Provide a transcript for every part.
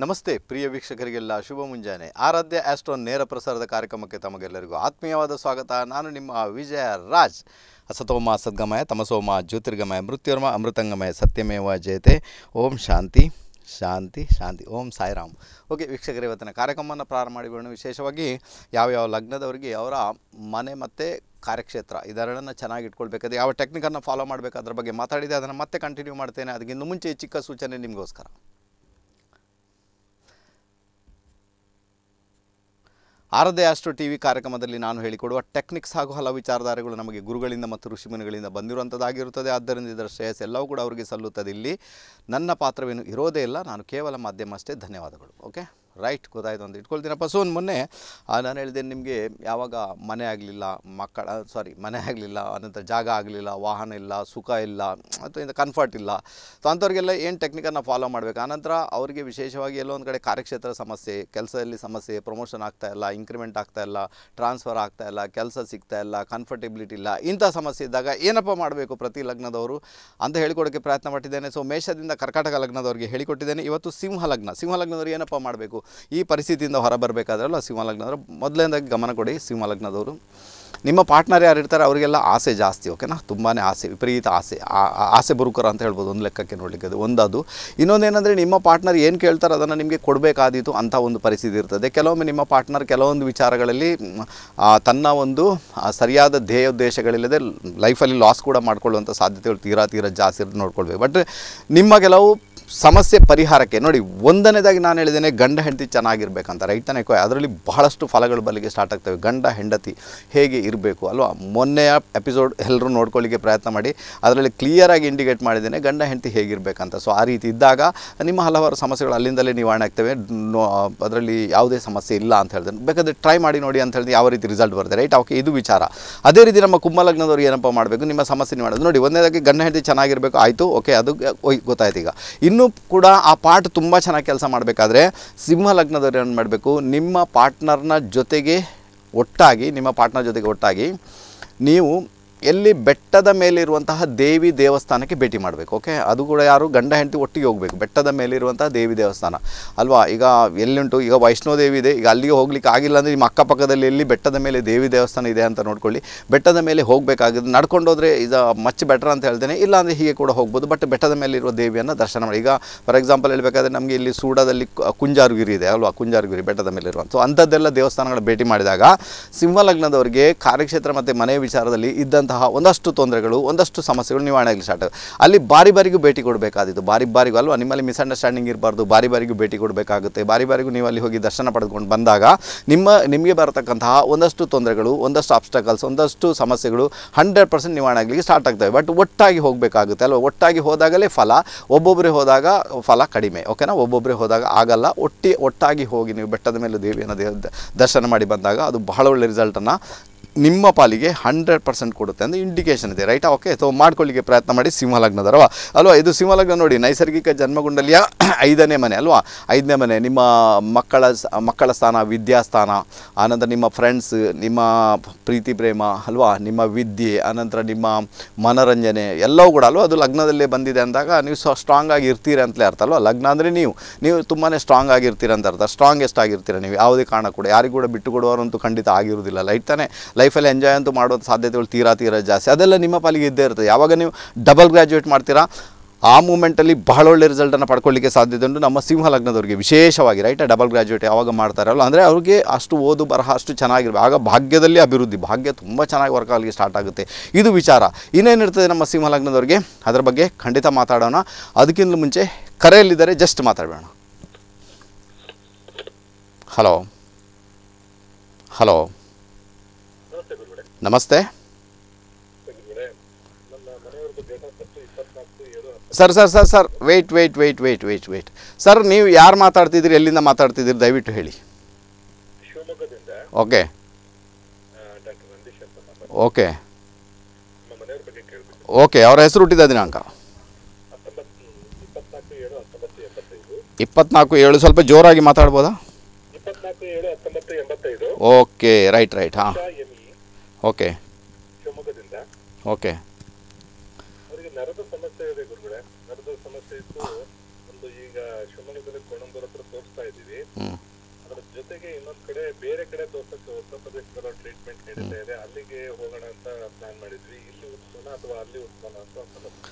ನಮಸ್ತೆ ಪ್ರಿಯ ವೀಕ್ಷಕರಿಗೆಲ್ಲ ಶುಭ ಮುಂಜಾನೆ ಆರಾಧ್ಯ ಆಸ್ಟ್ರೋ ನೇರ ಪ್ರಸಾರದ ಕಾರ್ಯಕ್ರಮಕ್ಕೆ ತಮಗೆಲ್ಲರಿಗೂ ಆತ್ಮೀಯವಾದ ಸ್ವಾಗತ ನಾನು ನಿಮ್ಮ ವಿಜಯ ರಾಜ್ ಅಸತೋಮ ಸದ್ಗಮಯ ತಮಸೋಮ ಜ್ಯೋತಿರ್ಗಮಯ ಮೃತ್ಯುರ್ಮ ಅಮೃತಂಗಮಯ ಸತ್ಯಮೇವ ಜಯತೆ ಓಂ ಶಾಂತಿ ಶಾಂತಿ ಶಾಂತಿ ಓಂ ಸಾಯಿರಾಮ್ ಓಕೆ ವೀಕ್ಷಕರೇ ಇವತ್ತಿನ ಕಾರ್ಯಕ್ರಮವನ್ನು ಪ್ರಾರಂಭ ಮಾಡಿಬಿಡೋಣ ವಿಶೇಷವಾಗಿ ಯಾವ ಯಾವ ಲಗ್ನದವರಿಗೆ ಅವರ ಮನೆ ಮತ್ತು ಕಾರ್ಯಕ್ಷೇತ್ರ ಇದೆರಡನ್ನು ಚೆನ್ನಾಗಿ ಇಟ್ಕೊಳ್ಬೇಕಾದ್ರೆ ಯಾವ ಟೆಕ್ನಿಕನ್ನು ಫಾಲೋ ಮಾಡಬೇಕು ಅದ್ರ ಬಗ್ಗೆ ಮಾತಾಡಿದೆ ಅದನ್ನು ಮತ್ತೆ ಕಂಟಿನ್ಯೂ ಮಾಡ್ತೇನೆ ಅದಕ್ಕಿಂತ ಮುಂಚೆ ಈ ಚಿಕ್ಕ ಸೂಚನೆ ನಿಮಗೋಸ್ಕರ ಆರದೇ ಅಷ್ಟು ಟಿ ವಿ ಕಾರ್ಯಕ್ರಮದಲ್ಲಿ ನಾನು ಹೇಳಿಕೊಡುವ ಟೆಕ್ನಿಕ್ಸ್ ಹಾಗೂ ಹಲವು ವಿಚಾರಧಾರೆಗಳು ನಮಗೆ ಗುರುಗಳಿಂದ ಮತ್ತು ಋಷಿಮುನಿಗಳಿಂದ ಬಂದಿರುವಂಥದ್ದಾಗಿರುತ್ತದೆ ಆದ್ದರಿಂದ ಇದರ ಶ್ರೇಯಸ್ ಎಲ್ಲವೂ ಕೂಡ ಅವರಿಗೆ ಸಲ್ಲುತ್ತದೆ ಇಲ್ಲಿ ನನ್ನ ಪಾತ್ರವೇನು ಇರೋದೇ ಇಲ್ಲ ನಾನು ಕೇವಲ ಮಾಧ್ಯಮ ಅಷ್ಟೇ ಧನ್ಯವಾದಗಳು ಓಕೆ ರೈಟ್ ಗೊತ್ತಾಯ್ತು ಅಂತ ಇಟ್ಕೊಳ್ತೀನಪ್ಪ ಸೊ ಮೊನ್ನೆ ಆ, ನಾನು ಹೇಳಿದೆ ನಿಮಗೆ ಯಾವಾಗ ಮನೆ ಆಗಲಿಲ್ಲ ಮಕ್ಕಳ ಸಾರಿ ಮನೆ ಆಗಲಿಲ್ಲ ಅನಂತರ ಜಾಗ ಆಗಲಿಲ್ಲ ವಾಹನ ಇಲ್ಲ ಸುಖ ಇಲ್ಲ ಅಥವಾ ಇಂದ ಕನ್ಫರ್ಟ್ ಇಲ್ಲ ಸೊ ಅಂಥವ್ರಿಗೆಲ್ಲ ಏನು ಟೆಕ್ನಿಕನ್ನು ಫಾಲೋ ಮಾಡಬೇಕು ಆನಂತರ ಅವರಿಗೆ ವಿಶೇಷವಾಗಿ ಎಲ್ಲೋ ಒಂದು ಕಡೆ ಕಾರ್ಯಕ್ಷೇತ್ರ ಸಮಸ್ಯೆ ಕೆಲಸದಲ್ಲಿ ಸಮಸ್ಯೆ ಪ್ರಮೋಷನ್ ಆಗ್ತಾ ಇಲ್ಲ ಇಂಕ್ರಿಮೆಂಟ್ ಆಗ್ತಾ ಇಲ್ಲ ಟ್ರಾನ್ಸ್ಫರ್ ಆಗ್ತಾ ಇಲ್ಲ ಕೆಲಸ ಸಿಗ್ತಾ ಇಲ್ಲ ಕಂಫರ್ಟೆಬಿಲಿಟಿ ಇಲ್ಲ ಇಂಥ ಸಮಸ್ಯೆ ಇದ್ದಾಗ ಏನಪ್ಪ ಮಾಡಬೇಕು ಪ್ರತಿ ಲಗ್ನದವರು ಅಂತ ಹೇಳಿಕೊಡೋಕ್ಕೆ ಪ್ರಯತ್ನ ಪಟ್ಟಿದ್ದೇನೆ ಸೊ ಮೇಷದಿಂದ ಕರ್ಕಾಟಕ ಲಗ್ನದವರಿಗೆ ಹೇಳಿಕೊಟ್ಟಿದ್ದೇನೆ ಇವತ್ತು ಸಿಂಹ ಲಗ್ನ ಸಿಂಹ ಲಗ್ನದವರು ಏನಪ್ಪ ಮಾಡಬೇಕು ಈ ಪರಿಸ್ಥಿತಿಯಿಂದ ಹೊರಬರಬೇಕಾದ್ರಲ್ಲ ಸಿಂಹ ಲಗ್ನದವರು ಮೊದಲನೇದಾಗಿ ಗಮನ ಕೊಡಿ ಸಿಂಹ ಲಗ್ನದವರು ನಿಮ್ಮ ಪಾರ್ಟ್ನರ್ ಯಾರು ಇರ್ತಾರೆ ಅವರಿಗೆಲ್ಲ ಆಸೆ ಜಾಸ್ತಿ ಓಕೆನಾ ತುಂಬಾ ಆಸೆ ವಿಪರೀತ ಆಸೆ ಆ- ಆ- ಆಸೆ ಬರುಕರ ಅಂತ ಹೇಳ್ಬೋದು ಒಂದು ಲೆಕ್ಕಕ್ಕೆ ನೋಡಲಿಕ್ಕೆ ಅದು ಒಂದದು ಇನ್ನೊಂದೇನೆಂದರೆ ನಿಮ್ಮ ಪಾರ್ಟ್ನರ್ ಏನು ಕೇಳ್ತಾರೆ ಅದನ್ನು ನಿಮಗೆ ಕೊಡಬೇಕಾದೀತು ಅಂಥ ಒಂದು ಪರಿಸ್ಥಿತಿ ಇರ್ತದೆ ಕೆಲವೊಮ್ಮೆ ನಿಮ್ಮ ಪಾರ್ಟ್ನರ್ ಕೆಲವೊಂದು ವಿಚಾರಗಳಲ್ಲಿ ಮ್, ಆ, ತನ್ನ ಒಂದು ಆ, ಸರಿಯಾದ ಧ್ಯೇಯೋದ್ದೇಶಗಳಿಲ್ಲದೆ ಲೈಫಲ್ಲಿ ಲಾಸ್ ಕೂಡ ಮಾಡ್ಕೊಳ್ಳುವಂಥ ಸಾಧ್ಯತೆಗಳು ತೀರಾ ತೀರಾ ಜಾಸ್ತಿ ಇರುತ್ತೆ ನೋಡ್ಕೊಳ್ಬೇಕು ಬಟ್ ನಿಮ್ಮ ಕೆಲವು ಸಮಸ್ಯೆ ಪರಿಹಾರಕ್ಕೆ ನೋಡಿ ಒಂದನೇದಾಗಿ ನಾನು ಹೇಳಿದ್ದೇನೆ ಗಂಡ ಹೆಂಡತಿ ಚೆನ್ನಾಗಿರ್ಬೇಕಂತ ರೈಟ್ ತಾನೇ ಅದರಲ್ಲಿ ಬಹಳಷ್ಟು ಫಲಗಳು ಬರಲಿಕ್ಕೆ ಸ್ಟಾರ್ಟ್ ಆಗ್ತವೆ ಗಂಡ ಹೆಂಡತಿ ಹೇಗೆ ಇರಬೇಕು ಅಲ್ವಾ ಮೊನ್ನೆಯ ಎಪಿಸೋಡ್ ಎಲ್ಲರೂ ನೋಡ್ಕೊಳ್ಳಿಕ್ಕೆ ಪ್ರಯತ್ನ ಮಾಡಿ ಅದರಲ್ಲಿ ಕ್ಲಿಯರಾಗಿ ಇಂಡಿಕೇಟ್ ಮಾಡಿದ್ದೇನೆ ಗಂಡ ಹೆಂಡತಿ ಹೇಗಿರಬೇಕಂತ ಸೊ ಆ ರೀತಿ ಇದ್ದಾಗ ನಿಮ್ಮ ಹಲವಾರು ಸಮಸ್ಯೆಗಳು ಅಲ್ಲಿಂದಲೇ ನಿವಾರಣೆ ಆಗ್ತವೆ ನೋ ಅದರಲ್ಲಿ ಯಾವುದೇ ಸಮಸ್ಯೆ ಇಲ್ಲ ಅಂತ ಹೇಳಿದೆ ಬೇಕಾದರೆ ಟ್ರೈ ಮಾಡಿ ನೋಡಿ ಅಂತ ಹೇಳಿದ್ರೆ ಯಾವ ರೀತಿ ರಿಸಲ್ಟ್ ಬರುತ್ತೆ ರೈಟ್ ಓಕೆ ಇದು ವಿಚಾರ ಅದೇ ರೀತಿ ನಮ್ಮ ಕುಂಭಲಗ್ನದವ್ರು ಏನಪ್ಪ ಮಾಡಬೇಕು ನಿಮ್ಮ ಸಮಸ್ಯೆ ಮಾಡೋದು ನೋಡಿ ಒಂದನೇದಾಗಿ ಗಂಡ ಹೆಂಡತಿ ಚೆನ್ನಾಗಿರಬೇಕು ಆಯಿತು ಓಕೆ ಅದು ಓಯ್ ಗೊತ್ತಾಯ್ತು ಈಗ ಇನ್ನೂ ಕೂಡ ಆ ಪಾರ್ಟ್ ತುಂಬ ಚೆನ್ನಾಗಿ ಕೆಲಸ ಮಾಡಬೇಕಾದ್ರೆ ಸಿಂಹ ಲಗ್ನದವ್ರು ಏನು ಮಾಡಬೇಕು ನಿಮ್ಮ ಪಾರ್ಟ್ನರ್ನ ಜೊತೆಗೆ ಒಟ್ಟಾಗಿ ನಿಮ್ಮ ಪಾರ್ಟ್ನರ್ ಜೊತೆಗೆ ಒಟ್ಟಾಗಿ ನೀವು ಎಲ್ಲಿ ಬೆಟ್ಟದ ಮೇಲಿರುವಂತಹ ದೇವಿ ದೇವಸ್ಥಾನಕ್ಕೆ ಭೇಟಿ ಮಾಡಬೇಕು ಓಕೆ ಅದು ಕೂಡ ಯಾರು ಗಂಡ ಹೆಂಡತಿ ಒಟ್ಟಿಗೆ ಹೋಗಬೇಕು ಬೆಟ್ಟದ ಮೇಲಿರುವಂತಹ ದೇವಿ ದೇವಸ್ಥಾನ ಅಲ್ವಾ ಈಗ ಎಲ್ಲಿಂಟು ಈಗ ವೈಷ್ಣೋದೇವಿ ಇದೆ ಈಗ ಅಲ್ಲಿಗೆ ಹೋಗ್ಲಿಕ್ಕೆ ಆಗಿಲ್ಲ ಅಂದರೆ ನಿಮ್ಮ ಅಕ್ಕಪಕ್ಕದಲ್ಲಿ ಎಲ್ಲಿ ಬೆಟ್ಟದ ಮೇಲೆ ದೇವಿ ದೇವಸ್ಥಾನ ಇದೆ ಅಂತ ನೋಡ್ಕೊಳ್ಳಿ ಬೆಟ್ಟದ ಮೇಲೆ ಹೋಗಬೇಕಾಗಿದೆ ನಡ್ಕೊಂಡು ಹೋದರೆ ಇದು ಮಚ್ ಬೆಟರ್ ಅಂತ ಹೇಳ್ತೇನೆ ಇಲ್ಲ ಅಂದರೆ ಹೀಗೆ ಕೂಡ ಹೋಗ್ಬೋದು ಬಟ್ ಬೆಟ್ಟದ ಮೇಲಿರುವ ದೇವಿಯನ್ನು ದರ್ಶನ ಮಾಡಿ ಈಗ ಫಾರ್ ಎಕ್ಸಾಂಪಲ್ ಹೇಳಬೇಕಾದ್ರೆ ನಮಗೆ ಇಲ್ಲಿ ಸೂಡಾದಲ್ಲಿ ಕು- ಕುಂಜಾರುಗಿರಿ ಇದೆ ಅಲ್ವಾ ಕುಂಜಾರುಗಿರಿ ಬೆಟ್ಟದ ಮೇಲಿರುವ ಸೊ ಅಂಥದ್ದೆಲ್ಲ ದೇವಸ್ಥಾನಗಳ ಭೇಟಿ ಮಾಡಿದಾಗ ಸಿಂಹ ಲಗ್ನದವರಿಗೆ ಕಾರ್ಯಕ್ಷೇತ್ರ ಮತ್ತು ಮನೆ ವಿಚಾರದಲ್ಲಿ ಇದ್ದಂತಹ ಒಂದಷ್ಟು ತೊಂದರೆಗಳು ಒಂದಷ್ಟು ಸಮಸ್ಯೆಗಳು ನಿವಾರಣೆ ಆಗಲಿ ಸ್ಟಾರ್ಟ್ ಅಲ್ಲಿ ಬಾರಿ ಬಾರಿಗೂ ಭೇಟಿ ಕೊಡಬೇಕಾದಿತ್ತು ಬಾರಿ ಬಾರಿಗೂ ಅಲ್ವಾ ನಿಮ್ಮಲ್ಲಿ ಮಿಸ್ಅಂಡರ್ಸ್ಟ್ಯಾಂಡಿಂಗ್ ಇರಬಾರ್ದು ಬಾರಿ ಬಾರಿಗೂ ಭೇಟಿ ಕೊಡಬೇಕಾಗುತ್ತೆ ಬಾರಿ ಬಾರಿಗೂ ನೀವು ಅಲ್ಲಿ ಹೋಗಿ ದರ್ಶನ ಪಡೆದುಕೊಂಡು ಬಂದಾಗ ನಿಮ್ಮ ನಿಮಗೆ ಬರತಕ್ಕಂತಹ ಒಂದಷ್ಟು ತೊಂದರೆಗಳು ಒಂದಷ್ಟು ಆಬ್ಸ್ಟಕಲ್ಸ್ ಒಂದಷ್ಟು ಸಮಸ್ಯೆಗಳು ಹಂಡ್ರೆಡ್ ಪರ್ಸೆಂಟ್ ನಿವಾರಣೆ ಆಗಲಿಕ್ಕೆ ಸ್ಟಾರ್ಟ್ ಆಗ್ತವೆ ಬಟ್ ಒಟ್ಟಾಗಿ ಹೋಗಬೇಕಾಗುತ್ತೆ ಅಲ್ವಾ ಒಟ್ಟಾಗಿ ಹೋದಾಗಲೇ ಫಲ ಒಬ್ಬೊಬ್ಬರೇ ಹೋದಾಗ ಫಲ ಕಡಿಮೆ ಓಕೆನಾ ಒಬ್ಬೊಬ್ಬರೇ ಹೋದಾಗ ಆಗಲ್ಲ ಒಟ್ಟಿ ಒಟ್ಟಾಗಿ ಹೋಗಿ ನೀವು ಬೆಟ್ಟದ ಮೇಲೆ ದೇವಿಯನ್ನು ದೇವ ದರ್ಶನ ಮಾಡಿ ಬಂದಾಗ ಅದು ಬಹಳ ಒಳ್ಳೆ ರಿಸಲ್ಟನ್ನು ನಿಮ್ಮ ಪಾಲಿಗೆ ಹಂಡ್ರೆಡ್ ಪರ್ಸೆಂಟ್ ಕೊಡುತ್ತೆ ಅಂದರೆ ಇಂಡಿಕೇಷನ್ ಇದೆ ರೈಟಾ ಓಕೆ ಸೊ ಮಾಡ್ಕೊಳ್ಳಿಕ್ಕೆ ಪ್ರಯತ್ನ ಮಾಡಿ ಸಿಂಹಲಗ್ನದರವ ಅಲ್ವಾ ಇದು ಸಿಂಹಲಗ್ನ ನೋಡಿ ನೈಸರ್ಗಿಕ ಜನ್ಮಗುಂಡಲಿಯ ಐದನೇ ಮನೆ ಅಲ್ವಾ ಐದನೇ ಮನೆ ನಿಮ್ಮ ಮಕ್ಕಳ ಸ- ಮಕ್ಕಳ ಸ್ಥಾನ ವಿದ್ಯಾಸ್ಥಾನ ಆನಂತರ ನಿಮ್ಮ ಫ್ರೆಂಡ್ಸ್ ನಿಮ್ಮ ಪ್ರೀತಿ ಪ್ರೇಮ ಅಲ್ವಾ ನಿಮ್ಮ ವಿದ್ಯೆ ಆನಂತರ ನಿಮ್ಮ ಮನೋರಂಜನೆ ಎಲ್ಲವೂ ಕೂಡ ಅಲ್ವಾ ಅದು ಲಗ್ನದಲ್ಲೇ ಬಂದಿದೆ ಅಂದಾಗ ನೀವು ಸೊ ಸ್ಟ್ರಾಂಗ್ ಆಗಿ ಇರ್ತೀರ ಅಂತಲೇ ಅರ್ಥ ಅಲ್ವಾ ಲಗ್ನ ಅಂದರೆ ನೀವು ನೀವು ತುಂಬಾ ಸ್ಟ್ರಾಂಗ್ ಆಗಿರ್ತೀರ ಅಂತ ಅರ್ಥ ಸ್ಟ್ರಾಂಗೆಸ್ಟ್ ಆಗಿರ್ತೀರ ನೀವು ಯಾವುದೇ ಕಾರಣ ಕೂಡ ಯಾರಿಗೂ ಕೂಡ ಬಿಟ್ಟು ಕೊಡುವವರಂತೂ ಖಂಡಿತ ಆಗಿರುವುದಿಲ್ಲ ಲೈಟ್ ತಾನೇ ಲೈಫಲ್ಲಿ ಎಂಜಾಯ್ ಅಂತೂ ಮಾಡುವ ಸಾಧ್ಯತೆಗಳು ತೀರಾ ತೀರಾ ಜಾಸ್ತಿ ಅದೆಲ್ಲ ನಿಮ್ಮ ಪಾಲಿಗೆ ಇದ್ದೇ ಇರ್ತದೆ ಯಾವಾಗ ನೀವು ಡಬಲ್ ಗ್ರ್ಯಾಜುಯೇಟ್ ಮಾಡ್ತೀರಾ ಆ ಮೂಮೆಂಟಲ್ಲಿ ಬಹಳ ಒಳ್ಳೆ ರಿಸಲ್ಟನ್ನು ಪಡ್ಕೊಳ್ಳಿಕ್ಕೆ ಸಾಧ್ಯತೆ ಉಂಟು ನಮ್ಮ ಸಿಂಹ ಲಗ್ನದವರಿಗೆ ವಿಶೇಷವಾಗಿ ರೈಟ್ ಡಬಲ್ ಗ್ರ್ಯಾಜುಯೇಟ್ ಯಾವಾಗ ಮಾಡ್ತಾರಲ್ಲ ಅಂದರೆ ಅವ್ರಿಗೆ ಅಷ್ಟು ಓದು ಬರಹ ಅಷ್ಟು ಚೆನ್ನಾಗಿರ್ಬೇಕು ಆಗ ಭಾಗ್ಯದಲ್ಲಿ ಅಭಿವೃದ್ಧಿ ಭಾಗ್ಯ ತುಂಬ ಚೆನ್ನಾಗಿ ವರ್ಕ್ ಆಗಲಿಕ್ಕೆ ಸ್ಟಾರ್ಟ್ ಆಗುತ್ತೆ ಇದು ವಿಚಾರ ಇನ್ನೇನಿರ್ತದೆ ನಮ್ಮ ಸಿಂಹ ಲಗ್ನದವರಿಗೆ ಅದರ ಬಗ್ಗೆ ಖಂಡಿತ ಮಾತಾಡೋಣ ಅದಕ್ಕಿಂತ ಮುಂಚೆ ಕರೆಯಲ್ಲಿದ್ದರೆ ಜಸ್ಟ್ ಮಾತಾಡಬೇಡ ಹಲೋ ಹಲೋ ನಮಸ್ತೆ ಗುರುಗಳೇ ನಮಸ್ತೆ ಗುರುಗಳೇ ನನ್ನ ಮನೆಯವ್ರದ್ದು ಡೇಟ್ ಆಫ್ ಬರ್ತ್ ಇಪ್ಪತ್ನಾಲ್ಕು ಏಳು ಹತ್ತು sir sir sir sir wait wait wait wait wait wait sir ನೀವು ಯಾರು ಮಾತಾಡ್ತಿದ್ದೀರಿ ಎಲ್ಲಿಂದ ಮಾತಾಡ್ತಿದ್ದೀರಿ ದಯವಿಟ್ಟು ಹೇಳಿ ಶಿವಮೊಗ್ಗದಿಂದ ಓಕೆ ಡಾಕ್ಟರ್ ನಂದೀಶ್ ಅಂತ ಮಾತಾಡ್ತೀನಿ ಓಕೆ ನಮ್ಮ ಮನೆಯವ್ರ ಬಗ್ಗೆ ಕೇಳಬೇಕು ಓಕೆ ಅವರ ಹೆಸರು ಹುಟ್ಟಿದ ದಿನಾಂಕ ಹತ್ತೊಂಬತ್ತು ಇಪ್ಪತ್ನಾಲ್ಕು ಏಳು ಹತ್ತೊಂಬತ್ತು ಎಂಬತ್ತೈದು ಇಪ್ಪತ್ನಾಲ್ಕು ಏಳು ಸ್ವಲ್ಪ ಜೋರಾಗಿ ಮಾತಾಡ್ಬೋದಾ ಇಪ್ಪತ್ನಾಲ್ಕು ಏಳು ಹತ್ತೊಂಬತ್ತು ಎಂಬತ್ತೈದು ಓಕೆ ರೈಟ್ ರೈಟ್ ಹಾಂ ಎಂ ಇ ಓಕೆ ಶಿವಮೊಗ್ಗದಿಂದ ಓಕೆ ಅವರಿಗೆ ನರದ ಸಮಸ್ಯೆ ಇದೆ ಗುರುಗಳೇ ನರದ ಸಮಸ್ಯೆ ಇತ್ತು ಒಂದು ಈಗ ಶಿವಮೊಗ್ಗದಲ್ಲಿ ಕೊಣಂದೂರ್ ಹತ್ರ ತೋರಿಸ್ತಾ ಇದ್ದೀವಿ ಹ್ಞೂ ಅದ್ರ ಜೊತೆಗೆ ಇನ್ನೊಂದ್ ಕಡೆ ಬೇರೆ ಕಡೆ ತೋರ್ಸಕ್ಕೆ ಉತ್ತರ ಪ್ರದೇಶದಲ್ಲ ಟ್ರೀಟ್ಮೆಂಟ್ ನಡೀತಾ ಇದೆ ಅಲ್ಲಿಗೆ ಹೋಗೋಣ ಅಂತ ಪ್ಲಾನ್ ಮಾಡಿದ್ವಿ ಇಲ್ಲಿ ಉತ್ಸವನ ಅಥವಾ ಅಲ್ಲಿ ಉತ್ಸವನ ಅಂತ ಸಮಸ್ಯೆ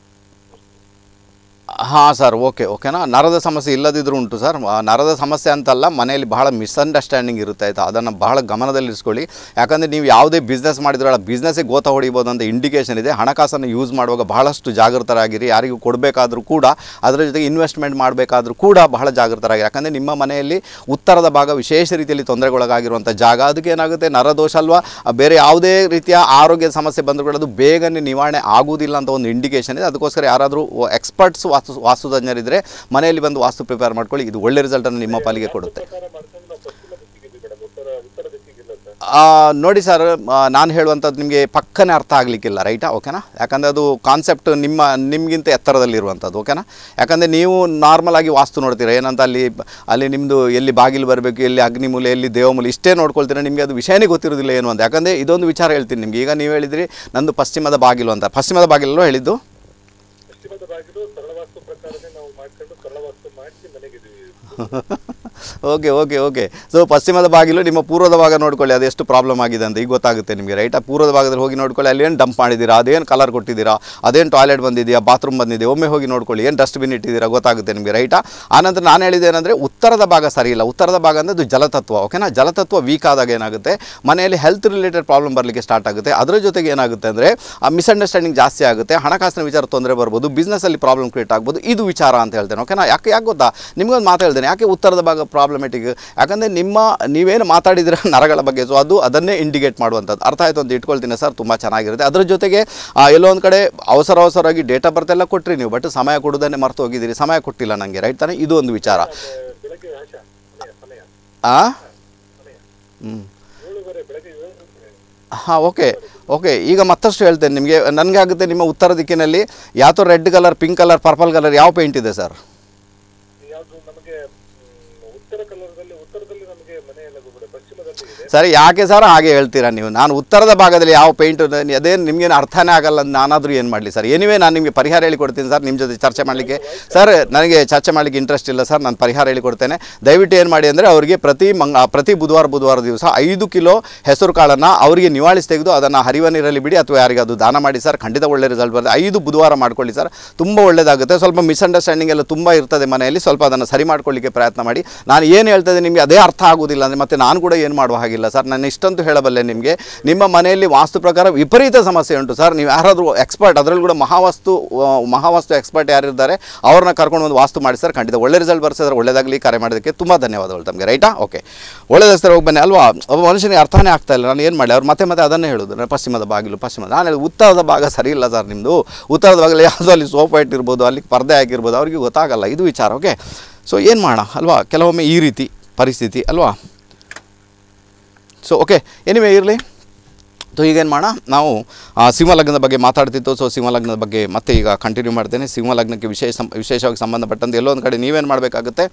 ಹಾಂ ಸರ್ ಓಕೆ ಓಕೆನಾ ನರದ ಸಮಸ್ಯೆ ಇಲ್ಲದಿದ್ರೂ ಉಂಟು ಸರ್ ಆ, ನರದ ಸಮಸ್ಯೆ ಅಂತಲ್ಲ ಮನೆಯಲ್ಲಿ ಬಹಳ ಮಿಸ್ಅಂಡರ್ಸ್ಟ್ಯಾಂಡಿಂಗ್ ಇರುತ್ತೆ ಆಯಿತಾ ಅದನ್ನು ಬಹಳ ಗಮನದಲ್ಲಿರಿಸ್ಕೊಳ್ಳಿ ಯಾಕಂದರೆ ನೀವು ಯಾವುದೇ ಬಿಸ್ನೆಸ್ ಮಾಡಿದ್ರೆ ಆ ಬಿಸ್ನೆಸ್ಸಿಗೆ ಗೋತ ಹೊಡಿಬೋದು ಅಂತ ಇಂಡಿಕೇಷನ್ ಇದೆ ಹಣಕಾಸನ್ನು ಯೂಸ್ ಮಾಡುವಾಗ ಬಹಳಷ್ಟು ಜಾಗೃತರಾಗಿರಿ ಯಾರಿಗೂ ಕೊಡಬೇಕಾದ್ರೂ ಕೂಡ ಅದರ ಜೊತೆಗೆ ಇನ್ವೆಸ್ಟ್ಮೆಂಟ್ ಮಾಡಬೇಕಾದ್ರೂ ಕೂಡ ಬಹಳ ಜಾಗೃತರಾಗಿರಿ ಯಾಕಂದರೆ ನಿಮ್ಮ ಮನೆಯಲ್ಲಿ ಉತ್ತರದ ಭಾಗ ವಿಶೇಷ ರೀತಿಯಲ್ಲಿ ತೊಂದರೆಗೊಳಗಾಗಿರುವಂಥ ಜಾಗ ಅದಕ್ಕೆ ಏನಾಗುತ್ತೆ ನರದೋಷ ಅಲ್ವಾ ಆ, ಬೇರೆ ಯಾವುದೇ ರೀತಿಯ ಆರೋಗ್ಯದ ಸಮಸ್ಯೆ ಬಂದರೂ ಕೂಡ ಅದು ಬೇಗನೆ ನಿವಾರಣೆ ಆಗುವುದಿಲ್ಲ ಅಂತ ಒಂದು ಇಂಡಿಕೇಷನ್ ಇದೆ ಅದಕ್ಕೋಸ್ಕರ ಯಾರಾದರೂ ಎಕ್ಸ್ಪರ್ಟ್ಸ್ ವಾಸ್ತು ವಾಸ್ತುತಜ್ಞರಿದ್ದರೆ ಮನೆಯಲ್ಲಿ ಬಂದು ವಾಸ್ತು ಪ್ರಿಪೇರ್ ಮಾಡ್ಕೊಳ್ಳಿ ಇದು ಒಳ್ಳೆ ರಿಸಲ್ಟನ್ನು ನಿಮ್ಮ ಪಾಲಿಗೆ ಕೊಡುತ್ತೆ ಪ್ರಕಾರ ಮಾಡ್ಕೊಂಡು ನಾವು ಪಶ್ಚಿಮ ದಿಕ್ಕಿಗಿದ್ವಿ ಮೇಡಮ್ ಉತ್ತರ ಉತ್ತರ ದಿಕ್ಕಿಗಿಲ್ಲ ಸರ್ ಆ, ನೋಡಿ ಸರ್ ನಾನು ಹೇಳುವಂಥದ್ದು ನಿಮಗೆ ಪಕ್ಕನೇ ಅರ್ಥ ಆಗಲಿಕ್ಕಿಲ್ಲ ರೈಟಾ ಓಕೆನಾ ಯಾಕಂದರೆ ಅದು ಕಾನ್ಸೆಪ್ಟ್ ನಿಮ್ಮ ನಿಮಗಿಂತ ಎತ್ತರದಲ್ಲಿರುವಂಥದ್ದು ಓಕೆನಾ ಯಾಕಂದರೆ ನೀವು ನಾರ್ಮಲ್ ಆಗಿ ವಾಸ್ತು ನೋಡ್ತೀರಾ ಏನಂತ ಅಲ್ಲಿ ಅಲ್ಲಿ ನಿಮ್ಮದು ಎಲ್ಲಿ ಬಾಗಿಲು ಬರಬೇಕು ಎಲ್ಲಿ ಅಗ್ನಿಮೂಲೆ ಎಲ್ಲಿ ದೇವಮೂಲೆ ಇಷ್ಟೇ ನೋಡ್ಕೊಳ್ತೀರಾ ನಿಮಗೆ ಅದು ವಿಷಯನೇ ಗೊತ್ತಿರೋದಿಲ್ಲ ಏನು ಅಂತ ಯಾಕಂದರೆ ಇದೊಂದು ವಿಚಾರ ಹೇಳ್ತೀನಿ ನಿಮಗೆ ಈಗ ನೀವು ಹೇಳಿದ್ರಿ ನಂದು ಪಶ್ಚಿಮದ ಬಾಗಿಲು ಅಂತ ಪಶ್ಚಿಮದ ಬಾಗಿಲಲ್ಲೂ ಹೇಳಿದ್ದು ಪಶ್ಚಿಮದ ಬಾಗಿಲು ಸರಳವಾಸ್ತು ಪ್ರಕಾರನೇ ನಾವು ಮಾಡ್ಕೊಂಡು ಸರಳವಾಸ್ತು ಮಾಡಿಸಿ ಮನೆಗಿದ್ದೀವಿ ಓಕೆ ಓಕೆ ಓಕೆ ಸೊ ಪಶ್ಚಿಮದ ಬಾಗಿಲು ನಿಮ್ಮ ಪೂರ್ವದ ಭಾಗ ನೋಡ್ಕೊಳ್ಳಿ ಅದು ಎಷ್ಟು ಪ್ರಾಬ್ಲಮ್ ಆಗಿದೆ ಅಂತ ಈಗ ಗೊತ್ತಾಗುತ್ತೆ ನಿಮಗೆ ರೈಟ್ ಆ ಪೂರ್ವದ ಭಾಗದಲ್ಲಿ ಹೋಗಿ ನೋಡ್ಕೊಳ್ಳಿ ಅಲ್ಲಿ ಏನು ಡಂಪ್ ಮಾಡಿದ್ದೀರಾ ಅದೇನು ಕಲರ್ ಕೊಟ್ಟಿದ್ದೀರಾ ಅದೇನು ಟಾಯ್ಲೆಟ್ ಬಂದಿದೆಯಾ ಬಾತ್ರೂಮ್ ಬಂದಿದೆ ಒಮ್ಮೆ ಹೋಗಿ ನೋಡ್ಕೊಳ್ಳಿ ಏನು ಡಸ್ಟ್ಬಿನ್ ಇಟ್ಟಿದ್ದೀರಾ ಗೊತ್ತಾಗುತ್ತೆ ನಿಮಗೆ ರೈಟಾ ಆನಂತರ ನಾನು ಹೇಳಿದೆ ಏನಂದರೆ ಉತ್ತರದ ಭಾಗ ಸರಿ ಇಲ್ಲ ಉತ್ತರದ ಭಾಗ ಅಂದರೆ ಅದು ಜಲತತ್ವ ಓಕೆನಾ ಜಲತತ್ವ ವೀಕ್ ಆದಾಗ ಏನಾಗುತ್ತೆ ಮನೆಯಲ್ಲಿ ಹೆಲ್ತ್ ರಿಲೇಟೆಡ್ ಪ್ರಾಬ್ಲಮ್ ಬರಲಿಕ್ಕೆ ಸ್ಟಾರ್ಟ್ ಆಗುತ್ತೆ ಅದರ ಜೊತೆಗೆ ಏನಾಗುತ್ತೆ ಅಂದರೆ ಆ ಮಿಸ್ಅಂಡರ್ಸ್ಟ್ಯಾಂಡಿಂಗ್ ಜಾಸ್ತಿ ಆಗುತ್ತೆ ಹಣಕಾಸಿನ ವಿಚಾರ ತೊಂದರೆ ಬರ್ಬೋದು ಬಿಸ್ನೆಸ್ಸಲ್ಲಿ ಪ್ರಾಬ್ಲಮ್ ಕ್ರಿಯೇಟ್ ಆಗ್ಬೋದು ಇದು ವಿಚಾರ ಅಂತ ಹೇಳ್ತೇನೆ ಓಕೆನಾ ಯಾಕೆ ಯಾಕೆ ಗೊತ್ತಾ ನಿಮಗೊಂದು ಮಾತು ಹೇಳ್ತೇನೆ ಯಾಕೆ ಉತ್ತರದ ಭಾಗ ಪ್ರಾಬ್ಲಮೆಟಿಕ್ ಯಾಕಂದರೆ ನಿಮ್ಮ ನೀವೇನು ಮಾತಾಡಿದ್ರೆ ನರಗಳ ಬಗ್ಗೆ ಸೊ ಅದು ಅದನ್ನೇ ಇಂಡಿಕೇಟ್ ಮಾಡುವಂಥದ್ದು ಅರ್ಥ ಆಯಿತು ಅಂತ ಇಟ್ಕೊಳ್ತೀನಿ ಸರ್ ತುಂಬ ಚೆನ್ನಾಗಿರುತ್ತೆ ಅದರ ಜೊತೆಗೆ ಆ, ಎಲ್ಲೋ ಒಂದು ಕಡೆ ಅವಸರ ಅವಸರವಾಗಿ ಡೇಟ್ ಆಫ್ ಬರ್ತ್ ಎಲ್ಲ ಕೊಟ್ರಿ ನೀವು ಬಟ್ ಸಮಯ ಕೊಡೋದನ್ನೇ ಮರ್ತು ಹೋಗಿದ್ದೀರಿ ಸಮಯ ಕೊಟ್ಟಿಲ್ಲ ನನಗೆ ರೈಟ್ ತಾನೇ ಇದು ಒಂದು ವಿಚಾರ ಅಹ್, ಬೆಳಗ್ಗೆ ಆಶಾ ಸಮಯ ಸಮಯ ಆ ಸಮಯ ಹ್ಞೂ ಏಳುವರೆ ಬೆಳಗ್ಗೆ ಏಳು ಹಾಂ ಓಕೆ ಓಕೆ ಈಗ ಮತ್ತಷ್ಟು ಹೇಳ್ತೇನೆ ನಿಮಗೆ ನನಗೆ ಆಗುತ್ತೆ ನಿಮ್ಮ ಉತ್ತರ ದಿಕ್ಕಿನಲ್ಲಿ ಯಾತೋ red colour pink colour purple colour ಯಾವ ಪೇಂಟ್ ಇದೆ ಸರ್ ಯಾವುದು ನಮಗೆ ಮ್, ಉತ್ತರ ಕನ್ನಡದಲ್ಲಿ ಉತ್ತರದಲ್ಲಿ ನಮಗೆ ಮನೆ ಎಲ್ಲ ಬಿಡ ಪಶ್ಚಿಮದಲ್ಲಿ ಇದೆ ಸರಿ ಯಾಕೆ ಸರ್ ಹಾಗೆ ಹೇಳ್ತೀರಾ ನೀವು ನಾನು ಉತ್ತರದ ಭಾಗದಲ್ಲಿ ಯಾವ ಪೇಂಟ್ ಅದೇನು ನಿಮಗೇನು ಅರ್ಥನೇ ಆಗಲ್ಲ ಅಂತ ನಾನಾದರೂ ಏನು ಮಾಡಲಿ ಸರ್ ಎನಿವೇ ನಾನು ನಿಮಗೆ ಪರಿಹಾರ ಹೇಳಿಕೊಡ್ತೀನಿ ಸರ್ ನಿಮ್ಮ ಜೊತೆ ಚರ್ಚೆ ಮಾಡಲಿಕ್ಕೆ ಸರ್ ನನಗೆ ಚರ್ಚೆ ಮಾಡಲಿಕ್ಕೆ ಇಂಟ್ರೆಸ್ಟ್ ಇಲ್ಲ ಸರ್ ನಾನು ಪರಿಹಾರ ಹೇಳಿಕೊಡ್ತೇನೆ ದಯವಿಟ್ಟು ಏನು ಮಾಡಿ ಅಂದರೆ ಅವರಿಗೆ ಪ್ರತಿ ಮಂಗ ಪ್ರತಿ ಬುಧವಾರ ಬುಧವಾರ ದಿವಸ ಐದು ಕಿಲೋ ಹೆಸರು ಕಾಳನ್ನು ಅವರಿಗೆ ನಿವಾಳಿಸಿ ತೆಗೆದು ಅದನ್ನು ಹರಿವ ನೀರಲ್ಲಿ ಬಿಡಿ ಅಥವಾ ಯಾರಿಗೆ ಅದು ದಾನ ಮಾಡಿ ಸರ್ ಖಂಡಿತ ಒಳ್ಳೆ ರಿಸಲ್ಟ್ ಬರುತ್ತೆ ಐದು ಬುಧವಾರ ಮಾಡ್ಕೊಳ್ಳಿ ಸರ್ ತುಂಬ ಒಳ್ಳೆಯದಾಗುತ್ತೆ ಸ್ವಲ್ಪ ಮಿಸ್ಅಂಡರ್ಸ್ಟ್ಯಾಂಡಿಂಗ್ ಎಲ್ಲ ತುಂಬ ಇರ್ತದೆ ಮನೆಯಲ್ಲಿ ಸ್ವಲ್ಪ ಅದನ್ನು ಸರಿ ಮಾಡ್ಕೊಳ್ಳಿಕ್ಕೆ ಪ್ರಯತ್ನ ಮಾಡಿ ನಾನು ಏನು ಹೇಳ್ತದೆ ನಿಮಗೆ ಅದೇ ಅರ್ಥ ಆಗೋದಿಲ್ಲ ಅಂದರೆ ಮತ್ತೆ ನಾನು ಕೂಡ ಏನು ಮಾಡುವ ಹಾಗಿಲ್ಲ ಸರ್ ನಾನು ಇಷ್ಟಂತೂ ಹೇಳಬಲ್ಲೆ ನಿಮಗೆ ನಿಮ್ಮ ಮನೆಯಲ್ಲಿ ವಾಸ್ತು ಪ್ರಕಾರ ವಿಪರೀತ ಸಮಸ್ಯೆ ಉಂಟು ಸರ್ ನೀವು ಯಾರಾದರೂ ಎಕ್ಸ್ಪರ್ಟ್ ಅದರಲ್ಲಿ ಕೂಡ ಮಹಾವಾಸ್ತು ಆ, ಮಹಾವಾಸ್ತು ಎಕ್ಸ್ಪರ್ಟ್ ಯಾರಿದ್ದಾರೆ ಅವ್ರನ್ನ ಕರ್ಕೊಂಡು ಒಂದು ವಾಸ್ತು ಮಾಡಿ ಸರ್ ಖಂಡಿತ ಒಳ್ಳೆ ರಿಸಲ್ಟ್ ಬರ್ತಾರೆ ಸರ್ ಒಳ್ಳೆದಾಗಲಿ ಕರೆ ಮಾಡೋದಕ್ಕೆ ತುಂಬ ಧನ್ಯವಾದಗಳು ತಮಗೆ ರೈಟಾ ಓಕೆ ಒಳ್ಳೆದ ಸರ್ ಹೋಗಿ ಬನ್ನಿ ಅಲ್ವಾ ಒಬ್ಬ ಮನುಷ್ಯನಿಗೆ ಅರ್ಥನೇ ಆಗ್ತಾ ಇಲ್ಲ ನಾನು ಏನು ಮಾಡಿ ಅವ್ರು ಮತ್ತೆ ಮತ್ತೆ ಅದನ್ನೇ ಹೇಳೋದು ನಾನು ಪಶ್ಚಿಮದ ಬಾಗಿಲು ಪಶ್ಚಿಮ ನಾನು ಹೇಳಿ ಉತ್ತರದ ಭಾಗ ಸರಿ ಇಲ್ಲ ಸರ್ ನಿಮ್ಮದು ಉತ್ತರದ ಭಾಗದಲ್ಲಿ ಯಾವುದೋ ಅಲ್ಲಿ ಸೋಫಾ ಇಟ್ಟಿರ್ಬೋದು ಅಲ್ಲಿ ಪರ್ದೆ ಹಾಕಿರ್ಬೋದು ಅವ್ರಿಗೆ ಗೊತ್ತಾಗಲ್ಲ ಇದು ವಿಚಾರ ಓಕೆ ಸೊ ಏನು ಮಾಡೋಣ ಅಲ್ವಾ ಕೆಲವೊಮ್ಮೆ ಈ ರೀತಿ ಪರಿಸ್ಥಿತಿ ಅಲ್ವಾ ಸೊ ಓಕೆ ಎನಿವೇ ಇರಲಿ ಸೊ ಈಗೇನು ಮಾಡೋಣ ನಾವು ಆ, ಸಿಂಹಲಗ್ನದ ಬಗ್ಗೆ ಮಾತಾಡ್ತಿತ್ತು ಸೊ ಸಿಂಹಲಗ್ನದ ಬಗ್ಗೆ ಮತ್ತೆ ಈಗ ಕಂಟಿನ್ಯೂ ಮಾಡ್ತೇನೆ ಸಿಂಹಲಗ್ನಕ್ಕೆ ವಿಶೇಷ ಸಂ- ವಿಶೇಷವಾಗಿ ಸಂಬಂಧಪಟ್ಟಂತೆ ಎಲ್ಲೋ ಒಂದು ಕಡೆ ನೀವೇನು ಮಾಡಬೇಕಾಗುತ್ತೆ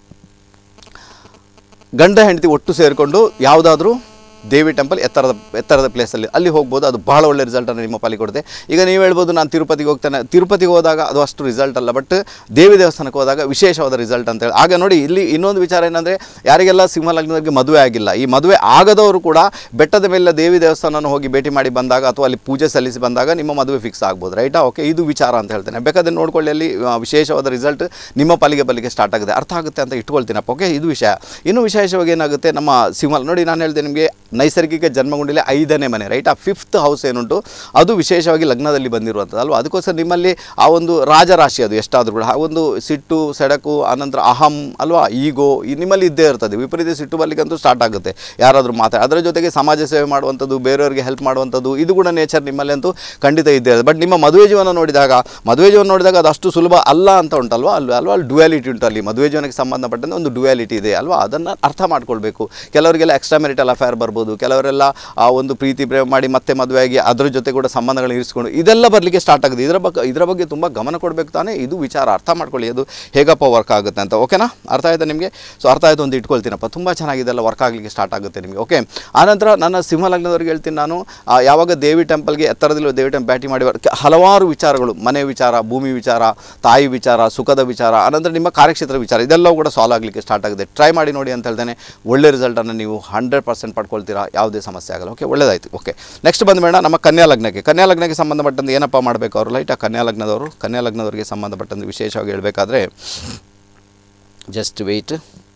ಗಂಡ ಹೆಂಡತಿ ಒಟ್ಟು ಸೇರಿಕೊಂಡು ಯಾವುದಾದ್ರೂ ದೇವಿ ಟೆಂಪಲ್ ಎತ್ತರದ ಎತ್ತರದ ಪ್ಲೇಸಲ್ಲಿ ಅಲ್ಲಿ ಹೋಗ್ಬೋದು ಅದು ಬಹಳ ಒಳ್ಳೆ ರಿಸಲ್ಟನ್ನು ನಿಮ್ಮ ಪಾಲಿಗೆ ಕೊಡುತ್ತೆ ಈಗ ನೀವು ಹೇಳ್ಬೋದು ನಾನು ತಿರುಪತಿಗೆ ಹೋಗ್ತೇನೆ ತಿರುಪತಿಗೆ ಹೋದಾಗ ಅದು ಅಷ್ಟು ರಿಸಲ್ಟ್ ಅಲ್ಲ ಬಟ್ ದೇವಿ ದೇವಸ್ಥಾನಕ್ಕೆ ಹೋದಾಗ ವಿಶೇಷವಾದ ರಿಸಲ್ಟ್ ಅಂತೇಳಿ ಆಗ ನೋಡಿ ಇಲ್ಲಿ ಇನ್ನೊಂದು ವಿಚಾರ ಏನಂದರೆ ಯಾರಿಗೆಲ್ಲ ಸಿಂಹಲಗ್ನದವರಿಗೆ ಮದುವೆ ಆಗಿಲ್ಲ ಈ ಮದುವೆ ಆಗದವರು ಕೂಡ ಬೆಟ್ಟದ ಮೇಲೆ ದೇವಿ ದೇವಸ್ಥಾನನ ಹೋಗಿ ಭೇಟಿ ಮಾಡಿ ಬಂದಾಗ ಅಥವಾ ಅಲ್ಲಿ ಪೂಜೆ ಸಲ್ಲಿಸಿ ಬಂದಾಗ ನಿಮ್ಮ ಮದುವೆ ಫಿಕ್ಸ್ ಆಗ್ಬೋದು ರೈಟಾ ಓಕೆ ಇದು ವಿಚಾರ ಅಂತ ಹೇಳ್ತೇನೆ ಬೇಕಾದ್ರೆ ನೋಡ್ಕೊಳ್ಳಿ ಅಲ್ಲಿ ಆ, ವಿಶೇಷವಾದ ರಿಸಲ್ಟ್ ನಿಮ್ಮ ಪಾಲಿಗೆ ಬಲಿಗೆ ಸ್ಟಾರ್ಟ್ ಆಗುತ್ತೆ ಅರ್ಥ ಆಗುತ್ತೆ ಅಂತ ಇಟ್ಕೊಳ್ತೀನಪ್ಪ ಓಕೆ ಇದು ವಿಷಯ ಇನ್ನು ವಿಶೇಷವಾಗಿ ಏನಾಗುತ್ತೆ ನಮ್ಮ ಸಿಂಹ ನೋಡಿ ನಾನು ಹೇಳಿದೆ ನಿಮಗೆ ನೈಸರ್ಗಿಕ ಜನ್ಮಗುಂಡಿಲೆ ಐದನೇ ಮನೆ ರೈಟ್ ಆ ಫಿಫ್ತ್ ಹೌಸ್ ಏನುಂಟು ಅದು ವಿಶೇಷವಾಗಿ ಲಗ್ನದಲ್ಲಿ ಬಂದಿರುವಂಥದ್ದು ಅಲ್ವಾ ಅದಕ್ಕೋಸ್ಕರ ನಿಮ್ಮಲ್ಲಿ ಆ ಒಂದು ರಾಜರಾಶಿ ಅದು ಎಷ್ಟಾದರೂ ಕೂಡ ಆ ಒಂದು ಸಿಟ್ಟು ಸೆಡಕು ಆನಂತರ ಅಹಂ ಅಲ್ವಾ ಈಗೋ ಈ ನಿಮ್ಮಲ್ಲಿ ಇದ್ದೇ ಇರ್ತದೆ ವಿಪರೀತ ಸಿಟ್ಟು ಬರಲಿಕ್ಕಂತೂ ಸ್ಟಾರ್ಟ್ ಆಗುತ್ತೆ ಯಾರಾದರೂ ಮಾತಾಡಿ ಅದರ ಜೊತೆಗೆ ಸಮಾಜ ಸೇವೆ ಮಾಡುವಂಥದ್ದು ಬೇರೆಯವರಿಗೆ ಹೆಲ್ಪ್ ಮಾಡುವಂಥದ್ದು ಇದು ಕೂಡ ನೇಚರ್ ನಿಮ್ಮಲ್ಲಿ ಅಂತೂ ಖಂಡಿತ ಇದ್ದೇ ಇರುತ್ತೆ ಬಟ್ ನಿಮ್ಮ ಮದುವೆ ಜೀವನ ನೋಡಿದಾಗ ಮದುವೆ ಜೀವನ ನೋಡಿದಾಗ ಅದು ಅಷ್ಟು ಸುಲಭ ಅಲ್ಲ ಅಂತ ಉಂಟಲ್ವಾ ಅಲ್ವಾ ಅಲ್ವಾ ಅಲ್ಲಿ ಡುಯಾಲಿಟಿ ಉಂಟು ಅಲ್ಲಿ ಮದುವೆ ಜೀವನಕ್ಕೆ ಸಂಬಂಧಪಟ್ಟಂತೆ ಒಂದು ಡುಯಾಲಿಟಿ ಇದೆ ಅಲ್ವಾ ಅದನ್ನು ಅರ್ಥ ಮಾಡ್ಕೊಳ್ಬೇಕು ಕೆಲವರಿಗೆಲ್ಲ ಎಕ್ಸ್ಟ್ರಾ ಮೆರಿಟಲ್ ಅಫೇರ್ ಬರ್ಬೋದು ಮಾಡ್ಬೋದು ಕೆಲವರೆಲ್ಲ ಆ ಒಂದು ಪ್ರೀತಿ ಪ್ರೇಮ ಮಾಡಿ ಮತ್ತೆ ಮದುವೆಯಾಗಿ ಅದ್ರ ಜೊತೆ ಕೂಡ ಸಂಬಂಧಗಳನ್ನ ಇರಿಸ್ಕೊಂಡು ಇದೆಲ್ಲ ಬರಲಿಕ್ಕೆ ಸ್ಟಾರ್ಟ್ ಆಗುತ್ತೆ ಇದರ ಬಗ್ಗೆ ಇದರ ಬಗ್ಗೆ ತುಂಬ ಗಮನ ಕೊಡಬೇಕು ತಾನೇ ಇದು ವಿಚಾರ ಅರ್ಥ ಮಾಡ್ಕೊಳ್ಳಿ ಅದು ಹೇಗಪ್ಪ ವರ್ಕ್ ಆಗುತ್ತೆ ಅಂತ ಓಕೆನಾ ಅರ್ಥ ಆಯ್ತಾ ನಿಮಗೆ ಸೊ ಅರ್ಥ ಆಯಿತು ಅಂತ ಇಟ್ಕೊಳ್ತೀನಪ್ಪ ತುಂಬ ಚೆನ್ನಾಗಿದೆಲ್ಲ ವರ್ಕ್ ಆಗಲಿಕ್ಕೆ ಸ್ಟಾರ್ಟ್ ಆಗುತ್ತೆ ನಿಮಗೆ ಓಕೆ ಆನಂತರ ನನ್ನ ಸಿಂಹ ಲಗ್ನದವ್ರಿಗೆ ಹೇಳ್ತೀನಿ ನಾನು ಆ, ಯಾವಾಗ ದೇವಿ ಟೆಂಪಲ್ಗೆ ಎತ್ತರದಲ್ಲಿ ದೇವಿ ಟೆಂಪಲ್ ಭೇಟಿ ಮಾಡಿ ಬರ್- ಕೆ- ಹಲವಾರು ವಿಚಾರಗಳು ಮನೆ ವಿಚಾರ ಭೂಮಿ ವಿಚಾರ ತಾಯಿ ವಿಚಾರ ಸುಖದ ವಿಚಾರ ಆನಂತರ ನಿಮ್ಮ ಕಾರ್ಯಕ್ಷೇತ್ರ ವಿಚಾರ ಇದೆಲ್ಲವೂ ಕೂಡ ಸಾಲ್ವ್ ಆಗಲಿಕ್ಕೆ ಸ್ಟಾರ್ಟ್ ಆಗುತ್ತೆ ಟ್ರೈ ಮಾಡಿ ನೋಡಿ ಅಂತ ಹೇಳ್ತೇನೆ ಒಳ್ಳೆ ರಿಸಲ್ಟನ್ನು ನೀವು ಹಂಡ್ರೆಡ್ ಪರ್ಸೆಂಟ್ ಪಡ್ಕೊಳ್ತೀರಾ ಯಾವುದೇ ಸಮಸ್ಯೆ ಆಗಲ್ಲ ಓಕೆ ಒಳ್ಳೆದಾಯ್ತು ಓಕೆ ನೆಕ್ಸ್ಟ್ ಬಂದ್ಬೇಡ ನಮ್ಮ ಕನ್ಯಾ ಲಗ್ನಕ್ಕೆ ಕನ್ಯಾ ಲಗ್ನಕ್ಕೆ ಸಂಬಂಧಪಟ್ಟಂತೆ ಏನಪ್ಪ ಮಾಡಬೇಕು ಅವರು ಲೈಟ್ ಆ ಕನ್ಯಾ ಲಗ್ನದವರು ಕನ್ಯಾ ಲಗ್ನದವರಿಗೆ ಸಂಬಂಧಪಟ್ಟಂತೆ ವಿಶೇಷವಾಗಿ ಹೇಳಬೇಕಾದ್ರೆ ಜಸ್ಟ್ ವೆಯ್ಟ್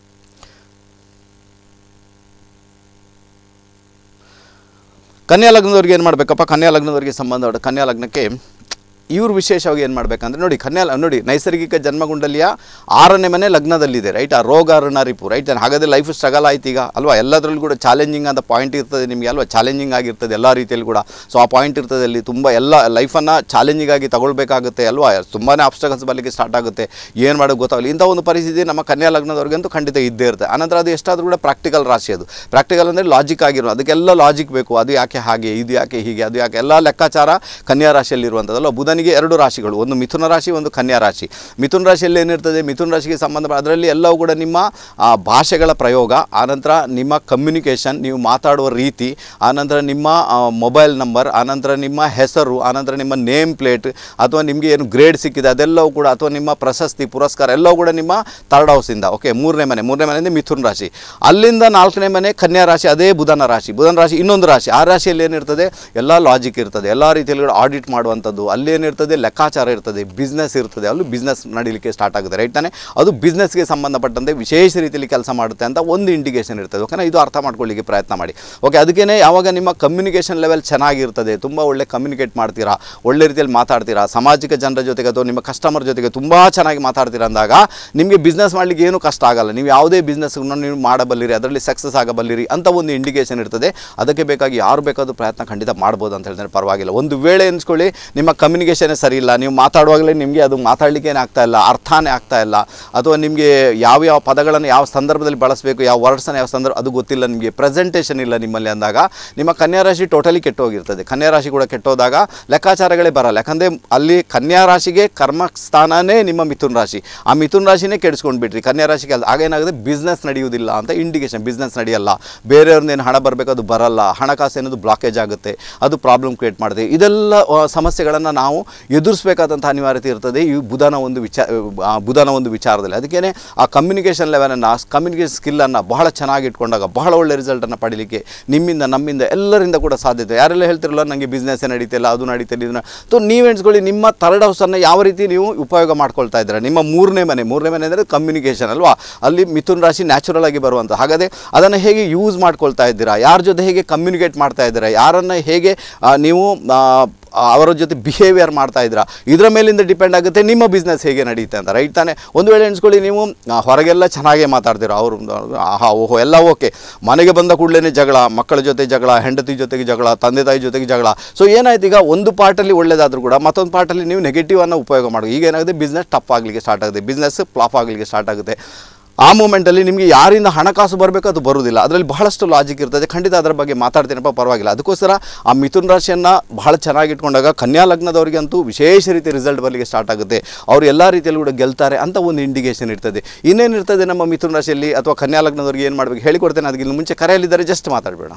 ಕನ್ಯಾ ಲಗ್ನದವ್ರಿಗೆ ಏನು ಮಾಡಬೇಕಪ್ಪ ಕನ್ಯಾ ಲಗ್ನದವರಿಗೆ ಸಂಬಂಧ ಕನ್ಯಾ ಲಗ್ನಕ್ಕೆ ಇವ್ರು ವಿಶೇಷವಾಗಿ ಏನು ಮಾಡಬೇಕಂದ್ರೆ ನೋಡಿ ಕನ್ಯಾ ಲ- ನೋಡಿ ನೈಸರ್ಗಿಕ ಜನ್ಮಗುಂಡಲಿಯ ಆರನೇ ಮನೆ ಲಗ್ನದಲ್ಲಿದೆ ರೈಟ್ ಆ ರೋಗ ಋಣರಿಪು ರೈಟ್ ಹಾಗಾದರೆ ಲೈಫ್ ಸ್ಟ್ರಗಲ್ ಆಯ್ತು ಈಗ ಅಲ್ವಾ ಎಲ್ಲದರಲ್ಲೂ ಕೂಡ ಚಾಲೆಂಜಿಂಗ್ ಅಂತ ಪಾಯಿಂಟ್ ಇರ್ತದೆ ನಿಮಗೆ ಅಲ್ವಾ ಚಾಲೆಂಜಿಂಗ್ ಆಗಿರ್ತದೆ ಎಲ್ಲ ರೀತಿಯಲ್ಲಿ ಕೂಡ ಸೊ ಆ ಪಾಯಿಂಟ್ ಇರ್ತದೆ ಅಲ್ಲಿ ತುಂಬ ಎಲ್ಲ ಲೈಫನ್ನು ಚಾಲೆಂಜಿಂಗ್ ಆಗಿ ತಗೊಳ್ಬೇಕಾಗುತ್ತೆ ಅಲ್ವಾ ತುಂಬಾ ಅಬ್ಸ್ಟಕಲ್ಸ್ ಬರಲಿಕ್ಕೆ ಸ್ಟಾರ್ಟ್ ಆಗುತ್ತೆ ಏನು ಮಾಡೋದು ಗೊತ್ತಾಗಲ್ಲ ಇಂಥ ಒಂದು ಪರಿಸ್ಥಿತಿ ನಮ್ಮ ಕನ್ಯಾ ಲಗ್ನದವ್ರಿಗಂತೂ ಖಂಡಿತ ಇದ್ದೇ ಇರುತ್ತೆ ಅನಂತರ ಅದು ಎಷ್ಟಾದರೂ ಕೂಡ ಪ್ರಾಕ್ಟಿಕಲ್ ರಾಶಿ ಅದು ಪ್ರಾಕ್ಟಿಕಲ್ ಅಂದರೆ ಲಾಜಿಕ್ ಆಗಿರೋ ಅದಕ್ಕೆಲ್ಲ ಲಾಜಿಕ್ ಬೇಕು ಅದು ಯಾಕೆ ಹಾಗೆ ಇದು ಯಾಕೆ ಹೀಗೆ ಅದು ಯಾಕೆ ಎಲ್ಲ ಲೆಕ್ಕಾಚಾರ ಕನ್ಯಾ ರಾಶಿಯಲ್ಲಿರುವಂಥದ್ದಲ್ಲ ಬುಧನಿಗೆ ಎರಡು ರಾಶಿಗಳು ಒಂದು ಮಿಥುನ ರಾಶಿ ಒಂದು ಕನ್ಯಾ ರಾಶಿ ಮಿಥುನ ರಾಶಿಯಲ್ಲಿ ಏನಿರ್ತದೆ ಮಿಥುನ ರಾಶಿಗೆ ಸಂಬಂಧ ಅದರಲ್ಲಿ ಎಲ್ಲವೂ ಕೂಡ ನಿಮ್ಮ ಆ, ಭಾಷೆಗಳ ಪ್ರಯೋಗ ಆನಂತರ ನಿಮ್ಮ ಕಮ್ಯುನಿಕೇಷನ್ ನೀವು ಮಾತಾಡುವ ರೀತಿ ಆನಂತರ ನಿಮ್ಮ ಮೊಬೈಲ್ ನಂಬರ್ ಆನಂತರ ನಿಮ್ಮ ಹೆಸರು ಆನಂತರ ನಿಮ್ಮ ನೇಮ್ ಪ್ಲೇಟ್ ಅಥವಾ ನಿಮಗೆ ಏನು ಗ್ರೇಡ್ ಸಿಕ್ಕಿದೆ ಅದೆಲ್ಲವೂ ಕೂಡ ಅಥವಾ ನಿಮ್ಮ ಪ್ರಶಸ್ತಿ ಪುರಸ್ಕಾರ ಎಲ್ಲವೂ ಕೂಡ ನಿಮ್ಮ ಥರ್ಡ್ ಹೌಸಿಂದ ಓಕೆ ಮೂರನೇ ಮನೆ ಮೂರನೇ ಮನೆಯಿಂದ ಮಿಥುನ್ ರಾಶಿ ಅಲ್ಲಿಂದ ನಾಲ್ಕನೇ ಮನೆ ಕನ್ಯಾ ರಾಶಿ ಅದೇ ಬುಧನ ರಾಶಿ ಬುಧನ ರಾಶಿ ಇನ್ನೊಂದು ರಾಶಿ ಆ ರಾಶಿಯಲ್ಲಿ ಏನಿರ್ತದೆ ಎಲ್ಲ ಲಾಜಿಕ್ ಇರ್ತದೆ ಎಲ್ಲ ರೀತಿಯಲ್ಲಿ ಆಡಿಟ್ ಮಾಡುವಂಥದ್ದು ಅಲ್ಲಿ ಏನಿರ್ತದೆ ಲೆಕ್ಕಾಚಾರ ಇರ್ತದೆ ಬಿಸ್ನೆಸ್ ಇರ್ತದೆ ಅಲ್ಲೂ ಬಿಸ್ನೆಸ್ ನಡೀಲಿಕ್ಕೆ ಸ್ಟಾರ್ಟ್ ಆಗುತ್ತೆ ರೈಟ್ ತಾನೆ ಅದು ಬಿಸ್ನೆಸ್ಗೆ ಸಂಬಂಧಪಟ್ಟಂತೆ ವಿಶೇಷ ರೀತಿಯಲ್ಲಿ ಕೆಲಸ ಮಾಡುತ್ತೆ ಅಂತ ಒಂದು ಇಂಡಿಕೇಷನ್ ಇರ್ತದೆ ಓಕೆನಾ ಇದು ಅರ್ಥ ಮಾಡ್ಕೊಳ್ಳಿಕ್ಕೆ ಪ್ರಯತ್ನ ಮಾಡಿ ಓಕೆ ಅದಕ್ಕೇ ಯಾವಾಗ ನಿಮ್ಮ ಕಮ್ಯುನಿಕೇಷನ್ ಲೆವೆಲ್ ಚೆನ್ನಾಗಿರ್ತದೆ ತುಂಬ ಒಳ್ಳೆ ಕಮ್ಯುನಿಕೇಟ್ ಮಾಡ್ತೀರಾ ಒಳ್ಳೆ ರೀತಿಯಲ್ಲಿ ಮಾತಾಡ್ತೀರಾ ಸಾಮಾಜಿಕ ಜನರ ಜೊತೆಗೆ ಅಥವಾ ನಿಮ್ಮ ಕಸ್ಟಮರ್ ಜೊತೆಗೆ ತುಂಬ ಚೆನ್ನಾಗಿ ಮಾತಾಡ್ತೀರಾ ಅಂದಾಗ ನಿಮಗೆ ಬಿಸ್ನೆಸ್ ಮಾಡಲಿಕ್ಕೆ ಏನೂ ಕಷ್ಟ ಆಗಲ್ಲ ನೀವು ಯಾವುದೇ ಬಿಸ್ನೆಸ್ನ ನೀವು ಮಾಡಬಲ್ಲಿರಿ ಅದರಲ್ಲಿ ಸಕ್ಸಸ್ ಆಗಬಲ್ಲಿರಿ ಅಂತ ಒಂದು ಇಂಡಿಕೇಷನ್ ಇರ್ತದೆ ಅದಕ್ಕೆ ಬೇಕಾಗಿ ಯಾರು ಬೇಕಾದ್ರೂ ಪ್ರಯತ್ನ ಖಂಡಿತ ಮಾಡ್ಬೋದು ಅಂತ ಹೇಳಿದ್ರೆ ಪರವಾಗಿಲ್ಲ ಒಂದು ವೇಳೆ ಎನ್ಸ್ಕೊಳ್ಳಿ ನಿಮ್ಮ ಕಮ್ಯುನಿಕೇಷನೇ ಸರಿ ಇಲ್ಲ ನೀವು ಮಾತಾಡುವಾಗಲೇ ನಿಮಗೆ ಅದು ಮಾತಾಡಲಿಕ್ಕೆ ಆಗ್ತಾ ಇಲ್ಲ ಅರ್ಥನೇ ಆಗ್ತಾ ಇಲ್ಲ ಅಥವಾ ನಿಮಗೆ ಯಾವ ಯಾವ ಪದಗಳನ್ನು ಯಾವ ಸಂದರ್ಭದಲ್ಲಿ ಬಳಸಬೇಕು ಯಾವ ವರ್ಡ್ಸನ್ನು ಯಾವ ಸಂದರ್ಭ ಅದು ಗೊತ್ತಿಲ್ಲ ನಿಮಗೆ ಪ್ರೆಸೆಂಟೇಷನ್ ಇಲ್ಲ ನಿಮ್ಮಲ್ಲಿ ಅಂದಾಗ ನಿಮ್ಮ ಕನ್ಯಾ ರಾಶಿ ಟೋಟಲಿ ಕೆಟ್ಟೋಗಿರ್ತದೆ ಕನ್ಯಾ ರಾಶಿ ಕೂಡ ಕೆಟ್ಟೋದಾಗ ಲೆಕ್ಕಾಚಾರಗಳೇ ಬರಲ್ಲ ಯಾಕಂದರೆ ಅಲ್ಲಿ ಕನ್ಯಾ ರಾಶಿಗೆ ಕರ್ಮಸ್ಥಾನನೇ ನಿಮ್ಮ ಮಿಥುನ್ ರಾಶಿ ಆ ಮಿಥುನ್ ರಾಶಿನೇ ಕೆಡಿಸ್ಕೊಂಡು ಬಿಟ್ರಿ ಕನ್ಯಾ ರಾಶಿಗೆ ಅದು ಆಗೇನಾಗುತ್ತೆ ಬಿಸ್ನೆಸ್ ನಡೆಯುವುದಿಲ್ಲ ಅಂತ ಇಂಡಿಕೇಶನ್ ಬಿಸ್ನೆಸ್ ನಡೆಯಲ್ಲ ಬೇರೆಯವ್ರನ್ನೇನು ಹಣ ಬರಬೇಕು ಅದು ಬರಲ್ಲ ಹಣಕಾಸು ಏನದು ಬ್ಲಾಕೇಜ್ ಆಗುತ್ತೆ ಅದು ಪ್ರಾಬ್ಲಮ್ ಕ್ರಿಯೇಟ್ ಮಾಡುತ್ತೆ ಇದೆಲ್ಲ ಆ, ಸಮಸ್ಯೆಗಳನ್ನು ನಾವು ಎದುರಿಸಬೇಕಾದಂಥ ಅನಿವಾರ್ಯತೆ ಇರ್ತದೆ ಈ ಬುಧನ ಒಂದು ವಿಚಾರ ಆ, ಬುಧನ ಒಂದು ವಿಚಾರದಲ್ಲಿ ಅದಕ್ಕೇ ಆ ಕಮ್ಯುನಿಕೇಷನ್ ಲೆವೆಲನ್ನು ಕಮ್ಯುನಿಕೇಷನ್ ಸ್ಕಿಲ್ಲನ್ನು ಬಹಳ ಚೆನ್ನಾಗಿ ಇಟ್ಕೊಂಡಾಗ ಬಹಳ ಒಳ್ಳೆ ರಿಸಲ್ಟನ್ನು ಪಡೀಲಿಕ್ಕೆ ನಿಮ್ಮಿಂದ ನಮ್ಮಿಂದ ಎಲ್ಲರಿಂದ ಕೂಡ ಸಾಧ್ಯತೆ ಯಾರೆಲ್ಲ ಹೇಳ್ತಿರಲ್ಲ ನನಗೆ ಬಿಸ್ನೆಸ್ಸೇ ನಡೀತಿಲ್ಲ ಅದು ನಡೀತಿಲ್ಲ ಇದನ್ನ ಸೊ ನೀವು ಎಣಿಸ್ಕೊಳ್ಳಿ ನಿಮ್ಮ ಥರ್ಡ್ ಹೌಸನ್ನು ಯಾವ ರೀತಿ ನೀವು ಉಪಯೋಗ ಮಾಡ್ಕೊಳ್ತಾ ಇದ್ದೀರಾ ನಿಮ್ಮ ಮೂರನೇ ಮನೆ ಮೂರನೇ ಮನೆ ಅಂದರೆ ಕಮ್ಯುನಿಕೇಷನ್ ಅಲ್ವಾ ಅಲ್ಲಿ ಮಿಥುನ್ ರಾಶಿ ನ್ಯಾಚುರಲ್ ಆಗಿ ಬರುವಂಥ ಹಾಗಾದರೆ ಅದನ್ನು ಹೇಗೆ ಯೂಸ್ ಮಾಡ್ಕೊಳ್ತಾ ಇದ್ದೀರಾ ಯಾರ ಜೊತೆ ಹೇಗೆ ಕಮ್ಯುನಿಕೇಟ್ ಮಾಡ್ತಾ ಇದ್ದೀರಾ ಯಾರನ್ನು ಹೇಗೆ ಆ, ನೀವು ಆ, ಅವರ ಜೊತೆ ಬಿಹೇವಿಯರ್ ಮಾಡ್ತಾ ಇದ್ದೀರಾ ಇದರ ಮೇಲಿಂದ ಡಿಪೆಂಡ್ ಆಗುತ್ತೆ ನಿಮ್ಮ ಬಿಸ್ನೆಸ್ ಹೇಗೆ ನಡೀತೆ ಅಂತ ರೈಟ್ ತಾನೆ ಒಂದು ವೇಳೆ ಎಣಿಸ್ಕೊಳ್ಳಿ ನೀವು ಆ, ಹೊರಗೆಲ್ಲ ಚೆನ್ನಾಗೇ ಮಾತಾಡ್ತೀರಾ ಅವರು ಆಹಾ ಓಹೋ ಎಲ್ಲ ಓಕೆ ಮನೆಗೆ ಬಂದ ಕೂಡಲೇ ಜಗಳ ಮಕ್ಕಳ ಜೊತೆ ಜಗಳ ಹೆಂಡತಿ ಜೊತೆಗೆ ಜಗಳ ತಂದೆ ತಾಯಿ ಜೊತೆಗೆ ಜಗಳ ಸೊ ಏನಾಯ್ತು ಈಗ ಒಂದು ಪಾರ್ಟಲ್ಲಿ ಒಳ್ಳೇದಾದರೂ ಕೂಡ ಮತ್ತೊಂದು ಪಾರ್ಟಲ್ಲಿ ನೀವು ನೆಗೆಟಿವ್ ಅನ್ನು ಉಪಯೋಗ ಮಾಡಿ ಈಗ ಏನಾಗುತ್ತೆ ಬಿಸ್ನೆಸ್ ಟಪ್ ಆಗಲಿಕ್ಕೆ ಸ್ಟಾರ್ಟ್ ಆಗುತ್ತೆ ಬಿಸ್ನೆಸ್ ಫ್ಲಾಪ್ ಆಗಲಿಕ್ಕೆ ಸ್ಟಾರ್ಟ್ ಆಗುತ್ತೆ ಆ ಮೂಮೆಂಟಲ್ಲಿ ನಿಮಗೆ ಯಾರಿಂದ ಹಣಕಾಸು ಬರಬೇಕು ಅದು ಬರುವುದಿಲ್ಲ ಅದರಲ್ಲಿ ಬಹಳಷ್ಟು ಲಾಜಿಕ್ ಇರ್ತದೆ ಖಂಡಿತ ಅದರ ಬಗ್ಗೆ ಮಾತಾಡ್ತೀನಪ್ಪ ಪರವಾಗಿಲ್ಲ ಅದಕ್ಕೋಸ್ಕರ ಆ ಮಿಥುನ್ ರಾಶಿಯನ್ನು ಬಹಳ ಚೆನ್ನಾಗಿ ಇಟ್ಕೊಂಡಾಗ ಕನ್ಯಾ ಲಗ್ನದವರಿಗೆ ಅಂತೂ ವಿಶೇಷ ರೀತಿ ರಿಸಲ್ಟ್ ಬರಲಿಕ್ಕೆ ಸ್ಟಾರ್ಟ್ ಆಗುತ್ತೆ ಅವರು ಎಲ್ಲ ರೀತಿಯಲ್ಲೂ ಕೂಡ ಗೆಲ್ತಾರೆ ಅಂತ ಒಂದು ಇಂಡಿಕೇಷನ್ ಇರ್ತದೆ ಇನ್ನೇನಿರ್ತದೆ ನಮ್ಮ ಮಿಥುನ್ ರಾಶಿಯಲ್ಲಿ ಅಥವಾ ಕನ್ಯಾ ಲಗ್ನದವ್ರಿಗೆ ಏನು ಮಾಡಬೇಕು ಹೇಳಿಕೊಡ್ತೇನೆ ಅದಕ್ಕಿಂತ ಮುಂಚೆ ಕರೆಯಲ್ಲಿದ್ದಾರೆ ಜಸ್ಟ್ ಮಾತಾಡಬೇಡ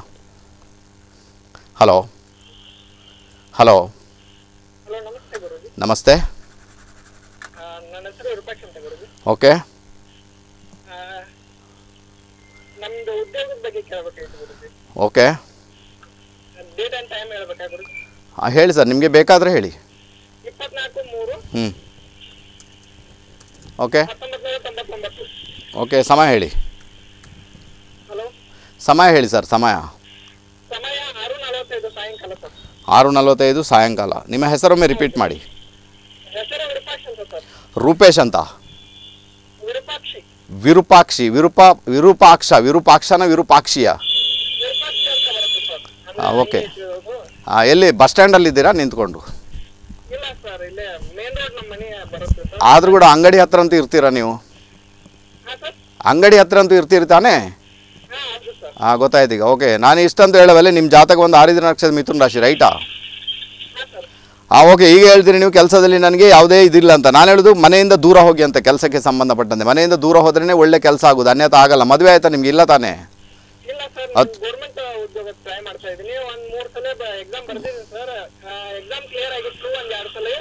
ಹಲೋ ಹಲೋ ಹಲೋ ನಮಸ್ತೆ ಗುರುಜಿ ನಮಸ್ತೆ ಆ, ನನ್ನ ಹೆಸರು ವಿರೂಪಾಕ್ಷ ಅಂತ ಗುರುಜಿ ಓಕೆ ಆ, ನಮ್ದು ಉದ್ಯೋಗದ ಬಗ್ಗೆ ಕೇಳಬೇಕಾಗಿತ್ತು ಗುರುಜಿ ಓಕೆ ಡೇಟ್ ಆ್ಯಂಡ್ ಟೈಮ್ ಹೇಳ್ಬೇಕಾ ಗುರುಜಿ ಹೇಳಿ ಸರ್ ನಿಮಗೆ ಬೇಕಾದರೆ ಹೇಳಿ ಇಪ್ಪತ್ನಾಲ್ಕು ಮೂರು ಹ್ಞೂ ಓಕೆ ಹತ್ತೊಂಬತ್ತು ನೂರ ತೊಂಬತ್ತೊಂಬತ್ತು ಓಕೆ ಸಮಯ ಹೇಳಿ ಹಲೋ ಸಮಯ ಹೇಳಿ ಸರ್ ಸಮಯ ಸಮಯ ಆರು ನಲವತ್ತೈದು ಸಾಯಂಕಾಲ ಸರ್ ಆರು ನಲವತ್ತೈದು ಸಾಯಂಕಾಲ ನಿಮ್ಮ ಹೆಸರೊಮ್ಮೆ ರಿಪೀಟ್ ಮಾಡಿ ಹೆಸರು ವಿರೂಪಾಕ್ಷ ಅಂತ ಸರ್ ರೂಪೇಶ್ ಅಂತ ವಿರೂಪಾಕ್ಷಿ ವಿರೂಪಾಕ್ಷಿ ವಿರೂಪ ವಿರೂಪಾಕ್ಷ ವಿರೂಪಾಕ್ಷನ ವಿರೂಪಾಕ್ಷಿಯ ವಿರೂಪಾಕ್ಷಿ ಅಂತ ಬರುತ್ತೆ ಸರ್ ಆ, ಅಂದ್ರೆ ಓಕೆ. ಇಂಗ್ಲೀಷ್ ಇದು. ಆ, ಎಲ್ಲಿ ಬಸ್ ಸ್ಟ್ಯಾಂಡಲ್ಲಿದ್ದೀರಾ ನಿಂತ್ಕೊಂಡು ಇಲ್ಲ ಸರ್ ಇಲ್ಲೇ ಮೇನ್ ರೋಡ್ ನಮ್ಮ ಮನೆ ಬರುತ್ತೆ ಸರ್ ಆದರೂ ಕೂಡ ಅಂಗಡಿ ಹತ್ರ ಅಂತೂ ಇರ್ತೀರಾ ನೀವು ಹಾಂ ಸರ್ ಅಂಗಡಿ ಹತ್ರ ಅಂತೂ ಇರ್ತೀರಿ ತಾನೇ ಹಾಂ ಅದು ಸರ್ ಹಾಂ ಗೊತ್ತಾಯ್ತು ಈಗ ಓಕೆ ನಾನು ಇಷ್ಟಂತ ಹೇಳವಲ್ಲೇ ನಿಮ್ಮ ಜಾತಕ ಒಂದು ಆರಿದ್ರ ನಕ್ಷತ್ರ ಮಿಥುನ್ ರಾಶಿ ರೈಟಾ ಹಾಂ ಓಕೆ ಈಗ ಹೇಳ್ತೀರಿ ನೀವು ಕೆಲಸದಲ್ಲಿ ನನಗೆ ಯಾವುದೇ ಇದಿಲ್ಲ ಅಂತ ನಾನು ಹೇಳೋದು ಮನೆಯಿಂದ ದೂರ ಹೋಗಿ ಅಂತ ಕೆಲಸಕ್ಕೆ ಸಂಬಂಧಪಟ್ಟಂತೆ ಮನೆಯಿಂದ ದೂರ ಹೋದ್ರೇ ಒಳ್ಳೆ ಕೆಲಸ ಆಗೋದು ಅನ್ಯತಾ ಆಗಲ್ಲ ಮದುವೆ ಆಯ್ತಾ ನಿಮ್ಗೆ ಇಲ್ಲ ತಾನೇ ಇಲ್ಲ ಸರ್ ನಾನು ಗೌರ್ಮೆಂಟ್ ಉದ್ಯೋಗ ಟ್ರೈ ಮಾಡ್ತಾ ಇದ್ದೀನಿ ಒಂದ್ ಮೂರ್ ಸಲ ಎಕ್ಸಾಮ್ ಬರ್ದಿದ್ದೀನಿ ಸರ್ ಎಕ್ಸಾಮ್ ಕ್ಲಿಯರ್ ಆಗಿತ್ತು ಒಂದ್ ಎರಡ್ ಸಲ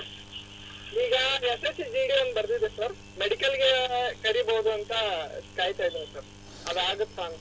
ಈಗ S S C G D ಒಂದು ಬರ್ದಿದೆ ಸರ್ ಮೆಡಿಕಲ್ಗೆ ಕರಿಬಹುದು ಅಂತ ಕಾಯ್ತಾ ಇದ್ದೀನಿ ಸರ್ ಅದಾಗುತ್ತಾ ಅಂತ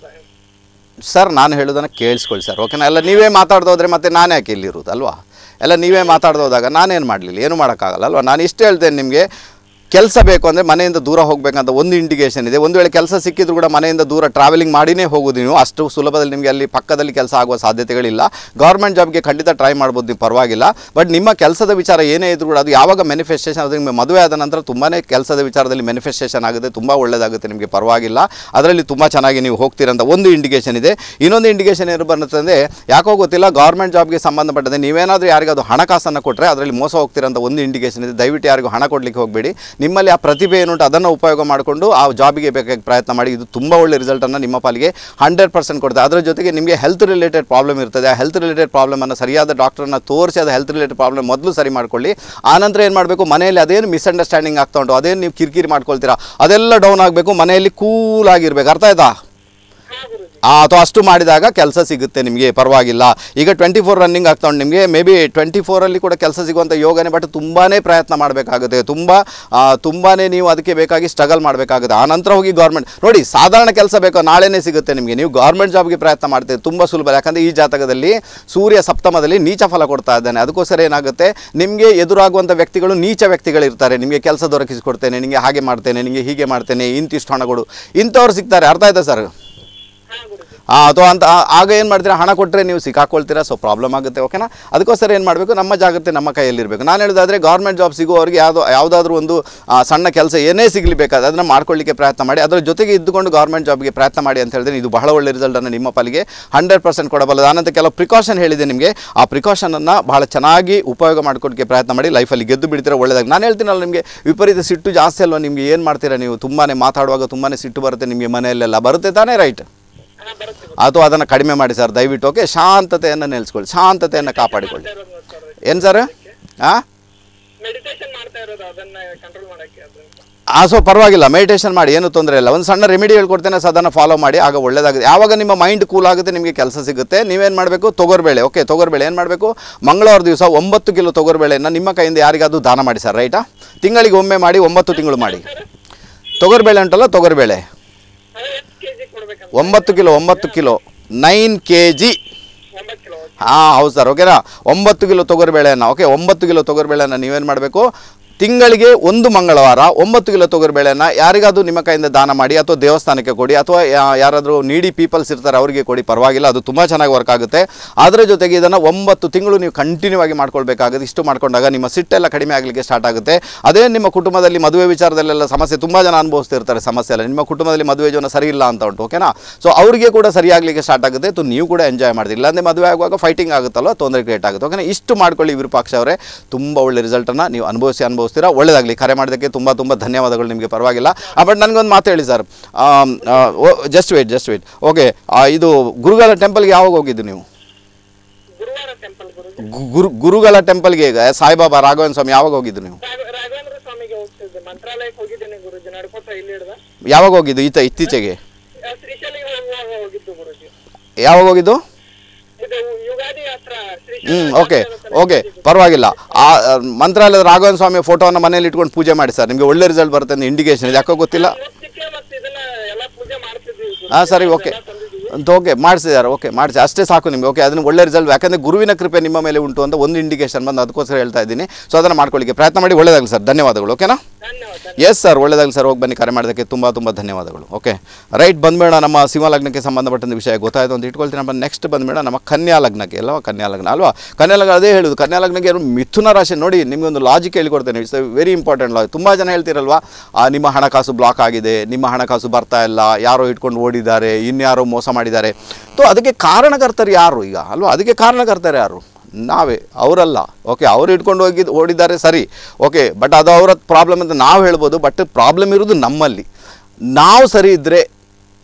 ಸರ್ ನಾನು ಹೇಳೋದನ್ನು ಕೇಳಿಸ್ಕೊಳ್ಳಿ ಸರ್ ಓಕೆನಾ ಎಲ್ಲ ನೀವೇ ಮಾತಾಡ್ದೋದ್ರೆ ಮತ್ತೆ ನಾನು ಯಾಕೆ ಇಲ್ಲಿರೋದು ಅಲ್ವಾ ಎಲ್ಲ ನೀವೇ ಮಾತಾಡ್ದೋದಾಗ ನಾನೇನು ಮಾಡಲಿಲ್ಲ ಏನು ಮಾಡೋಕ್ಕಾಗಲ್ಲ ಅಲ್ವಾ ನಾನು ಇಷ್ಟು ಹೇಳ್ತೇನೆ ನಿಮಗೆ ಕೆಲಸ ಬೇಕು ಅಂದರೆ ಮನೆಯಿಂದ ದೂರ ಹೋಗಬೇಕಂತ ಒಂದು ಇಂಡಿಕೇಷನ್ ಇದೆ ಒಂದು ವೇಳೆ ಕೆಲಸ ಸಿಕ್ಕಿದ್ರು ಕೂಡ ಮನೆಯಿಂದ ದೂರ ಟ್ರಾವೆಲಿಂಗ್ ಮಾಡಿನೇ ಹೋಗೋದು ನೀವು ಅಷ್ಟು ಸುಲಭದಲ್ಲಿ ನಿಮಗೆ ಅಲ್ಲಿ ಪಕ್ಕದಲ್ಲಿ ಕೆಲಸ ಆಗುವ ಸಾಧ್ಯತೆಗಳಿಲ್ಲ ಗೌರ್ಮೆಂಟ್ ಜಾಬ್ಗೆ ಖಂಡಿತ ಟ್ರೈ ಮಾಡ್ಬೋದು ನೀವು ಪರವಾಗಿಲ್ಲ ಬಟ್ ನಿಮ್ಮ ಕೆಲಸದ ವಿಚಾರ ಏನೇ ಇದ್ರೂ ಕೂಡ ಅದು ಯಾವಾಗ ಮ್ಯಾನಿಫೆಸ್ಟೇಷನ್ ಅದು ನಿಮಗೆ ಮದುವೆ ಆದ ನಂತರ ತುಂಬಾ ಕೆಲಸದ ವಿಚಾರದಲ್ಲಿ ಮ್ಯಾನಿಫೆಸ್ಟೇಷನ್ ಆಗುತ್ತೆ ತುಂಬ ಒಳ್ಳೆಯದಾಗುತ್ತೆ ನಿಮಗೆ ಪರವಾಗಿಲ್ಲ ಅದರಲ್ಲಿ ತುಂಬ ಚೆನ್ನಾಗಿ ನೀವು ಹೋಗ್ತೀರಂತ ಒಂದು ಇಂಡಿಕೇಷನ್ ಇದೆ ಇನ್ನೊಂದು ಇಂಡಿಕೇಷನ್ ಏನು ಬರುತ್ತಂದರೆ ಯಾಕೋ ಗೊತ್ತಿಲ್ಲ ಗೌರ್ಮೆಂಟ್ ಜಾಬ್ಗೆ ಸಂಬಂಧಪಟ್ಟಂತೆ ನೀವೇನಾದರೂ ಯಾರಿಗಾದ್ರು ಹಣಕಾಸನ್ನು ಕೊಟ್ಟರೆ ಅದರಲ್ಲಿ ಮೋಸ ಹೋಗ್ತೀರಂತ ಒಂದು ಇಂಡಿಕೇಷನ್ ಇದೆ ದಯವಿಟ್ಟು ಯಾರಿಗೂ ಹಣ ಕೊಡಲಿಕ್ಕೆ ಹೋಗಬೇಡಿ ನಿಮ್ಮಲ್ಲಿ ಆ ಪ್ರತಿಭೆ ಏನುಂಟು ಅದನ್ನು ಉಪಯೋಗ ಮಾಡಿಕೊಂಡು ಆ ಜಾಬಿಗೆ ಬೇಕಾಗಿ ಪ್ರಯತ್ನ ಮಾಡಿ ಇದು ತುಂಬ ಒಳ್ಳೆ ರಿಸಲ್ಟನ್ನು ನಿಮ್ಮ ಪಾಲಿಗೆ ಹಂಡ್ರೆಡ್ ಪರ್ಸೆಂಟ್ ಕೊಡ್ತದೆ ಅದರ ಜೊತೆಗೆ ನಿಮಗೆ ಹೆಲ್ತ್ ರಿಲೇಟೆಡ್ ಪ್ರಾಬ್ಲಮ್ ಇರ್ತದೆ ಆ ಹೆಲ್ತ್ ರಿಲೇಟೆಡ್ ಪ್ರಾಬ್ಲಮನ್ನು ಸರಿಯಾದ ಡಾಕ್ಟರ್ನ ತೋರಿಸಿ ಅದು ಹೆಲ್ತ್ ರಿಲೇಟೆಡ್ ಪ್ರಾಬ್ಲಮ್ ಮೊದಲು ಸರಿ ಮಾಡ್ಕೊಳ್ಳಿ ಆನಂತರ ಏನು ಮಾಡಬೇಕು ಮನೆಯಲ್ಲಿ ಅದೇನು ಮಿಸ್ಅಂಡರ್ಸ್ಟ್ಯಾಂಡಿಂಗ್ ಆಗ್ತಾ ಉಂಟು ಅದೇನು ನೀವು ಕಿರಿಕಿರಿ ಮಾಡ್ಕೊಳ್ತೀರಾ ಅದೆಲ್ಲ ಡೌನ್ ಆಗಬೇಕು ಮನೆಯಲ್ಲಿ ಕೂಲ್ ಆಗಿರ್ಬೇಕು ಅರ್ಥ ಆಯ್ತಾ ಹಾ ಗುರುಜಿ ಆ, ಅಥವಾ ಅಷ್ಟು ಮಾಡಿದಾಗ ಕೆಲಸ ಸಿಗುತ್ತೆ ನಿಮಗೆ ಪರವಾಗಿಲ್ಲ ಈಗ ಟ್ವೆಂಟಿ ಫೋರ್ ರನ್ನಿಂಗ್ ಆಗ್ತಾ ಉಂಟು ನಿಮಗೆ ಮೇ ಬಿ ಟ್ವೆಂಟಿ ಫೋರಲ್ಲಿ ಕೂಡ ಕೆಲಸ ಸಿಗುವಂಥ ಯೋಗನೇ ಬಟ್ ತುಂಬಾ ಪ್ರಯತ್ನ ಮಾಡಬೇಕಾಗುತ್ತೆ ತುಂಬ ತುಂಬಾ ನೀವು ಅದಕ್ಕೆ ಬೇಕಾಗಿ ಸ್ಟ್ರಗಲ್ ಮಾಡಬೇಕಾಗುತ್ತೆ ಆ ನಂತರ ಹೋಗಿ ಗೌರ್ಮೆಂಟ್ ನೋಡಿ ಸಾಧಾರಣ ಕೆಲಸ ಬೇಕೋ ನಾಳೆನೇ ಸಿಗುತ್ತೆ ನಿಮಗೆ ನೀವು ಗೌರ್ಮೆಂಟ್ ಜಾಬ್ಗೆ ಪ್ರಯತ್ನ ಮಾಡ್ತೀವಿ ತುಂಬ ಸುಲಭ ಯಾಕಂದರೆ ಈ ಜಾತಕದಲ್ಲಿ ಸೂರ್ಯ ಸಪ್ತಮದಲ್ಲಿ ನೀಚ ಫಲ ಕೊಡ್ತಾ ಇದ್ದಾನೆ ಅದಕ್ಕೋಸ್ಕರ ಏನಾಗುತ್ತೆ ನಿಮಗೆ ಎದುರಾಗುವಂಥ ವ್ಯಕ್ತಿಗಳು ನೀಚ ವ್ಯಕ್ತಿಗಳಿರ್ತಾರೆ ನಿಮಗೆ ಕೆಲಸ ದೊರಕಿಸಿಕೊಡ್ತೇನೆ ನಿಮಗೆ ಹಾಗೆ ಮಾಡ್ತೇನೆ ನಿಮಗೆ ಹೀಗೆ ಮಾಡ್ತೇನೆ ಇಂತಿಷ್ಟು ಹಣ ಕೊಡು ಇಂಥವ್ರು ಸಿಗ್ತಾರೆ ಅರ್ಥ ಆಯ್ತಾ ಸರ್ ಹಾ ಗುರುಜಿ ಆ, ಅಥವಾ ಅಂತ ಆ- ಆಗ ಏನು ಮಾಡ್ತೀರಾ ಹಣ ಕೊಟ್ಟರೆ ನೀವು ಸಿಕ್ಕಾಕೊಳ್ತೀರಾ ಸೊ ಪ್ರಾಬ್ಲಮ್ ಆಗುತ್ತೆ ಓಕೆನಾ ಅದಕ್ಕೋಸ್ಕರ ಏನು ಮಾಡಬೇಕು ನಮ್ಮ ಜಾಗ್ರತೆ ನಮ್ಮ ಕೈಯಲ್ಲಿರಬೇಕು ನಾನು ಹೇಳೋದಾದರೆ ಗೌರ್ಮೆಂಟ್ ಜಾಬ್ ಸಿಗುವವರಿಗೆ ಯಾವುದೋ ಯಾವುದಾದ್ರೂ ಒಂದು ಆ, ಸಣ್ಣ ಕೆಲಸ ಏನೇ ಸಿಗಲಿ ಬೇಕಾದ್ರೆ ಅದನ್ನು ಮಾಡ್ಕೊಳ್ಳಿಕ್ಕೆ ಪ್ರಯತ್ನ ಮಾಡಿ ಅದರ ಜೊತೆಗೆ ಇದ್ದುಕೊಂಡು ಗೌರ್ಮೆಂಟ್ ಜಾಬ್ಗೆ ಪ್ರಯತ್ನ ಮಾಡಿ ಅಂತ ಹೇಳಿದ್ರೆ ಇದು ಬಹಳ ಒಳ್ಳೆ ರಿಸಲ್ಟನ್ನು ನಿಮ್ಮ ಪಾಲಿಗೆ ಹಂಡ್ರೆಡ್ ಪರ್ಸೆಂಟ್ ಕೊಡಬಲ್ಲದು ಆನಂತರ ಕೆಲವು ಪ್ರಿಕಾಷನ್ ಹೇಳಿದೆ ನಿಮಗೆ ಆ ಪ್ರಿಕಾಷನನ್ನು ಬಹಳ ಚೆನ್ನಾಗಿ ಉಪಯೋಗ ಮಾಡ್ಕೊಳ್ಳಿಕ್ಕೆ ಪ್ರಯತ್ನ ಮಾಡಿ ಲೈಫಲ್ಲಿ ಗೆದ್ದು ಬಿಡ್ತೀರಾ ಒಳ್ಳೆದಾಗಿ ನಾನು ಹೇಳ್ತೀನಲ್ಲ ನಿಮಗೆ ವಿಪರೀತ ಸಿಟ್ಟು ಜಾಸ್ತಿ ಅಲ್ವಾ ನಿಮಗೆ ಏನು ಮಾಡ್ತೀರಾ ನೀವು ತುಂಬಾ ಮಾತಾಡುವಾಗ ತುಂಬಾ ಸಿಟ್ಟು ಬರುತ್ತೆ ನಿಮಗೆ ಮನೆಯಲ್ಲೆಲ್ಲ ಬರುತ್ತೆ ತಾನೇ ರೈಟ್ ಹಾ ಬರುತ್ತೆ ಗುರುಜಿ. ಅಥವಾ ಅದನ್ನು ಕಡಿಮೆ ಮಾಡಿ ಸರ್ ದಯವಿಟ್ಟು ಓಕೆ ಶಾಂತತೆಯನ್ನು ನೆಲೆಸ್ಕೊಳ್ಳಿ ಶಾಂತತೆಯನ್ನು ಕಾಪಾಡಿಕೊಳ್ಳಿ ಮಾಡ್ತಾ ಇರೋದು ನೋಡಿ ಸರ್ ಏನು ಸರ್ ಹಾಂ ಮೆಡಿಟೇಷನ್ ಮಾಡ್ತಾ ಇರೋದು ಅದನ್ನ ಕಂಟ್ರೋಲ್ ಮಾಡಕ್ಕೆ ಅದನ್ನ ಆ ಸೊ ಪರವಾಗಿಲ್ಲ ಮೆಡಿಟೇಷನ್ ಮಾಡಿ ಏನು ತೊಂದರೆ ಇಲ್ಲ ಒಂದು ಸಣ್ಣ ರೆಮಿಡಿ ಹೇಳ್ಕೊಡ್ತೇನೆ ಸೊ ಅದನ್ನು ಫಾಲೋ ಮಾಡಿ ಆಗ ಒಳ್ಳೇದಾಗುತ್ತೆ ಯಾವಾಗ ನಿಮ್ಮ ಮೈಂಡ್ ಕೂಲ್ ಆಗುತ್ತೆ ನಿಮಗೆ ಕೆಲಸ ಸಿಗುತ್ತೆ ನೀವೇನು ಮಾಡಬೇಕು ತೊಗರ್ಬೇಳೆ ಓಕೆ ತೊಗರ್ಬೇಳೆ ಏನು ಮಾಡಬೇಕು ಮಂಗಳವಾರ ದಿವಸ ಒಂಬತ್ತು ಕಿಲೋ ತೊಗರ್ಬೇಳೆಯನ್ನು ನಿಮ್ಮ ಕೈಯಿಂದ ಯಾರಿಗಾದ್ರೂ ದಾನ ಮಾಡಿ ಸರ್ ರೈಟಾ ತಿಂಗಳಿಗೆ ಒಮ್ಮೆ ಮಾಡಿ ಒಂಬತ್ತು ತಿಂಗಳು ಮಾಡಿ ತೊಗರ್ಬೇಳೆ ಉಂಟಲ್ಲ ತೊಗರ್ಬೇಳೆ ಅದೇ ಎಷ್ಟು ಕೆಜಿ ಕೊಡ್ಬೇಕಂತ ಒಂಬತ್ತು ಕಿಲೋ ಒಂಬತ್ತು ಕಿಲೋ ನೈನ್ ಕೆ ಜಿ ಒಂಬತ್ತು ಕಿಲೋ ಹಾಂ ಹೌದು ಸರ್ ಓಕೆನಾ ಒಂಬತ್ತು ಕಿಲೋ ತೊಗರಿಬೇಳೆಯನ್ನು ಓಕೆ ಒಂಬತ್ತು ಕಿಲೋ ತೊಗರಿಬೇಳೆಯನ್ನು ನೀವೇನು ಮಾಡಬೇಕು ತಿಂಗಳಿಗೆ ಒಂದು ಮಂಗಳವಾರ ಒಂಬತ್ತು ಕಿಲೋ ತೊಗರಿಬೇಳೆಯನ್ನು ಯಾರಿಗಾದ್ರೂ ನಿಮ್ಮ ಕೈಯಿಂದ ದಾನ ಮಾಡಿ ಅಥವಾ ದೇವಸ್ಥಾನಕ್ಕೆ ಕೊಡಿ ಅಥವಾ ಯಾ- ಯಾರಾದರೂ ನೀಡಿ ಪೀಪಲ್ಸ್ ಇರ್ತಾರೆ ಅವರಿಗೆ ಕೊಡಿ ಪರವಾಗಿಲ್ಲ ಅದು ತುಂಬ ಚೆನ್ನಾಗಿ ವರ್ಕ್ ಆಗುತ್ತೆ ಅದರ ಜೊತೆಗೆ ಇದನ್ನು ಒಂಬತ್ತು ತಿಂಗಳು ನೀವು ಕಂಟಿನ್ಯೂ ಆಗಿ ಮಾಡ್ಕೊಳ್ಬೇಕಾಗುತ್ತೆ ಇಷ್ಟು ಮಾಡ್ಕೊಂಡಾಗ ನಿಮ್ಮ ಸಿಟ್ಟೆಲ್ಲ ಕಡಿಮೆ ಆಗಲಿಕ್ಕೆ ಸ್ಟಾರ್ಟ್ ಆಗುತ್ತೆ ಅದೇ ನಿಮ್ಮ ಕುಟುಂಬದಲ್ಲಿ ಮದುವೆ ವಿಚಾರದಲ್ಲೆಲ್ಲ ಸಮಸ್ಯೆ ತುಂಬ ಜನ ಅನುಭವಿಸ್ತಿರ್ತಾರೆ ಸಮಸ್ಯೆ ಎಲ್ಲ ನಿಮ್ಮ ಕುಟುಂಬದಲ್ಲಿ ಮದುವೆ ಜೀವನ ಸರಿ ಇಲ್ಲ ಅಂತ ಉಂಟು ಓಕೆನಾ ಸೊ ಅವರಿಗೆ ಕೂಡ ಸರಿಯಾಗಲಿಕ್ಕೆ ಸ್ಟಾರ್ಟ್ ಆಗುತ್ತೆ ಸೊ ನೀವು ಕೂಡ ಎಂಜಾಯ್ ಮಾಡ್ತೀರಿ ಇಲ್ಲಾಂದರೆ ಮದುವೆ ಆಗುವಾಗ ಫೈಟಿಂಗ್ ಆಗುತ್ತಲ್ಲ ತೊಂದರೆ ಕ್ರಿಯೇಟ್ ಆಗುತ್ತೆ ಓಕೆನಾ ಇಷ್ಟು ಮಾಡ್ಕೊಳ್ಳಿ ವಿರೂಪಾಕ್ಷ ಅವರೇ ತುಂಬ ಒಳ್ಳೆ ರಿಸಲ್ಟನ್ನು ನೀವು ಅನುಭವಿಸಿ ಅನುಭವಿಸ್ತೀರಾ ಒಳ್ಳೆಯದಾಗಲಿ ಕರೆ ಮಾಡೋದಕ್ಕೆ ತುಂಬ ತುಂಬ ಧನ್ಯವಾದಗಳು ನಿಮಗೆ ಪರವಾಗಿಲ್ಲ ಬಟ್ ನನಗೊಂದು ಮಾತು ಹೇಳಿ sir just wait just wait okay ಇದು ಗುರುಗಳ ಟೆಂಪಲ್ಗೆ ಯಾವಾಗ ಹೋಗಿದ್ದು ನೀವು ಗುರುವಾರ ಟೆಂಪಲ್ ಗುರುಜಿ ಗು- ಗುರು ಗುರುಗಳ ಟೆಂಪಲ್ಗೆ ಈಗ ಸಾಯಿಬಾಬಾ ರಾಘವೇಂದ್ರ ಸ್ವಾಮಿ ಯಾವಾಗ ಹೋಗಿದ್ದು ನೀವು ರಾಘ- ರಾಘವೇಂದ್ರ ಸ್ವಾಮಿಗೆ ಹೋಗ್ತಿದ್ದೆ ಮಂತ್ರಾಲಯಕ್ಕೆ ಹೋಗಿದ್ದೇನೆ ಗುರುಜಿ ನಡ್ಕೋತ ಇಲ್ಲಿ ಹಿಡ್ದ ಯಾವಾಗ ಹೋಗಿದ್ದು ಈತ ಇತ್ತೀಚೆಗೆ ಆ, ಶ್ರೀಶೈಲಿಗೆ ಹೋಗುವಾಗ ಹೋಗಿದ್ದು ಗುರುಜಿ ಯಾವಾಗ ಹೋಗಿದ್ದು ಇದು ಯುಗಾದಿ ಹತ್ರ ಶ್ರೀಶೈಲ ಹ್ಮ್ ಓಕೆ ಜಾತ್ರೆ ಓಕೆ ಪರವಾಗಿಲ್ಲ ಆ ಆ, ಮಂತ್ರಾಲಯದ ರಾಘವೇಂದ್ರ ಸ್ವಾಮಿ ಫೋಟೋವನ್ನು ಮನೇಲಿ ಇಟ್ಕೊಂಡು ಪೂಜೆ ಮಾಡಿ ಸರ್ ನಿಮಗೆ ಒಳ್ಳೆ ರಿಸಲ್ಟ್ ಬರುತ್ತೆ ಅಂತ ಇಂಡಿಕೇಶನ್ ಇದೆ ಯಾಕೋ ಗೊತ್ತಿಲ್ಲ ಮುತ್ತಿಗೆ ಮತ್ತೆ ಇದನ್ನ ಎಲ್ಲ ಪೂಜೆ ಮಾಡ್ತಿದ್ವಿ ಗುರುಜಿ. ಹಾಂ ಸರಿ ಓಕೆ ಎಲ್ಲ ತಂದಿದ್ವಿ. ಅಂತ ಓಕೆ ಮಾಡಿಸಿದ್ದಾರೆ ಓಕೆ ಮಾಡಿಸಿ ಅಷ್ಟೇ ಸಾಕು ನಿಮಗೆ ಓಕೆ ಅದನ್ನು ಒಳ್ಳೆ ರಿಸಲ್ಟ್ ಯಾಕಂದರೆ ಗುರುವಿನ ಕೃಪೆ ನಿಮ್ಮ ಮೇಲೆ ಉಂಟು ಅಂತ ಒಂದು ಇಂಡಿಕೇಶನ್ ಬಂದು ಅದಕ್ಕೋಸ್ಕರ ಹೇಳ್ತಾ ಇದ್ದೀನಿ ಸೊ ಅದನ್ನು ಮಾಡ್ಕೊಳ್ಳಿಕ್ಕೆ ಪ್ರಯತ್ನ ಮಾಡಿ ಒಳ್ಳೆಯದಾಗಲಿ ಸರ್ ಧನ್ಯವಾದಗಳು ಓಕೆನಾ ಧನ್ಯವಾದ ಎಸ್ ಸರ್ ಒಳ್ಳೆದಾಗಲಿ ಸರ್ ಹೋಗಿ ಬನ್ನಿ ಕರೆ ಮಾಡೋದಕ್ಕೆ ತುಂಬ ತುಂಬ ಧನ್ಯವಾದಗಳು ಓಕೆ ರೈಟ್ ಬಂದ್ಬೇಡ ನಮ್ಮ ಸಿಂಹ ಲಗ್ನಕ್ಕೆ ಸಂಬಂಧಪಟ್ಟಂಥ ವಿಷಯ ಗೊತ್ತಾಯಿತು ಅಂತ ಇಟ್ಕೊಳ್ತೀನಿ ನಮ್ಮ ನೆಕ್ಸ್ಟ್ ಬಂದ್ಬೇಡ ನಮ್ಮ ಕನ್ಯಾ ಲಗ್ನಕ್ಕೆ ಅಲ್ವಾ ಕನ್ಯಾ ಲಗ್ನ ಅಲ್ವಾ ಕನ್ಯಾ ಲಗ್ನ ಅದೇ ಹೇಳುದು ಕನ್ಯಾ ಲಗ್ನಕ್ಕೆ ಏನು ಮಿಥುನ ರಾಶಿ ನೋಡಿ ನಿಮಗೊಂದು ಲಾಜಿಕ್ ಹೇಳ್ಕೊಡ್ತೇನೆ ಇಟ್ಸ್ ವೆರಿ ಇಂಪಾರ್ಟೆಂಟ್ ಲಾ ತುಂಬ ಜನ ಹೇಳ್ತಿರಲ್ವಾ ಆ, ನಿಮ್ಮ ಹಣಕಾಸು ಬ್ಲಾಕ್ ಆಗಿದೆ ನಿಮ್ಮ ಹಣಕಾಸು ಬರ್ತಾ ಇಲ್ಲ ಯಾರೋ ಇಟ್ಕೊಂಡು ಓಡಿದ್ದಾರೆ ಇನ್ಯಾರೋ ಮೋಸ ಮಾಡಿದ್ದಾರೆ ಸೊ ಅದಕ್ಕೆ ಕಾರಣಕರ್ತರು ಯಾರು ಈಗ ಅಲ್ವಾ ಅದಕ್ಕೆ ಕಾರಣಕರ್ತರು ಯಾರು ನಾವೇ ಅವರಲ್ಲ ಓಕೆ ಅವ್ರು ಇಟ್ಕೊಂಡು ಹೋಗಿ ಓಡಿದ್ದಾರೆ ಸರಿ ಓಕೆ ಬಟ್ ಅದು ಅವರ ಪ್ರಾಬ್ಲಮ್ ಅಂತ ನಾವು ಹೇಳ್ಬೋದು ಬಟ್ ಪ್ರಾಬ್ಲಮ್ ಇರೋದು ನಮ್ಮಲ್ಲಿ ನಾವು ಸರಿ ಇದ್ದರೆ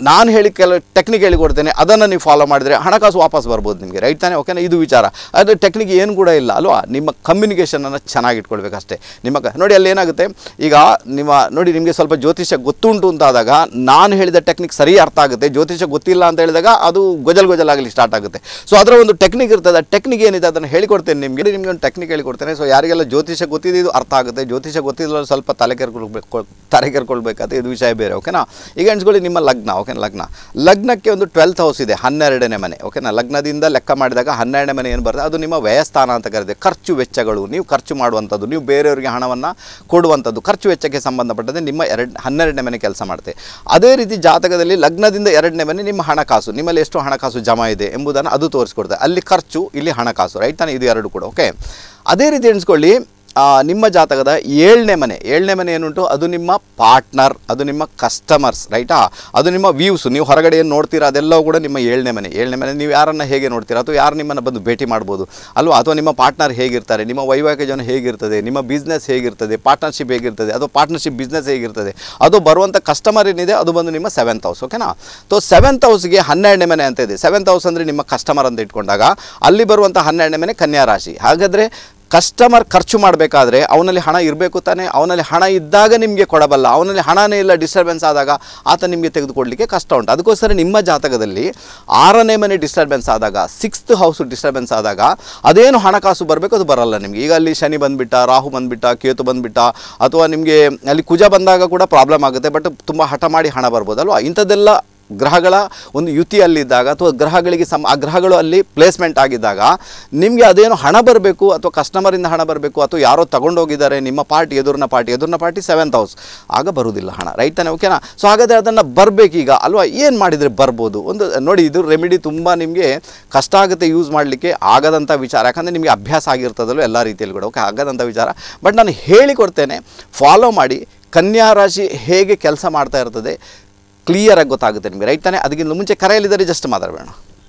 ನಾನು ಹೇಳಿ ಕೆಲವು ಟೆಕ್ನಿಕ್ ಹೇಳಿಕೊಡ್ತೇನೆ ಅದನ್ನು ನೀವು ಫಾಲೋ ಮಾಡಿದರೆ ಹಣಕಾಸು ವಾಪಸ್ ಬರ್ಬೋದು ನಿಮಗೆ ರೈಟ್ ತಾನೇ ಓಕೆನಾ ಇದು ವಿಚಾರ ಆದರೆ ಟೆಕ್ನಿಕ್ ಏನು ಕೂಡ ಇಲ್ಲ ಅಲ್ವಾ ನಿಮ್ಮ ಕಮ್ಯುನಿಕೇಷನನ್ನು ಚೆನ್ನಾಗಿ ಇಟ್ಕೊಳ್ಬೇಕಷ್ಟೇ ನಿಮ್ಮ ಕ- ನೋಡಿ ಅಲ್ಲಿ ಏನಾಗುತ್ತೆ ಈಗ ನಿಮ್ಮ ನೋಡಿ ನಿಮಗೆ ಸ್ವಲ್ಪ ಜ್ಯೋತಿಷ್ಯ ಗೊತ್ತುಂಟು ಅಂತಾದಾಗ ನಾನು ಹೇಳಿದ ಟೆಕ್ನಿಕ್ ಸರಿ ಅರ್ಥ ಆಗುತ್ತೆ ಜ್ಯೋತಿಷ್ಯ ಗೊತ್ತಿಲ್ಲ ಅಂತ ಹೇಳಿದಾಗ ಅದು ಗೊಜಲ್ ಗೊಜಲ್ ಆಗಲಿ ಸ್ಟಾರ್ಟ್ ಆಗುತ್ತೆ ಸೊ ಅದರ ಒಂದು ಟೆಕ್ನಿಕ್ ಇರ್ತದೆ ಆ ಟೆಕ್ನಿಕ್ ಏನಿದೆ ಅದನ್ನು ಹೇಳಿಕೊಡ್ತೇನೆ ನಿಮಗೆ ನಿಮಗೆ ಒಂದು ಟೆಕ್ನಿಕ್ ಹೇಳಿಕೊಡ್ತೇನೆ ಸೊ ಯಾರಿಗೆಲ್ಲ ಜ್ಯೋತಿಷ್ಯ ಗೊತ್ತಿದೆ ಇದು ಅರ್ಥ ಆಗುತ್ತೆ ಜ್ಯೋತಿಷ್ಯ ಗೊತ್ತಿಲ್ಲ ಸ್ವಲ್ಪ ತಲೆ ಕೆರ್ಕೊಳ್ಬೇಕು ತಲೆ ಕೆರ್ಕೊಳ್ಬೇಕಾದ್ರೆ ಇದು ವಿಷಯ ಬೇರೆ ಓಕೆನಾ ಈಗ ಎಣಿಸ್ಕೊಳ್ಳಿ ನಿಮ್ಮ ಲಗ್ನ ಓಕೆನಾ ಲಗ್ನ ಲಗ್ನಕ್ಕೆ ಒಂದು ಟ್ವೆಲ್ತ್ ಹೌಸ್ ಇದೆ ಹನ್ನೆರಡನೇ ಮನೆ ಓಕೆನಾ ಲಗ್ನದಿಂದ ಲೆಕ್ಕ ಮಾಡಿದಾಗ ಹನ್ನೆರಡನೇ ಮನೆ ಏನು ಬರ್ತದೆ ಅದು ನಿಮ್ಮ ವ್ಯಯಸ್ಥಾನ ಅಂತ ಕರೀತೆ ಖರ್ಚು ವೆಚ್ಚಗಳು ನೀವು ಖರ್ಚು ಮಾಡುವಂಥದ್ದು ನೀವು ಬೇರೆಯವರಿಗೆ ಹಣವನ್ನು ಕೊಡುವಂಥದ್ದು ಖರ್ಚು ವೆಚ್ಚಕ್ಕೆ ಸಂಬಂಧಪಟ್ಟಂತೆ ನಿಮ್ಮ ಎರಡು ಹನ್ನೆರಡನೇ ಮನೆ ಕೆಲಸ ಮಾಡುತ್ತೆ ಅದೇ ರೀತಿ ಜಾತಕದಲ್ಲಿ ಲಗ್ನದಿಂದ ಎರಡನೇ ಮನೆ ನಿಮ್ಮ ಹಣಕಾಸು ನಿಮ್ಮಲ್ಲಿ ಎಷ್ಟು ಹಣಕಾಸು ಜಮಾ ಇದೆ ಎಂಬುದನ್ನು ಅದು ತೋರಿಸ್ಕೊಡ್ತದೆ ಅಲ್ಲಿ ಖರ್ಚು ಇಲ್ಲಿ ಹಣಕಾಸು ರೈಟ್ ತಾನೇ ಇದು ಎರಡು ಕೂಡ ಓಕೆ ಅದೇ ರೀತಿ ಎಣಿಸ್ಕೊಳ್ಳಿ ಆ, ನಿಮ್ಮ ಜಾತಕದ ಏಳನೇ ಮನೆ ಏಳನೇ ಮನೆ ಏನುಂಟು ಅದು ನಿಮ್ಮ ಪಾರ್ಟ್ನರ್ ಅದು ನಿಮ್ಮ ಕಸ್ಟಮರ್ಸ್ ರೈಟಾ ಅದು ನಿಮ್ಮ ವ್ಯೂಸ್ ನೀವು ಹೊರಗಡೆ ಏನು ನೋಡ್ತೀರಾ ಅದೆಲ್ಲವೂ ಕೂಡ ನಿಮ್ಮ ಏಳನೇ ಮನೆ ಏಳನೇ ಮನೆ ನೀವು ಯಾರನ್ನು ಹೇಗೆ ನೋಡ್ತೀರಾ ಅಥವಾ ಯಾರು ನಿಮ್ಮನ್ನು ಬಂದು ಭೇಟಿ ಮಾಡ್ಬೋದು ಅಲ್ವಾ ಅಥವಾ ನಿಮ್ಮ ಪಾರ್ಟ್ನರ್ ಹೇಗಿರ್ತಾರೆ ನಿಮ್ಮ ವೈವಾಹಿಕ ಜೀವನ ಹೇಗಿರ್ತದೆ ನಿಮ್ಮ ಬಿಸ್ನೆಸ್ ಹೇಗಿರ್ತದೆ ಪಾರ್ಟ್ನರ್ಶಿಪ್ ಹೇಗಿರ್ತದೆ ಅದು ಪಾರ್ಟ್ನರ್ಶಿಪ್ ಬಿಸ್ನೆಸ್ ಹೇಗಿರ್ತದೆ ಅದು ಬರುವಂಥ ಕಸ್ಟಮರ್ ಏನಿದೆ ಅದು ಬಂದು ನಿಮ್ಮ ಸೆವೆಂತ್ ಹೌಸ್ ಓಕೆನಾ ಸೊ ಸೆವೆಂತ್ ಹೌಸ್ಗೆ ಹನ್ನೆರಡನೇ ಮನೆ ಅಂತ ಇದೆ ಸೆವೆಂತ್ ಹೌಸ್ ಅಂದರೆ ನಿಮ್ಮ ಕಸ್ಟಮರ್ ಅಂತ ಇಟ್ಕೊಂಡಾಗ ಅಲ್ಲಿ ಬರುವಂಥ ಹನ್ನೆರಡನೇ ಮನೆ ಕನ್ಯಾ ರಾಶಿ ಹಾಗಾದರೆ ಕಸ್ಟಮರ್ ಖರ್ಚು ಮಾಡಬೇಕಾದ್ರೆ ಅವನಲ್ಲಿ ಹಣ ಇರಬೇಕು ತಾನೇ ಅವನಲ್ಲಿ ಹಣ ಇದ್ದಾಗ ನಿಮಗೆ ಕೊಡಬಲ್ಲ ಅವನಲ್ಲಿ ಹಣನೇ ಇಲ್ಲ ಡಿಸ್ಟರ್ಬೆನ್ಸ್ ಆದಾಗ ಆತ ನಿಮಗೆ ತೆಗೆದುಕೊಡ್ಲಿಕ್ಕೆ ಕಷ್ಟ ಉಂಟು ಅದಕ್ಕೋಸ್ಕರ ನಿಮ್ಮ ಜಾತಕದಲ್ಲಿ ಆರನೇ ಮನೆ ಡಿಸ್ಟರ್ಬೆನ್ಸ್ ಆದಾಗ ಸಿಕ್ಸ್ತ್ ಹೌಸ್ ಡಿಸ್ಟರ್ಬೆನ್ಸ್ ಆದಾಗ ಅದೇನು ಹಣಕಾಸು ಬರಬೇಕು ಅದು ಬರಲ್ಲ ನಿಮಗೆ ಈಗ ಅಲ್ಲಿ ಶನಿ ಬಂದುಬಿಟ್ಟ ರಾಹು ಬಂದುಬಿಟ್ಟ ಕೇತು ಬಂದುಬಿಟ್ಟ ಅಥವಾ ನಿಮಗೆ ಅಲ್ಲಿ ಕುಜ ಬಂದಾಗ ಕೂಡ ಪ್ರಾಬ್ಲಮ್ ಆಗುತ್ತೆ ಬಟ್ ತುಂಬ ಹಠ ಮಾಡಿ ಹಣ ಬರ್ಬೋದಲ್ವಾ ಇಂಥದ್ದೆಲ್ಲ ಗ್ರಹಗಳ ಒಂದು ಯುತಿಯಲ್ಲಿದ್ದಾಗ ಅಥವಾ ಗ್ರಹಗಳಿಗೆ ಸಮ ಆ ಗ್ರಹಗಳು ಅಲ್ಲಿ ಪ್ಲೇಸ್ಮೆಂಟ್ ಆಗಿದ್ದಾಗ ನಿಮಗೆ ಅದೇನು ಹಣ ಬರಬೇಕು ಅಥವಾ ಕಸ್ಟಮರಿಂದ ಹಣ ಬರಬೇಕು ಅಥವಾ ಯಾರೋ ತಗೊಂಡೋಗಿದ್ದಾರೆ ನಿಮ್ಮ ಪಾರ್ಟಿ ಎದುರಿನ ಪಾರ್ಟಿ ಎದುರಿನ ಪಾರ್ಟಿ ಸೆವೆಂತ್ ಹೌಸ್ ಆಗ ಬರುವುದಿಲ್ಲ ಹಣ ರೈಟ್ ತಾನೆ ಓಕೆನಾ ಸೊ ಹಾಗಾದರೆ ಅದನ್ನು ಬರಬೇಕೀಗ ಅಲ್ವಾ ಏನು ಮಾಡಿದರೆ ಬರ್ಬೋದು ಒಂದು ನೋಡಿ ಇದು ರೆಮಿಡಿ ತುಂಬ ನಿಮಗೆ ಕಷ್ಟ ಆಗುತ್ತೆ ಯೂಸ್ ಮಾಡಲಿಕ್ಕೆ ಆಗದಂಥ ವಿಚಾರ ಯಾಕಂದರೆ ನಿಮಗೆ ಅಭ್ಯಾಸ ಆಗಿರ್ತದಲ್ಲೋ ಎಲ್ಲ ರೀತಿಯಲ್ಲಿ ಕೂಡ ಓಕೆ ಆಗದಂಥ ವಿಚಾರ ಬಟ್ ನಾನು ಹೇಳಿಕೊಡ್ತೇನೆ ಫಾಲೋ ಮಾಡಿ ಕನ್ಯಾ ರಾಶಿ ಹೇಗೆ ಕೆಲಸ ಮಾಡ್ತಾ ಇರ್ತದೆ ಕ್ಲಿಯರಾಗಿ ಗೊತ್ತಾಗುತ್ತೆ ನಿಮಗೆ ರೈಟ್ ತಾನೇ ಅದಕ್ಕಿಂತ ಮುಂಚೆ ಕರೆಯಲ್ಲಿದ್ದರೆ ಜಸ್ಟ್ ಮಾತಾಡಬೇಡ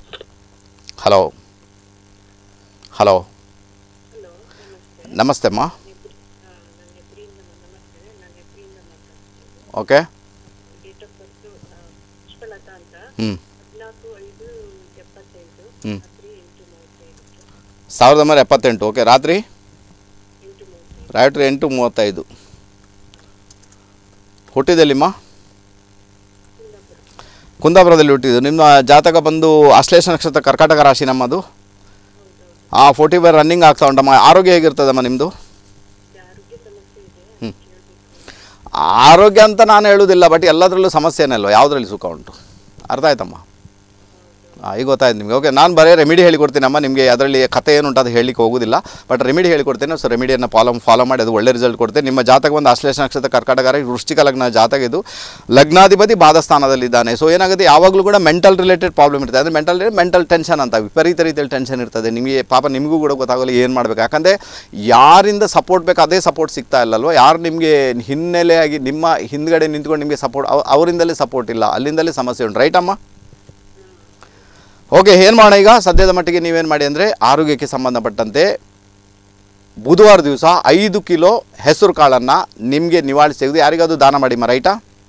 ಹಲೋ ಹಲೋ ನಮಸ್ತೆ ಅಮ್ಮ okay date of birth Pushpalatha ಅಂತ ಹ್ಞೂ ಹದಿನಾಲ್ಕು ಐದು ಎಪ್ಪತ್ತೆಂಟು ಹ್ಮ್. ರಾತ್ರಿ ಎಂಟು ಮೂವತ್ತೈದು ಸಾವಿರದ ಒಂಬೈನೂರ ಎಪ್ಪತ್ತೆಂಟು ಓಕೆ ರಾತ್ರಿ ಎಂಟು ಮೂವತ್ತೈದು ರಾತ್ರಿ ಎಂಟು ಮೂವತ್ತೈದು ಹುಟ್ಟಿದೆಲ್ಲಿಮ್ಮ ಕುಂದಾಪುರದಲ್ಲಿ ಹುಟ್ಟಿದ್ದು ನಿಮ್ಮ ಜಾತಕ ಬಂದು ಆಶ್ಲೇಷ ನಕ್ಷತ್ರ ಕರ್ಕಾಟಕ ರಾಶಿ ನಮ್ಮದು ಆ ಫೋರ್ಟಿ ಬೈ ರನ್ನಿಂಗ್ ಆಗ್ತಾ ಉಂಟಮ್ಮ ಆರೋಗ್ಯ ಹೇಗಿರ್ತದಮ್ಮ ನಿಮ್ಮದು ಆರೋಗ್ಯ ಸಮಸ್ಯೆ ಇದೆ ಹ್ಮ್. ಕೇಳಬೇಕು ಆರೋಗ್ಯ ಅಂತ ನಾನು ಹೇಳುವುದಿಲ್ಲ ಬಟ್ ಎಲ್ಲದರಲ್ಲೂ ಸಮಸ್ಯೆನೇ ಅಲ್ವ ಯಾವುದರಲ್ಲಿ ಸುಖ ಉಂಟು ಅರ್ಥ ಆಯ್ತಮ್ಮ ಹಾಂ ಈಗ ಗೊತ್ತಾಯ್ತು ನಿಮಗೆ ಓಕೆ ನಾನು ಬರೀ ರೆಮಿಡಿ ಹೇಳಿಕೊಡ್ತೀನಮ್ಮ ನಿಮಗೆ ಅದರಲ್ಲಿ ಕತೆ ಏನುಂಟು ಅದು ಹೇಳಲಿಕ್ಕೆ ಹೋಗೋದಿಲ್ಲ ಬಟ್ ರೆಮಿಡಿ ಹೇಳಿಕೊಡ್ತೇನೆ ಸೊ ರೆಮಿಡಿಯನ್ನು ಫಾಲೋ ಫಾಲೋ ಮಾಡಿ ಅದು ಒಳ್ಳೆ ರಿಸಲ್ಟ್ ಕೊಡ್ತೇನೆ ನಿಮ್ಮ ಜಾತಕ ಒಂದು ಆಶ್ಲೇಷ ನಕ್ಷತ್ರ ಕರ್ಕಾಟಕ ರಾಶಿ ವೃಶ್ಚಿಕ ಲಗ್ನ ಜಾತಕ ಇದು ಲಗ್ನಾಧಿಪತಿ ಬಾಧ ಸ್ಥಾನದಲ್ಲಿದ್ದಾನೆ ಸೊ ಏನಾಗುತ್ತೆ ಯಾವಾಗಲೂ ಕೂಡ ಮೆಂಟಲ್ ರಿಲೇಟೆಡ್ ಪ್ರಾಬ್ಲಮ್ ಇರ್ತದೆ ಅಂದರೆ ಮೆಂಟಲ್ ಮೆಂಟಲ್ ಟೆನ್ಷನ್ ಅಂತ ವಿಪರೀತ ರೀತಿಯಲ್ಲಿ ಟೆನ್ಷನ್ ಇರ್ತದೆ ನಿಮಗೆ ಪಾಪ ನಿಮಗೂ ಕೂಡ ಗೊತ್ತಾಗಲ್ಲ ಏನು ಮಾಡಬೇಕು ಯಾಕಂದರೆ ಯಾರಿಂದ ಸಪೋರ್ಟ್ ಬೇಕು ಅದೇ ಸಪೋರ್ಟ್ ಸಿಗ್ತಾ ಇಲ್ಲಲ್ವ ಯಾರು ನಿಮಗೆ ಹಿನ್ನೆಲೆಯಾಗಿ ನಿಮ್ಮ ಹಿಂದ್ಗಡೆ ನಿಂತ್ಕೊಂಡು ನಿಮಗೆ ಸಪೋರ್ಟ್ ಅವರಿಂದಲೇ ಸಪೋರ್ಟ್ ಇಲ್ಲ ಅಲ್ಲಿಂದಲೇ ಸಮಸ್ಯೆ ಉಂಟು ರೈಟ್ ಅಮ್ಮ ಓಕೆ ಏನು ಮಾಡೋಣ ಈಗ ಸದ್ಯದ ಮಟ್ಟಿಗೆ ನೀವೇನು ಮಾಡಿ ಅಂದರೆ ಆರೋಗ್ಯಕ್ಕೆ ಸಂಬಂಧಪಟ್ಟಂತೆ ಬುಧವಾರ ದಿವಸ ಐದು ಕಿಲೋ ಹೆಸರು ಕಾಳನ್ನು ನಿಮಗೆ ನಿವಾಳಿಸಿ ತೆಗೆದು ಯಾರಿಗಾದ್ರು ದಾನ ಮಾಡಿಮ್ಮ ರೈಟಾ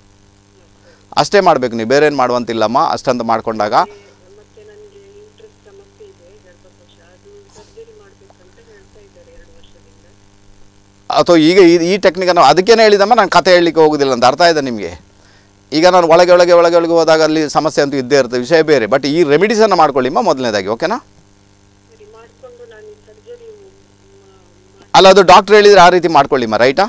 ಅಷ್ಟೇ ಮಾಡಬೇಕು ನೀವು ಬೇರೆ ಏನು ಮಾಡುವಂತಿಲ್ಲಮ್ಮ ಅಷ್ಟಂತ ಮಾಡಿಕೊಂಡಾಗ ಮತ್ತೆ ನನಗೆ ಇಂಟ್ರೆಸ್ಟ್ ಸಮಸ್ಯೆ ಇದೆ ಗರ್ಭಕೋಶ ಅದು ಸರ್ಜರಿ ಮಾಡಬೇಕಂತ ಹೇಳ್ತಾ ಇದ್ದಾರೆ ಎರಡು ವರ್ಷದಿಂದ ಅಥವಾ ಈಗ ಈ ಈ ಟೆಕ್ನಿಕನ್ನು ಅದಕ್ಕೇನೆ ಹೇಳಿದಮ್ಮ ನಾನು ಕತೆ ಹೇಳಲಿಕ್ಕೆ ಹೋಗೋದಿಲ್ಲ ಅಂತ ಅರ್ಥ ಇದೆ ನಿಮಗೆ ಈಗ ನಾನು ಒಳಗೆ ಒಳಗೆ ಒಳಗೆ ಒಳಗೆ ಹೋದಾಗ ಅಲ್ಲಿ ಸಮಸ್ಯೆ ಅಂತೂ ಇದ್ದೇ ಇರ್ತದೆ ವಿಷಯ ಬೇರೆ ಬಟ್ ಈ ರೆಮಿಡೀಸನ್ನು ಮಾಡ್ಕೊಳ್ಳಿಮ್ಮ ಮೊದಲನೇದಾಗಿ ಓಕೆನಾ ಸರಿ ಮಾಡಿಕೊಂಡು ನಾನು ಸರ್ಜರಿ ಅಲ್ಲ ಅದು ಡಾಕ್ಟ್ರ್ ಹೇಳಿದರೆ ಆ ರೀತಿ ಮಾಡ್ಕೊಳ್ಳಿಮ್ಮ ರೈಟಾ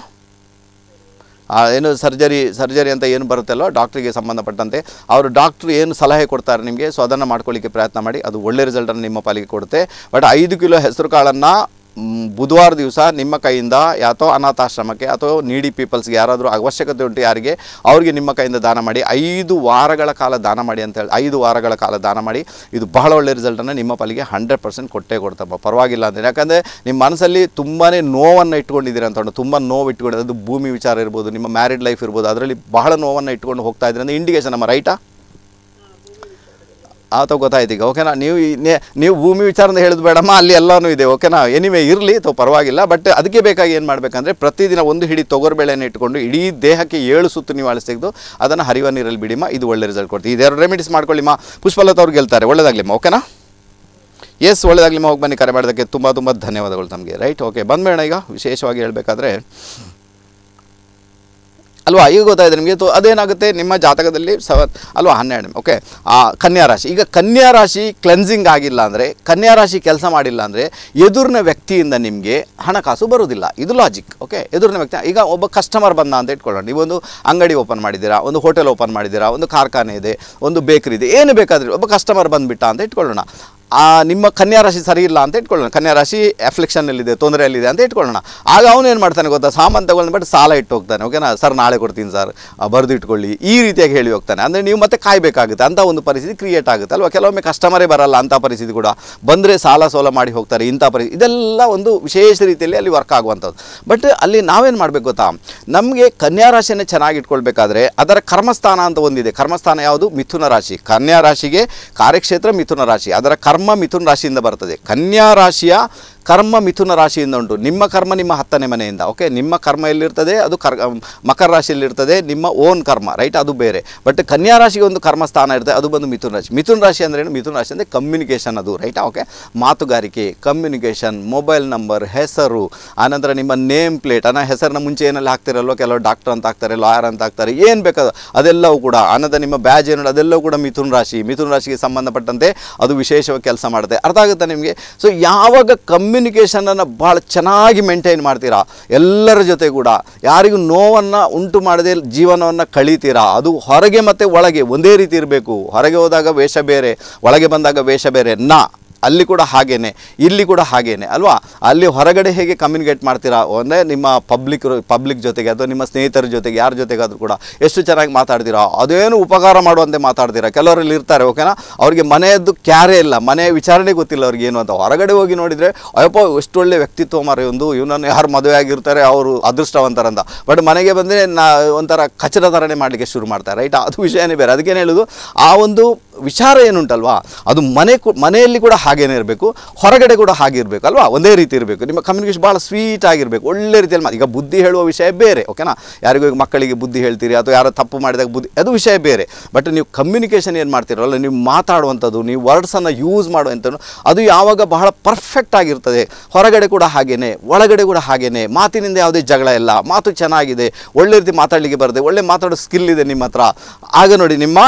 ಆ, ಏನು ಸರ್ಜರಿ ಸರ್ಜರಿ ಅಂತ ಏನು ಬರುತ್ತಲ್ಲೋ ಡಾಕ್ಟ್ರಿಗೆ ಸಂಬಂಧಪಟ್ಟಂತೆ ಅವರು ಡಾಕ್ಟ್ರು ಏನು ಸಲಹೆ ಕೊಡ್ತಾರೆ ನಿಮಗೆ ಸೊ ಅದನ್ನು ಮಾಡ್ಕೊಳ್ಳಿಕ್ಕೆ ಪ್ರಯತ್ನ ಮಾಡಿ ಅದು ಒಳ್ಳೆ ರಿಸಲ್ಟನ್ನು ನಿಮ್ಮ ಪಾಲಿಗೆ ಕೊಡುತ್ತೆ ಬಟ್ ಐದು ಕಿಲೋ ಹೆಸರು ಕಾಳನ್ನು ಮ್, ಬುಧವಾರ ದಿವಸ ನಿಮ್ಮ ಕೈಯಿಂದ ಅಥವಾ ಅನಾಥಾಶ್ರಮಕ್ಕೆ ಅಥವಾ ನೀಡಿ ಪೀಪಲ್ಸ್ಗೆ ಯಾರಾದರೂ ಅವಶ್ಯಕತೆ ಉಂಟು ಯಾರಿಗೆ ಅವರಿಗೆ ನಿಮ್ಮ ಕೈಯಿಂದ ದಾನ ಮಾಡಿ ಐದು ವಾರಗಳ ಕಾಲ ದಾನ ಮಾಡಿ ಅಂತ ಹೇಳಿ ಐದು ವಾರಗಳ ಕಾಲ ದಾನ ಮಾಡಿ ಇದು ಬಹಳ ಒಳ್ಳೆ ರಿಸಲ್ಟನ್ನು ನಿಮ್ಮ ಪಾಲಿಗೆ ಹಂಡ್ರೆಡ್ ಪರ್ಸೆಂಟ್ ಕೊಟ್ಟೇ ಕೊಡ್ತಪ್ಪ ಪರವಾಗಿಲ್ಲ ಅಂತ ಯಾಕಂದರೆ ನಿಮ್ಮ ಮನಸ್ಸಲ್ಲಿ ತುಂಬಾ ನೋವನ್ನು ಇಟ್ಕೊಂಡಿದ್ದೀರಿ ಅಂತ ಉಂಟು ತುಂಬ ನೋವು ಇಟ್ಕೊಂಡು ಅದು ಭೂಮಿ ವಿಚಾರ ಇರ್ಬೋದು ನಿಮ್ಮ ಮ್ಯಾರಿಡ್ ಲೈಫ್ ಇರ್ಬೋದು ಅದರಲ್ಲಿ ಬಹಳ ನೋವನ್ನು ಇಟ್ಕೊಂಡು ಹೋಗ್ತಾ ಇದ್ದೀರಿ ಅಂದರೆ ಇಂಡಿಕೇಶನ್ ನಮ್ಮ ರೈಟಾ ಆತ ಗೊತ್ತಾಯ್ತು ಈಗ ಓಕೆನಾ ನೀವು ಈ ನೆ- ನೀವು ಭೂಮಿ ವಿಚಾರದ ಹೇಳಿದ್ ಬೇಡಮ್ಮ ಅಲ್ಲಿ ಎಲ್ಲನೂ ಇದೆ ಓಕೆನಾ ಎನಿವೆ ಇರಲಿ ತೋ ಪರವಾಗಿಲ್ಲ ಬಟ್ ಅದಕ್ಕೆ ಬೇಕಾಗಿ ಏನು ಮಾಡಬೇಕಂದ್ರೆ ಪ್ರತಿದಿನ ಒಂದು ಹಿಡಿ ತೊಗರ್ಬೇಳೆನ ಇಟ್ಕೊಂಡು ಇಡೀ ದೇಹಕ್ಕೆ ಏಳು ಸುತ್ತು ನೀವು ಅಳಿಸಿ ತೆಗೆದು ಅದನ್ನು ಹರಿವ ನೀರಲ್ಲಿ ಬಿಡಿಮ್ಮ ಇದು ಒಳ್ಳೆ ರಿಸಲ್ಟ್ ಕೊಡ್ತೀವಿ ಇದೆರಡು ರೆಮಿಡೀಸ್ ಮಾಡ್ಕೊಳ್ಳಿಮ್ಮ ಪುಷ್ಪಲತಾ ಅವ್ರು ಗೆಲ್ತಾರೆ ಒಳ್ಳೇದಾಗ್ಲಿಮ್ಮ ಓಕೆನಾ ಎಸ್ ಒಳ್ಳೇದಾಗ್ಲಿಮ್ಮ ಹೋಗಿ ಬನ್ನಿ ಕರೆ ಮಾಡೋದಕ್ಕೆ ತುಂಬ ತುಂಬ ಧನ್ಯವಾದಗಳು ತಮಗೆ ರೈಟ್ ಓಕೆ ಬಂದ್ಬೇಡ ಈಗ ವಿಶೇಷವಾಗಿ ಹೇಳಬೇಕಾದ್ರೆ ಅಲ್ವಾ ಈಗ ಗೊತ್ತಾಯಿದೆ ನಿಮಗೆ ತೋ ಅದೇನಾಗುತ್ತೆ ನಿಮ್ಮ ಜಾತಕದಲ್ಲಿ ಸೆವೆನ್ ಅಲ್ವಾ ಹನ್ನೆರಡು ಓಕೆ ಆ ಕನ್ಯಾ ರಾಶಿ ಈಗ ಕನ್ಯಾ ರಾಶಿ ಕ್ಲೆನ್ಸಿಂಗ್ ಆಗಿಲ್ಲ ಅಂದರೆ ಕನ್ಯಾ ರಾಶಿ ಕೆಲಸ ಮಾಡಿಲ್ಲ ಅಂದರೆ ಎದುರಿನ ವ್ಯಕ್ತಿಯಿಂದ ನಿಮಗೆ ಹಣಕಾಸು ಬರುವುದಿಲ್ಲ ಇದು ಲಾಜಿಕ್ ಓಕೆ ಎದುರಿನ ವ್ಯಕ್ತಿ ಈಗ ಒಬ್ಬ ಕಸ್ಟಮರ್ ಬಂದ ಅಂತ ಇಟ್ಕೊಳ್ಳೋಣ ನೀವೊಂದು ಅಂಗಡಿ ಓಪನ್ ಮಾಡಿದ್ದೀರಾ ಒಂದು ಹೋಟೆಲ್ ಓಪನ್ ಮಾಡಿದ್ದೀರಾ ಒಂದು ಕಾರ್ಖಾನೆ ಇದೆ ಒಂದು ಬೇಕರಿ ಇದೆ ಏನು ಬೇಕಾದ್ರೆ ಒಬ್ಬ ಕಸ್ಟಮರ್ ಬಂದುಬಿಟ್ಟ ಅಂತ ಇಟ್ಕೊಳ್ಳೋಣ ಆ ನಿಮ್ಮ ಕನ್ಯಾ ರಾಶಿ ಸರಿ ಇಲ್ಲ ಅಂತ ಇಟ್ಕೊಳ್ಳೋಣ ಕನ್ಯಾ ರಾಶಿ ಅಫ್ಲಿಕ್ಷನಲ್ಲಿದೆ ತೊಂದರೆಯಲ್ಲಿದೆ ಅಂತ ಇಟ್ಕೊಳ್ಳೋಣ ಆಗ ಅವನು ಏನು ಮಾಡ್ತಾನೆ ಗೊತ್ತಾ ಸಾಮಾನು ತಗೊಂಡ್ಬಿಟ್ಟು ಸಾಲ ಇಟ್ಟು ಹೋಗ್ತಾನೆ ಓಕೆನಾ ಸರ್ ನಾಳೆ ಕೊಡ್ತೀನಿ ಸರ್ ಬರೆದು ಇಟ್ಕೊಳ್ಳಿ ಈ ರೀತಿಯಾಗಿ ಹೇಳಿ ಹೋಗ್ತಾನೆ ಅಂದರೆ ನೀವು ಮತ್ತೆ ಕಾಯಬೇಕಾಗುತ್ತೆ ಅಂತ ಒಂದು ಪರಿಸ್ಥಿತಿ ಕ್ರಿಯೇಟ್ ಆಗುತ್ತೆ ಅಲ್ವಾ ಕೆಲವೊಮ್ಮೆ ಕಸ್ಟಮರೇ ಬರಲ್ಲ ಅಂತ ಪರಿಸ್ಥಿತಿ ಕೂಡ ಬಂದರೆ ಸಾಲ ಸೋಲ ಮಾಡಿ ಹೋಗ್ತಾರೆ ಇಂಥ ಪರಿಸ್ಥಿತಿ ಇದೆಲ್ಲ ಒಂದು ವಿಶೇಷ ರೀತಿಯಲ್ಲಿ ಅಲ್ಲಿ ವರ್ಕ್ ಆಗುವಂಥದ್ದು ಬಟ್ ಅಲ್ಲಿ ನಾವೇನು ಮಾಡಬೇಕು ಗೊತ್ತಾ ನಮಗೆ ಕನ್ಯಾ ರಾಶಿಯನ್ನು ಚೆನ್ನಾಗಿ ಇಟ್ಕೊಳ್ಬೇಕಾದ್ರೆ ಅದರ ಕರ್ಮಸ್ಥಾನ ಅಂತ ಒಂದಿದೆ ಕರ್ಮಸ್ಥಾನ ಯಾವುದು ಮಿಥುನ ರಾಶಿ ಕನ್ಯಾ ರಾಶಿಗೆ ಕಾರ್ಯಕ್ಷೇತ್ರ ಮಿಥುನ ರಾಶಿ ಅದರ ಕರ್ಮ ಮಿಥುನ ರಾಶಿಯಿಂದ ಬರ್ತದೆ ಕನ್ಯಾ ರಾಶಿಯ ಕರ್ಮ ಮಿಥುನ ರಾಶಿಯಿಂದ ಉಂಟು ನಿಮ್ಮ ಕರ್ಮ ನಿಮ್ಮ ಹತ್ತನೇ ಮನೆಯಿಂದ ಓಕೆ ನಿಮ್ಮ ಕರ್ಮ ಎಲ್ಲಿರ್ತದೆ ಅದು ಕರ್ ಮಕರ ರಾಶಿಯಲ್ಲಿರ್ತದೆ ನಿಮ್ಮ ಓನ್ ಕರ್ಮ ರೈಟ್ ಅದು ಬೇರೆ ಬಟ್ ಕನ್ಯಾ ರಾಶಿಗೆ ಒಂದು ಕರ್ಮಸ್ಥಾನ ಇರ್ತದೆ ಅದು ಬಂದು ಮಿಥುನ ರಾಶಿ ಮಿಥುನ ರಾಶಿ ಅಂದ್ರೆ ಏನು ಮಿಥುನ ರಾಶಿ ಅಂದರೆ ಕಮ್ಯುನಿಕೇಷನ್ ಅದು ರೈಟಾ ಓಕೆ ಮಾತುಗಾರಿಕೆ ಕಮ್ಯುನಿಕೇಷನ್ ಮೊಬೈಲ್ ನಂಬರ್ ಹೆಸರು ಆನಂತರ ನಿಮ್ಮ ನೇಮ್ ಪ್ಲೇಟ್ ಅನ್ನೋ ಹೆಸರನ್ನ ಮುಂಚೆ ಏನೆಲ್ಲ ಹಾಕ್ತಿರಲ್ವ ಕೆಲವರು ಡಾಕ್ಟರ್ ಅಂತ ಹಾಕ್ತಾರೆ ಲಾಯರ್ ಅಂತ ಹಾಕ್ತಾರೆ ಏನು ಬೇಕಾದ ಅದೆಲ್ಲವೂ ಕೂಡ ಆನಂತರ ನಿಮ್ಮ ಬ್ಯಾಜ್ ಏನು ಅದೆಲ್ಲವೂ ಕೂಡ ಮಿಥುನ ರಾಶಿ ಮಿಥುನ ರಾಶಿಗೆ ಸಂಬಂಧಪಟ್ಟಂತೆ ಅದು ವಿಶೇಷವಾಗಿ ಕೆಲಸ ಮಾಡುತ್ತೆ ಅರ್ಥ ಆಗುತ್ತಾ ನಿಮಗೆ ಸೊ ಯಾವಾಗ ಕಮ್ಯುನಿಕೇಷನನ್ನು ಭಾಳ ಚೆನ್ನಾಗಿ ಮೇಂಟೈನ್ ಮಾಡ್ತೀರಾ ಎಲ್ಲರ ಜೊತೆ ಕೂಡ ಯಾರಿಗೂ ನೋವನ್ನು ಉಂಟು ಮಾಡದೆ ಜೀವನವನ್ನು ಕಳೀತೀರಾ ಅದು ಹೊರಗೆ ಮತ್ತು ಒಳಗೆ ಒಂದೇ ರೀತಿ ಇರಬೇಕು ಹೊರಗೆ ಹೋದಾಗ ವೇಷ ಬೇರೆ ಒಳಗೆ ಬಂದಾಗ ವೇಷ ಬೇರೆ ನಾ ಅಲ್ಲಿ ಕೂಡ ಹಾಗೇನೆ ಇಲ್ಲಿ ಕೂಡ ಹಾಗೇನೆ ಅಲ್ವಾ ಅಲ್ಲಿ ಹೊರಗಡೆ ಹೇಗೆ ಕಮ್ಯುನಿಕೇಟ್ ಮಾಡ್ತೀರಾ ಅಂದರೆ ನಿಮ್ಮ ಪಬ್ಲಿಕ್ ಪಬ್ಲಿಕ್ ಜೊತೆಗೆ ಅಥವಾ ನಿಮ್ಮ ಸ್ನೇಹಿತರ ಜೊತೆಗೆ ಯಾರ ಜೊತೆಗಾದರೂ ಕೂಡ ಎಷ್ಟು ಚೆನ್ನಾಗಿ ಮಾತಾಡ್ತೀರಾ ಅದೇನು ಉಪಕಾರ ಮಾಡುವಂತೆ ಮಾತಾಡ್ತೀರಾ ಕೆಲವರಲ್ಲಿ ಇರ್ತಾರೆ ಓಕೆನಾ ಅವ್ರಿಗೆ ಮನೆಯದ್ದು ಕ್ಯಾರೇ ಇಲ್ಲ ಮನೆಯ ವಿಚಾರಣೆ ಗೊತ್ತಿಲ್ಲ ಅವ್ರಿಗೆ ಏನು ಅಂತ ಹೊರಗಡೆ ಹೋಗಿ ನೋಡಿದರೆ ಅಯ್ಯಪ್ಪ ಎಷ್ಟು ಒಳ್ಳೆ ವ್ಯಕ್ತಿತ್ವ ಮಾರಿ ಒಂದು ಇವನನ್ನು ಯಾರು ಮದುವೆ ಆಗಿರ್ತಾರೆ ಅವರು ಅದೃಷ್ಟವಂತರಂತ ಬಟ್ ಮನೆಗೆ ಬಂದರೆ ನಾ ಒಂಥರ ಕಚರ ಥರನೇ ಮಾಡಲಿಕ್ಕೆ ಶುರು ಮಾಡ್ತಾರೆ ರೈಟ್ ಅದು ವಿಷಯನೇ ಬೇರೆ ಅದಕ್ಕೇನು ಹೇಳೋದು ಆ ಒಂದು ವಿಚಾರ ಏನುಂಟಲ್ವಾ ಅದು ಮನೆ ಕು ಮನೆಯಲ್ಲಿ ಕೂಡ ಹಾಗೇನೇ ಇರಬೇಕು ಹೊರಗಡೆ ಕೂಡ ಹಾಗೆ ಇರಬೇಕು ಅಲ್ವಾ ಒಂದೇ ರೀತಿ ಇರಬೇಕು ನಿಮ್ಮ ಕಮ್ಯುನಿಕೇಷನ್ ಭಾಳ ಸ್ವೀಟ್ ಆಗಿರಬೇಕು ಒಳ್ಳೆ ರೀತಿಯಲ್ಲಿ ಮಾ- ಈಗ ಬುದ್ಧಿ ಹೇಳುವ ವಿಷಯ ಬೇರೆ ಓಕೆನಾ ಯಾರಿಗೂ ಈಗ ಮಕ್ಕಳಿಗೆ ಬುದ್ಧಿ ಹೇಳ್ತೀರಿ ಅಥವಾ ಯಾರೋ ತಪ್ಪು ಮಾಡಿದಾಗ ಬುದ್ಧಿ ಅದು ವಿಷಯ ಬೇರೆ ಬಟ್ ನೀವು ಕಮ್ಯುನಿಕೇಷನ್ ಏನು ಮಾಡ್ತೀರಲ್ಲ ನೀವು ಮಾತಾಡುವಂಥದ್ದು ನೀವು ವರ್ಡ್ಸನ್ನು ಯೂಸ್ ಮಾಡುವಂಥದ್ದು ಅದು ಯಾವಾಗ ಬಹಳ ಪರ್ಫೆಕ್ಟ್ ಆಗಿರ್ತದೆ ಹೊರಗಡೆ ಕೂಡ ಹಾಗೇನೆ ಒಳಗಡೆ ಕೂಡ ಹಾಗೇನೆ ಮಾತಿನಿಂದ ಯಾವುದೇ ಜಗಳ ಇಲ್ಲ ಮಾತು ಚೆನ್ನಾಗಿದೆ ಒಳ್ಳೆ ರೀತಿ ಮಾತಾಡಲಿಕ್ಕೆ ಬರುತ್ತೆ ಒಳ್ಳೆ ಮಾತಾಡೋ ಸ್ಕಿಲ್ ಇದೆ ನಿಮ್ಮ ಹತ್ರ ಆಗ ನೋಡಿ ನಿಮ್ಮ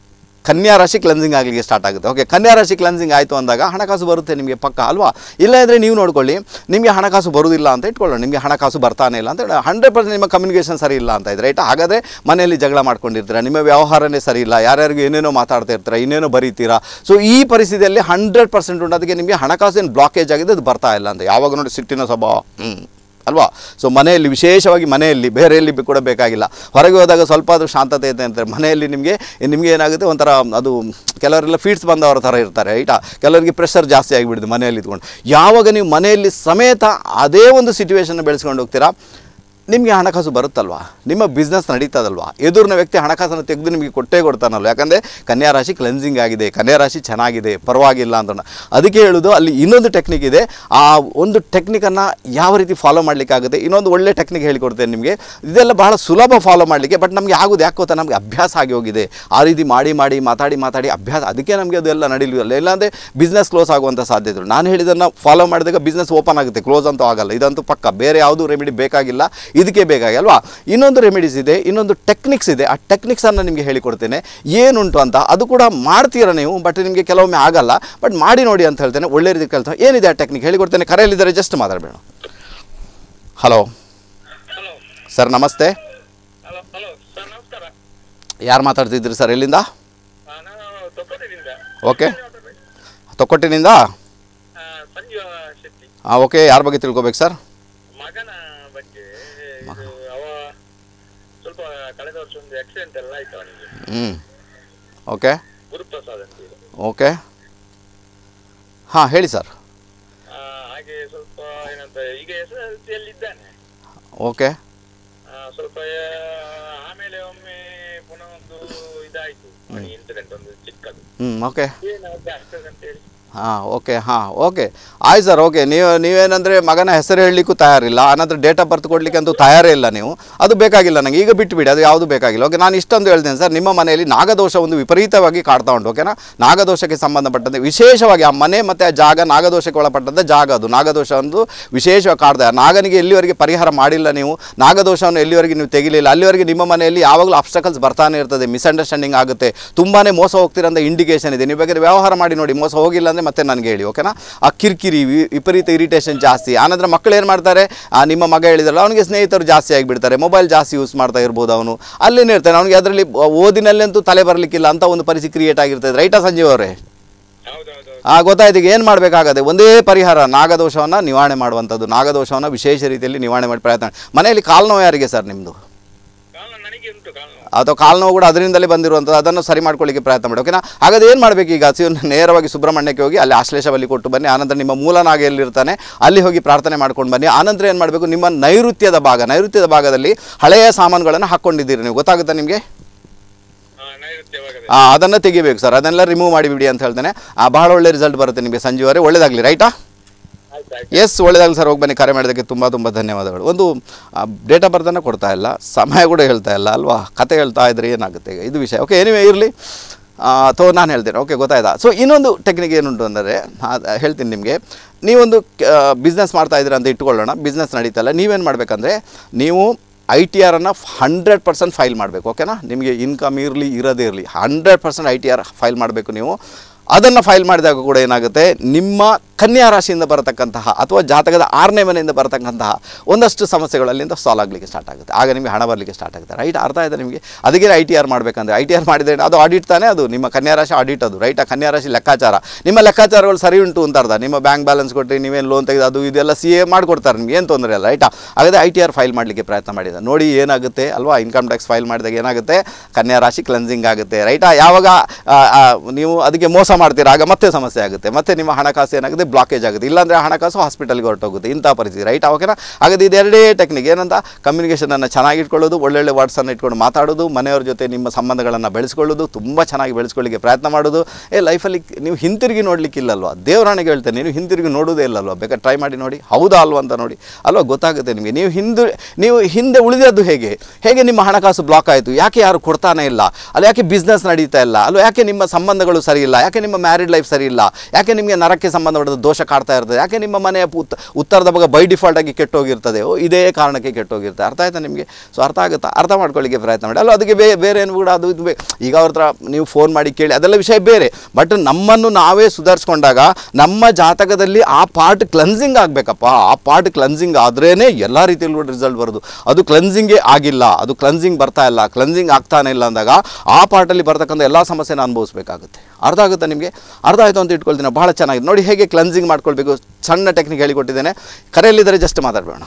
ಕನ್ಯಾ ರಾಶಿ ಕ್ಲೆನ್ಸಿಂಗ್ ಆಗಲಿಕ್ಕೆ ಸ್ಟಾರ್ಟ್ ಆಗುತ್ತೆ ಓಕೆ ಕನ್ಯಾ ರಾಶಿ ಕ್ಲೆನ್ಸಿಂಗ್ ಆಯಿತು ಅಂದಾಗ ಹಣಕಾಸು ಬರುತ್ತೆ ನಿಮಗೆ ಪಕ್ಕ ಅಲ್ವಾ ಇಲ್ಲ ಇದ್ರೆ ನೀವು ನೋಡ್ಕೊಳ್ಳಿ ನಿಮಗೆ ಹಣಕಾಸು ಬರುವುದಿಲ್ಲ ಅಂತ ಇಟ್ಕೊಳ್ಳೋಣ ನಿಮಗೆ ಹಣಕಾಸು ಬರ್ತಾನೆ ಇಲ್ಲ ಅಂತ ಹಂಡ್ರೆಡ್ ಪರ್ಸೆಂಟ್ ನಿಮ್ಮ ಕಮ್ಯುನಿಕೇಷನ್ ಸರಿ ಇಲ್ಲ ಅಂತ ಇದ್ರೆ ರೈಟ್ ಹಾಗಾದರೆ ಮನೆಯಲ್ಲಿ ಜಗಳ ಮಾಡ್ಕೊಂಡಿರ್ತೀರ ನಿಮ್ಮ ವ್ಯವಹಾರನೇ ಸರಿ ಇಲ್ಲ ಯಾರ್ಯಾರಿಗೂ ಏನೇನೋ ಮಾತಾಡ್ತಾ ಇರ್ತೀರ ಇನ್ನೇನೋ ಬರೀತೀರಾ ಸೊ ಈ ಪರಿಸ್ಥಿತಿಯಲ್ಲಿ ಹಂಡ್ರೆಡ್ ಪರ್ಸೆಂಟ್ ಉಂಟು ಅದಕ್ಕೆ ನಿಮಗೆ ಹಣಕಾಸಿನ ಬ್ಲಾಕೇಜ್ ಆಗಿದೆ ಅದು ಬರ್ತಾ ಇಲ್ಲ ಅಂತ ಯಾವಾಗ ನೋಡಿ ಸಿಟ್ಟಿನ ಸ್ವಭಾವ ಹ್ಞೂ ಅಲ್ವಾ ಸೊ ಮನೆಯಲ್ಲಿ ವಿಶೇಷವಾಗಿ ಮನೆಯಲ್ಲಿ ಬೇರೆಯಲ್ಲಿ ಬಿ- ಕೂಡ ಬೇಕಾಗಿಲ್ಲ ಹೊರಗೆ ಹೋದಾಗ ಸ್ವಲ್ಪ ಆದರೂ ಶಾಂತತೆ ಇದೆ ಅಂತಾರೆ ಮನೆಯಲ್ಲಿ ನಿಮಗೆ ನಿಮಗೆ ಏನಾಗುತ್ತೆ ಒಂಥರ ಅದು ಕೆಲವರೆಲ್ಲ ಫೀಡ್ಸ್ ಬಂದವರ ಥರ ಇರ್ತಾರೆ ರೈಟಾ ಕೆಲವರಿಗೆ ಪ್ರೆಷರ್ ಜಾಸ್ತಿ ಆಗಿಬಿಡುತ್ತೆ ಮನೆಯಲ್ಲಿ ಇದ್ಕೊಂಡು ಯಾವಾಗ ನೀವು ಮನೆಯಲ್ಲಿ ಸಮೇತ ಅದೇ ಒಂದು ಸಿಚುವೇಶನ್ ಬೆಳೆಸ್ಕೊಂಡು ಹೋಗ್ತೀರಾ ನಿಮಗೆ ಹಣಕಾಸು ಬರುತ್ತಲ್ವಾ ನಿಮ್ಮ ಬಿಸ್ನೆಸ್ ನಡೀತದಲ್ವಾ ಎದುರಿನ ವ್ಯಕ್ತಿ ಹಣಕಾಸನ್ನು ತೆಗೆದು ನಿಮಗೆ ಕೊಟ್ಟೇ ಕೊಡ್ತಾನಲ್ವ ಯಾಕಂದರೆ ಕನ್ಯಾ ರಾಶಿ ಕ್ಲೆನ್ಸಿಂಗ್ ಆಗಿದೆ ಕನ್ಯಾ ರಾಶಿ ಚೆನ್ನಾಗಿದೆ ಪರವಾಗಿಲ್ಲ ಅಂತ ಅದಕ್ಕೆ ಹೇಳೋದು ಅಲ್ಲಿ ಇನ್ನೊಂದು ಟೆಕ್ನಿಕ್ ಇದೆ ಆ ಒಂದು ಟೆಕ್ನಿಕನ್ನು ಯಾವ ರೀತಿ ಫಾಲೋ ಮಾಡಲಿಕ್ಕಾಗುತ್ತೆ ಇನ್ನೊಂದು ಒಳ್ಳೆ ಟೆಕ್ನಿಕ್ ಹೇಳಿಕೊಡ್ತೇನೆ ನಿಮಗೆ ಇದೆಲ್ಲ ಬಹಳ ಸುಲಭ ಫಾಲೋ ಮಾಡಲಿಕ್ಕೆ ಬಟ್ ನಮಗೆ ಆಗೋದು ಯಾಕೆ ಗೊತ್ತಾ ನಮಗೆ ಅಭ್ಯಾಸ ಆಗಿ ಹೋಗಿದೆ ಆ ರೀತಿ ಮಾಡಿ ಮಾಡಿ ಮಾತಾಡಿ ಮಾತಾಡಿ ಅಭ್ಯಾಸ ಅದಕ್ಕೆ ನಮಗೆ ಅದೆಲ್ಲ ನಡೀಲಿಲ್ಲ ಇಲ್ಲಾಂದರೆ ಬಿಸ್ನೆಸ್ ಕ್ಲೋಸ್ ಆಗುವಂಥ ಸಾಧ್ಯತೆಗಳು ನಾನು ಹೇಳಿದ್ದನ್ನು ಫಾಲೋ ಮಾಡಿದಾಗ ಬಿಸ್ನೆಸ್ ಓಪನ್ ಆಗುತ್ತೆ ಕ್ಲೋಸ್ ಅಂತೂ ಆಗಲ್ಲ ಇದಂತೂ ಪಕ್ಕ ಬೇರೆ ಯಾವುದೂ ರೆಮಿಡಿ ಬೇಕಾಗಿಲ್ಲ ಇದಕ್ಕೆ ಬೇಕಾಗಿ ಅಲ್ವಾ ಇನ್ನೊಂದು ರೆಮಿಡೀಸ್ ಇದೆ ಇನ್ನೊಂದು ಟೆಕ್ನಿಕ್ಸ್ ಇದೆ ಆ ಟೆಕ್ನಿಕ್ಸನ್ನು ನಿಮಗೆ ಹೇಳಿಕೊಡ್ತೇನೆ ಏನುಂಟು ಅಂತ ಅದು ಕೂಡ ಮಾಡ್ತೀರಾ ನೀವು ಬಟ್ ನಿಮಗೆ ಕೆಲವೊಮ್ಮೆ ಆಗಲ್ಲ ಬಟ್ ಮಾಡಿ ನೋಡಿ ಅಂತ ಹೇಳ್ತೇನೆ ಒಳ್ಳೆ ರೀತಿ ಕೇಳ್ತಾ ಏನಿದೆ ಆ ಟೆಕ್ನಿಕ್ ಹೇಳಿಕೊಡ್ತೇನೆ ಕರೆಯಲ್ಲಿದ್ದಾರೆ ಜಸ್ಟ್ ಮಾತಾಡಬೇಡ ಹಲೋ ಹಲೋ ಸರ್ ನಮಸ್ತೆ ಹಲೋ ಹಲೋ ಸರ್ ನಮಸ್ಕಾರ ಯಾರು ಮಾತಾಡ್ತಿದ್ರಿ ಸರ್ ಎಲ್ಲಿಂದ ಆ, ನಾನು ತೊಕ್ಕೋಟದಿಂದ ಓಕೆ ತೊಕ್ಕೊಟ್ಟಿನಿಂದ ಆ, ಸಂಜೀವ ಶೆಟ್ಟಿ ಹಾಂ ಓಕೆ ಯಾರ ಬಗ್ಗೆ ತಿಳ್ಕೊಬೇಕು ಸರ್ ಮಗನ ಬಗ್ಗೆ ಇದು ಅವ ಸ್ವಲ್ಪ ಕಳೆದ ವರ್ಷ ಒಂದು ಆಕ್ಸಿಡೆಂಟ್ ಎಲ್ಲ ಆಯ್ತು ಅವನಿಗೆ ಹ್ಞೂ ಓಕೆ ಗುರುಪ್ರಸಾದ್ ಅಂತ ಹೇಳಿ ಓಕೆ ಹಾಂ ಹೇಳಿ ಸರ್ ಆ, ಹಾಗೆ ಸ್ವಲ್ಪ ಏನಂತ ಈಗ ಎಸ್ ಎಲ್ ಸಿಯಲ್ಲಿ ಇದ್ದಾನೆ ಓಕೆ ಆ, ಸ್ವಲ್ಪ ಆ, ಆಮೇಲೆ ಒಮ್ಮೆ ಪುನಃ ಒಂದು ಇದಾಯ್ತು ಇನ್ಸಿಡೆಂಟ್ ಆಕ್ಸಿಡೆಂಟ್ ಒಂದು ಚಿಕ್ಕದು ಹ್ಞೂ ಓಕೆ ಏನಾಗುತ್ತೆ ಆಗ್ತದೆ ಅಂತ ಹೇಳಿ ಹಾಂ ಓಕೆ ಹಾಂ ಓಕೆ ಆಯ್ತು ಸರ್ ಓಕೆ ನೀವು ನೀವೇನಂದರೆ ಮಗನ ಹೆಸರು ಹೇಳಲಿಕ್ಕೂ ತಯಾರಿಲ್ಲ ಆನಂತರ ಡೇಟ್ ಆಫ್ ಬರ್ತ್ ಕೊಡಲಿಕ್ಕೆ ಅಂತೂ ತಯಾರೇ ಇಲ್ಲ ನೀವು ಅದು ಬೇಕಾಗಿಲ್ಲ ನನಗೆ ಈಗ ಬಿಟ್ಟುಬಿಡಿ ಅದು ಯಾವುದು ಬೇಕಾಗಿಲ್ಲ ಓಕೆ ನಾನು ಇಷ್ಟೊಂದು ಹೇಳ್ತೇನೆ ಸರ್ ನಿಮ್ಮ ಮನೆಯಲ್ಲಿ ನಾಗದೋಷ ಒಂದು ವಿಪರೀತವಾಗಿ ಕಾಡ್ತಾ ಉಂಟು ಓಕೆನಾ ನಾಗದೋಷಕ್ಕೆ ಸಂಬಂಧಪಟ್ಟಂತೆ ವಿಶೇಷವಾಗಿ ಆ ಮನೆ ಮತ್ತು ಆ ಜಾಗ ನಾಗದೋಷಕ್ಕೆ ಒಳಪಟ್ಟಂಥ ಜಾಗ ಅದು ನಾಗದೋಷ ಒಂದು ವಿಶೇಷವಾಗಿ ಕಾಡ್ತಾ ಆ ನಾಗನಿಗೆ ಎಲ್ಲಿವರೆಗೆ ಪರಿಹಾರ ಮಾಡಿಲ್ಲ ನೀವು ನಾಗದೋಷವನ್ನು ಎಲ್ಲಿವರೆಗೆ ನೀವು ತೆಗಿಲಿಲ್ಲ ಅಲ್ಲಿವರೆಗೆ ನಿಮ್ಮ ಮನೆಯಲ್ಲಿ ಯಾವಾಗಲೂ ಅಬ್ಸ್ಟಕಲ್ಸ್ ಬರ್ತಾನೆ ಇರ್ತದೆ ಮಿಸ್ಅಂಡರ್ಸ್ಟ್ಯಾಂಡಿಂಗ್ ಆಗುತ್ತೆ ತುಂಬಾ ಮೋಸ ಹೋಗ್ತಿರೋಂಥ ಇಂಡಿಕೇಶನ್ ಇದೆ ನೀವು ಬೇಕಾದ್ರೆ ವ್ಯವಹಾರ ಮಾಡಿ ನೋಡಿ ಮೋಸ ಹೋಗಿಲ್ಲ ಅಂದರೆ ಮತ್ತೆ ನನಗೆ ಹೇಳಿ ಓಕೆನಾ ಆ ಕಿರಿಕಿರಿ ವಿ- ವಿಪರೀತ ಇರಿಟೇಷನ್ ಜಾಸ್ತಿ ಆನಂತರ ಮಕ್ಕಳು ಏನು ಮಾಡ್ತಾರೆ ಆ ನಿಮ್ಮ ಮಗ ಹೇಳಿದ್ರಲ್ಲ ಅವನಿಗೆ ಸ್ನೇಹಿತರು ಜಾಸ್ತಿ ಆಗಿಬಿಡ್ತಾರೆ ಮೊಬೈಲ್ ಜಾಸ್ತಿ ಯೂಸ್ ಮಾಡ್ತಾ ಇರ್ಬೋದು ಅವನು ಅಲ್ಲೇನೇ ಇರ್ತಾನೆ ಅವನಿಗೆ ಅದರಲ್ಲಿ ಓದಿನಲ್ಲಂತೂ ತಲೆ ಬರಲಿಕ್ಕಿಲ್ಲ ಅಂತ ಒಂದು ಪರಿಸ್ಥಿತಿ ಕ್ರಿಯೇಟ್ ಆಗಿರ್ತದೆ ರೈಟಾ ಸಂಜೀವ್ ಅವರೇ ಹೌದೌದು ಆ ಗೊತ್ತಾಯ್ತು ಈಗ ಏನು ಮಾಡಬೇಕಾಗತ್ತೆ ಒಂದೇ ಪರಿಹಾರ ನಾಗದೋಷವನ್ನು ನಿವಾರಣೆ ಮಾಡುವಂಥದ್ದು ನಾಗದೋಷವನ್ನು ವಿಶೇಷ ರೀತಿಯಲ್ಲಿ ನಿವಾರಣೆ ಮಾಡಿ ಪ್ರಯತ್ನ ಮನೆಯಲ್ಲಿ ಕಾಲು ನೋವು ಯಾರಿಗೆ ಸರ್ ನಿಮ್ಮದು ಕಾಲು ನನಗೆ ಉಂಟು ಕಾಲು ನೋವು. ಅಥವಾ ಕಾಲು ನೋವು ಕೂಡ ಅದರಿಂದಲೇ ಬಂದಿರುವಂಥದ್ದು ಅದನ್ನು ಸರಿ ಮಾಡ್ಕೊಳ್ಳಿಕ್ಕೆ ಪ್ರಯತ್ನ ಮಾಡಿ ಓಕೆನಾ ಹಾಗಾದ್ರೆ ಏನು ಮಾಡಬೇಕು ಈಗ ಶಿವನ ನೇರವಾಗಿ ಸುಬ್ರಹ್ಮಣ್ಯಕ್ಕೆ ಹೋಗಿ ಅಲ್ಲಿ ಆಶ್ಲೇಷ ಬಲಿ ಕೊಟ್ಟು ಬನ್ನಿ ಆನಂತರ ನಿಮ್ಮ ಮೂಲನಾಗ ಎಲ್ಲಿರ್ತಾನೆ ಅಲ್ಲಿ ಹೋಗಿ ಪ್ರಾರ್ಥನೆ ಮಾಡ್ಕೊಂಡು ಬನ್ನಿ ಆನಂತರ ಏನು ಮಾಡಬೇಕು ನಿಮ್ಮ ನೈಋತ್ಯದ ಭಾಗ ನೈಋತ್ಯದ ಭಾಗದಲ್ಲಿ ಹಳೆಯ ಸಾಮಾನುಗಳನ್ನು ಹಾಕ್ಕೊಂಡಿದ್ದೀರಿ ನೀವು ಗೊತ್ತಾಗುತ್ತಾ ನಿಮಗೆ ಹಾ ನೈಋತ್ಯವಾಗದೆ ಆ, ಅದನ್ನು ತೆಗಿಬೇಕು ಸರ್ ಅದನ್ನೆಲ್ಲ ರಿಮೂವ್ ಮಾಡಿಬಿಡಿ ಅಂತ ಹೇಳ್ತೇನೆ ಆ, ಬಹಳ ಒಳ್ಳೆ ರಿಸಲ್ಟ್ ಬರುತ್ತೆ ನಿಮಗೆ ಸಂಜೀವರೇ ಒಳ್ಳೇದಾಗಲಿ ರೈಟಾ ಆಯ್ತು ಆಯ್ತು ಎಸ್ ಒಳ್ಳೆದಾಗಲಿ ಸರ್ ಹೋಗಿ ಬನ್ನಿ ಕರೆ ಮಾಡಿದ್ದಕ್ಕೆ ತುಂಬ ತುಂಬ ಧನ್ಯವಾದಗಳು ಒಂದು ಡೇಟ್ ಆಫ್ ಬರ್ತನ್ನು ಕೊಡ್ತಾ ಇಲ್ಲ ಸಮಯ ಕೂಡ ಹೇಳ್ತಾ ಇಲ್ಲ ಅಲ್ವಾ ಕತೆ ಹೇಳ್ತಾ ಇದ್ರೆ ಏನಾಗುತ್ತೆ ಈಗ ಇದು ವಿಷಯ ಓಕೆ ಎನಿವೆ ಇರಲಿ ಅಥವಾ ನಾನು ಹೇಳ್ತೇನೆ ಓಕೆ ಗೊತ್ತಾಯ್ತಾ ಸೊ ಇನ್ನೊಂದು ಟೆಕ್ನಿಕ್ ಏನುಂಟು ಅಂದರೆ ಹೇಳ್ತೀನಿ ನಿಮಗೆ ನೀವೊಂದು ಬಿಸ್ನೆಸ್ ಮಾಡ್ತಾ ಇದ್ದೀರಾ ಅಂತ ಇಟ್ಕೊಳ್ಳೋಣ ಬಿಸ್ನೆಸ್ ನಡೀತಲ್ಲ ನೀವೇನು ಮಾಡಬೇಕಂದ್ರೆ ನೀವು ಐ ಟಿ ಆರನ್ನು ಹಂಡ್ರೆಡ್ ಪರ್ಸೆಂಟ್ ಫೈಲ್ ಮಾಡಬೇಕು ಓಕೆನಾ ನಿಮಗೆ ಇನ್ಕಮ್ ಇರಲಿ ಇರೋದೇ ಇರಲಿ hundred percent I T R file ಮಾಡಬೇಕು ನೀವು ಅದನ್ನು ಫೈಲ್ ಮಾಡಿದಾಗ ಕೂಡ ಏನಾಗುತ್ತೆ ನಿಮ್ಮ ಕನ್ಯಾ ರಾಶಿಯಿಂದ ಬರತಕ್ಕಂತಹ ಅಥವಾ ಜಾತಕದ ಆರನೇ ಮನೆಯಿಂದ ಬರತಕ್ಕಂತಹ ಒಂದಷ್ಟು ಸಮಸ್ಯೆಗಳು ಅಲ್ಲಿಂದ ಸಾಲ್ವ್ ಆಗಲಿಕ್ಕೆ ಸ್ಟಾರ್ಟ್ ಆಗುತ್ತೆ ಆಗ ನಿಮಗೆ ಹಣ ಬರಲಿಕ್ಕೆ ಸ್ಟಾರ್ಟ್ ಆಗುತ್ತೆ ರೈಟ್ ಅರ್ಥ ಆಯ್ತಾ ನಿಮಗೆ ಅದಕ್ಕೆ ಐ ಟಿ ಆರ್ ಮಾಡಬೇಕಂದ್ರೆ ಐ ಟಿ ಆರ್ ಮಾಡಿದರೆ ಅದು ಆಡಿಟ್ ತಾನೇ ಅದು ನಿಮ್ಮ ಕನ್ಯಾ ರಾಶಿ ಆಡಿಟ್ ಅದು ರೈಟ್ ಆ ಕನ್ಯಾ ರಾಶಿ ಲೆಕ್ಕಾಚಾರ ನಿಮ್ಮ ಲೆಕ್ಕಾಚಾರಗಳು ಸರಿ ಉಂಟು ಅಂತ ಅರ್ಥ ನಿಮ್ಮ ಬ್ಯಾಂಕ್ ಬ್ಯಾಲೆನ್ಸ್ ಕೊಟ್ಟರೆ ನೀವೇನು ಲೋನ್ ತೆಗೆದು ಅದು ಇದೆಲ್ಲ ಸಿ ಎ ಮಾಡಿಕೊಡ್ತಾರೆ ನಿಮ್ಗೆ ಏನು ತೊಂದರೆ ಇಲ್ಲ ರೈಟಾ ಹಾಗಾದರೆ ಐ ಟಿ ಆರ್ ಫೈಲ್ ಮಾಡಲಿಕ್ಕೆ ಪ್ರಯತ್ನ ಮಾಡಿದ ನೋಡಿ ಏನಾಗುತ್ತೆ ಅಲ್ವಾ ಇನ್ಕಮ್ ಟ್ಯಾಕ್ಸ್ ಫೈಲ್ ಮಾಡಿದಾಗ ಏನಾಗುತ್ತೆ ಕನ್ಯಾ ರಾಶಿ ಕ್ಲೆನ್ಸಿಂಗ್ ಆಗುತ್ತೆ ರೈಟಾ ಯಾವಾಗ ಆ, ಆ, ನೀವು ಅದಕ್ಕೆ ಮೋಸ ಮಾಡ್ತೀರಾ ಆಗ ಮತ್ತೆ ಸಮಸ್ಯೆ ಆಗುತ್ತೆ ಮತ್ತೆ ನಿಮ್ಮ ಹಣಕಾಸು ಏನಾಗುತ್ತೆ ಬ್ಲಾಕೇಜ್ ಆಗುತ್ತೆ ಇಲ್ಲಾಂದರೆ ಹಣಕಾಸು ಹಾಸ್ಪಿಟಲ್ಗೆ ಹೊರಟೋಗುತ್ತೆ ಇಂಥ ಪರಿಸ್ಥಿತಿ ರೈಟ್ ಓಕೆನಾ ಹಾಗಾದ್ರೆ ಇದೆರಡೇ ಟೆಕ್ನಿಕ್ ಏನಂತ ಕಮ್ಯುನಿಕೇಷನನ್ನು ಚೆನ್ನಾಗಿ ಇಟ್ಕೊಳ್ಳೋದು ಒಳ್ಳೊಳ್ಳೆ ವರ್ಡ್ಸನ್ನು ಇಟ್ಕೊಂಡು ಮಾತಾಡೋದು ಮನೆಯವ್ರ ಜೊತೆ ನಿಮ್ಮ ಸಂಬಂಧಗಳನ್ನು ಬೆಳೆಸ್ಕೊಳ್ಳೋದು ತುಂಬ ಚೆನ್ನಾಗಿ ಬೆಳೆಸ್ಕೊಳ್ಳಿಕ್ಕೆ ಪ್ರಯತ್ನ ಮಾಡೋದು ಏ ಲೈಫಲ್ಲಿ ನೀವು ಹಿಂತಿರುಗಿ ನೋಡಲಿಕ್ಕಿಲ್ಲಲ್ವಾ ದೇವರಾಣಿಗೆ ಹೇಳ್ತೇನೆ ನೀವು ಹಿಂತಿರುಗಿ ನೋಡೋದೇ ಇಲ್ಲಲ್ವಾ ಬೇಕಾದ್ರೆ ಟ್ರೈ ಮಾಡಿ ನೋಡಿ ಹೌದಾ ಅಲ್ವಾ ಅಂತ ನೋಡಿ ಅಲ್ವಾ ಗೊತ್ತಾಗುತ್ತೆ ನಿಮಗೆ ನೀವು ಹಿಂದೆ ನೀವು ಹಿಂದೆ ಉಳಿದದ್ದು ಹೇಗೆ ಹೇಗೆ ನಿಮ್ಮ ಹಣಕಾಸು ಬ್ಲಾಕ್ ಆಯಿತು ಯಾಕೆ ಯಾರು ಕೊಡ್ತಾನೆ ಇಲ್ಲ ಅಲ್ಲ ಯಾಕೆ ಬಿಸ್ನೆಸ್ ನಡೀತಾ ಇಲ್ಲ ಅಲ್ವಾ ಯಾಕೆ ನಿಮ್ಮ ಸಂಬಂಧಗಳು ಸರಿ ಇಲ್ಲ ಯಾಕೆ ನಿಮ್ಮ ಮ್ಯಾರಿಡ್ ಲೈಫ್ ಸರಿ ಇಲ್ಲ ಯಾಕೆ ನಿಮಗೆ ನರಕ್ಕೆ ಸಂಬಂಧಪಟ್ಟ ದೋಷ ಕಾಡ್ತಾ ಇರ್ತದೆ ಯಾಕೆ ನಿಮ್ಮ ಮನೆಯ ಉತ್ ಉತ್ತರದ ಬಗ್ಗೆ ಬೈ ಡಿಫಾಲ್ಟ್ ಆಗಿ ಕೆಟ್ಟೋಗಿರ್ತದೆ ಓ ಇದೇ ಕಾರಣಕ್ಕೆ ಕೆಟ್ಟೋಗಿರ್ತದೆ ಅರ್ಥ ಆಯ್ತಾ ನಿಮಗೆ ಸೊ ಅರ್ಥ ಆಗುತ್ತಾ ಅರ್ಥ ಮಾಡ್ಕೊಳ್ಳಿಕ್ಕೆ ಪ್ರಯತ್ನ ಮಾಡಿ ಅಲ್ಲ ಅದಕ್ಕೆ ಬೇ ಬೇರೆ ಏನು ಕೂಡ ಅದು ಇದು ಬೇ ಈಗ ಅವ್ರ ಹತ್ರ ನೀವು ಫೋನ್ ಮಾಡಿ ಕೇಳಿ ಅದೆಲ್ಲ ವಿಷಯ ಬೇರೆ ಬಟ್ ನಮ್ಮನ್ನು ನಾವೇ ಸುಧಾರಿಸ್ಕೊಂಡಾಗ ನಮ್ಮ ಜಾತಕದಲ್ಲಿ ಆ ಪಾರ್ಟ್ ಕ್ಲನ್ಸಿಂಗ್ ಆಗಬೇಕಪ್ಪ ಆ ಪಾರ್ಟ್ ಕ್ಲನ್ಸಿಂಗ್ ಆದ್ರೇ ಎಲ್ಲ ರೀತಿಯಲ್ಲೂ ಕೂಡ ರಿಸಲ್ಟ್ ಬರೋದು ಅದು ಕ್ಲನ್ಸಿಂಗೇ ಆಗಿಲ್ಲ ಅದು ಕ್ಲನ್ಸಿಂಗ್ ಬರ್ತಾ ಇಲ್ಲ ಕ್ಲನ್ಸಿಂಗ್ ಆಗ್ತಾನೆ ಇಲ್ಲ ಅಂದಾಗ ಆ ಪಾರ್ಟಲ್ಲಿ ಬರ್ತಕ್ಕಂಥ ಎಲ್ಲ ಸಮಸ್ಯೆನ ಅನುಭವಿಸ್ಬೇಕಾಗುತ್ತೆ ಅರ್ಥ ಆಗುತ್ತಾ ನಿಮಗೆ ಅರ್ಥ ಆಯಿತು ಅಂತ ಇಟ್ಕೊಳ್ತೀನಿ ಭಾಳ ಚೆನ್ನಾಗಿದೆ ನೋಡಿ ಹೇಗೆ ಕ್ಲನ್ಸಿಂಗ್ ಮಾಡ್ಕೊಳ್ಬೇಕು ಸಣ್ಣ ಟೆಕ್ನಿಕ್ ಹೇಳಿಕೊಟ್ಟಿದ್ದೇನೆ ಕರೆಯಲ್ಲಿದ್ದರೆ ಜಸ್ಟ್ ಮಾತಾಡಬೇಡ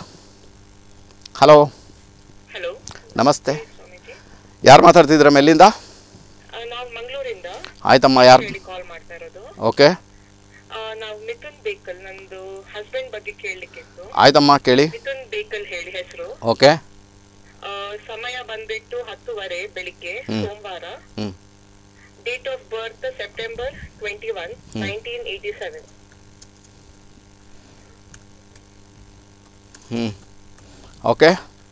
ಹಲೋ ಹಲೋ ನಮಸ್ತೆ ಸ್ವಾಮೀಜಿ ಯಾರು ಮಾತಾಡ್ತಿದ್ದೀರಾ ಎಲ್ಲಿಂದ ಆ, ನಾವು ಮಂಗಳೂರಿಂದ ಆಯ್ತಮ್ಮ ಯಾರು ಹೇಳಿ ಕಾಲ್ ಮಾಡ್ತಾ ಇರೋದು ಓಕೆ ಆ, ನಾವು ಮಿಥುನ್ ಬೇಕಲ್ ನಂದು ಹಸ್ಬೆಂಡ್ ಬಗ್ಗೆ ಕೇಳಲಿಕ್ಕಿತ್ತು ಆಯ್ತಮ್ಮ ಕೇಳಿ ಮಿಥುನ್ ಬೇಕಲ್ ಹೇಳಿ ಹೆಸರು ಓಕೆ ಸಮಯ ಬಂದ್ಬಿಟ್ಟು ಹತ್ತುವರೆ ಬೆಳಿಗ್ಗೆ ಸೋಮವಾರ ಹ್ಞೂ date of birth September twenty one nineteen eighty seven ಹ್ಞೂ ಓಕೆ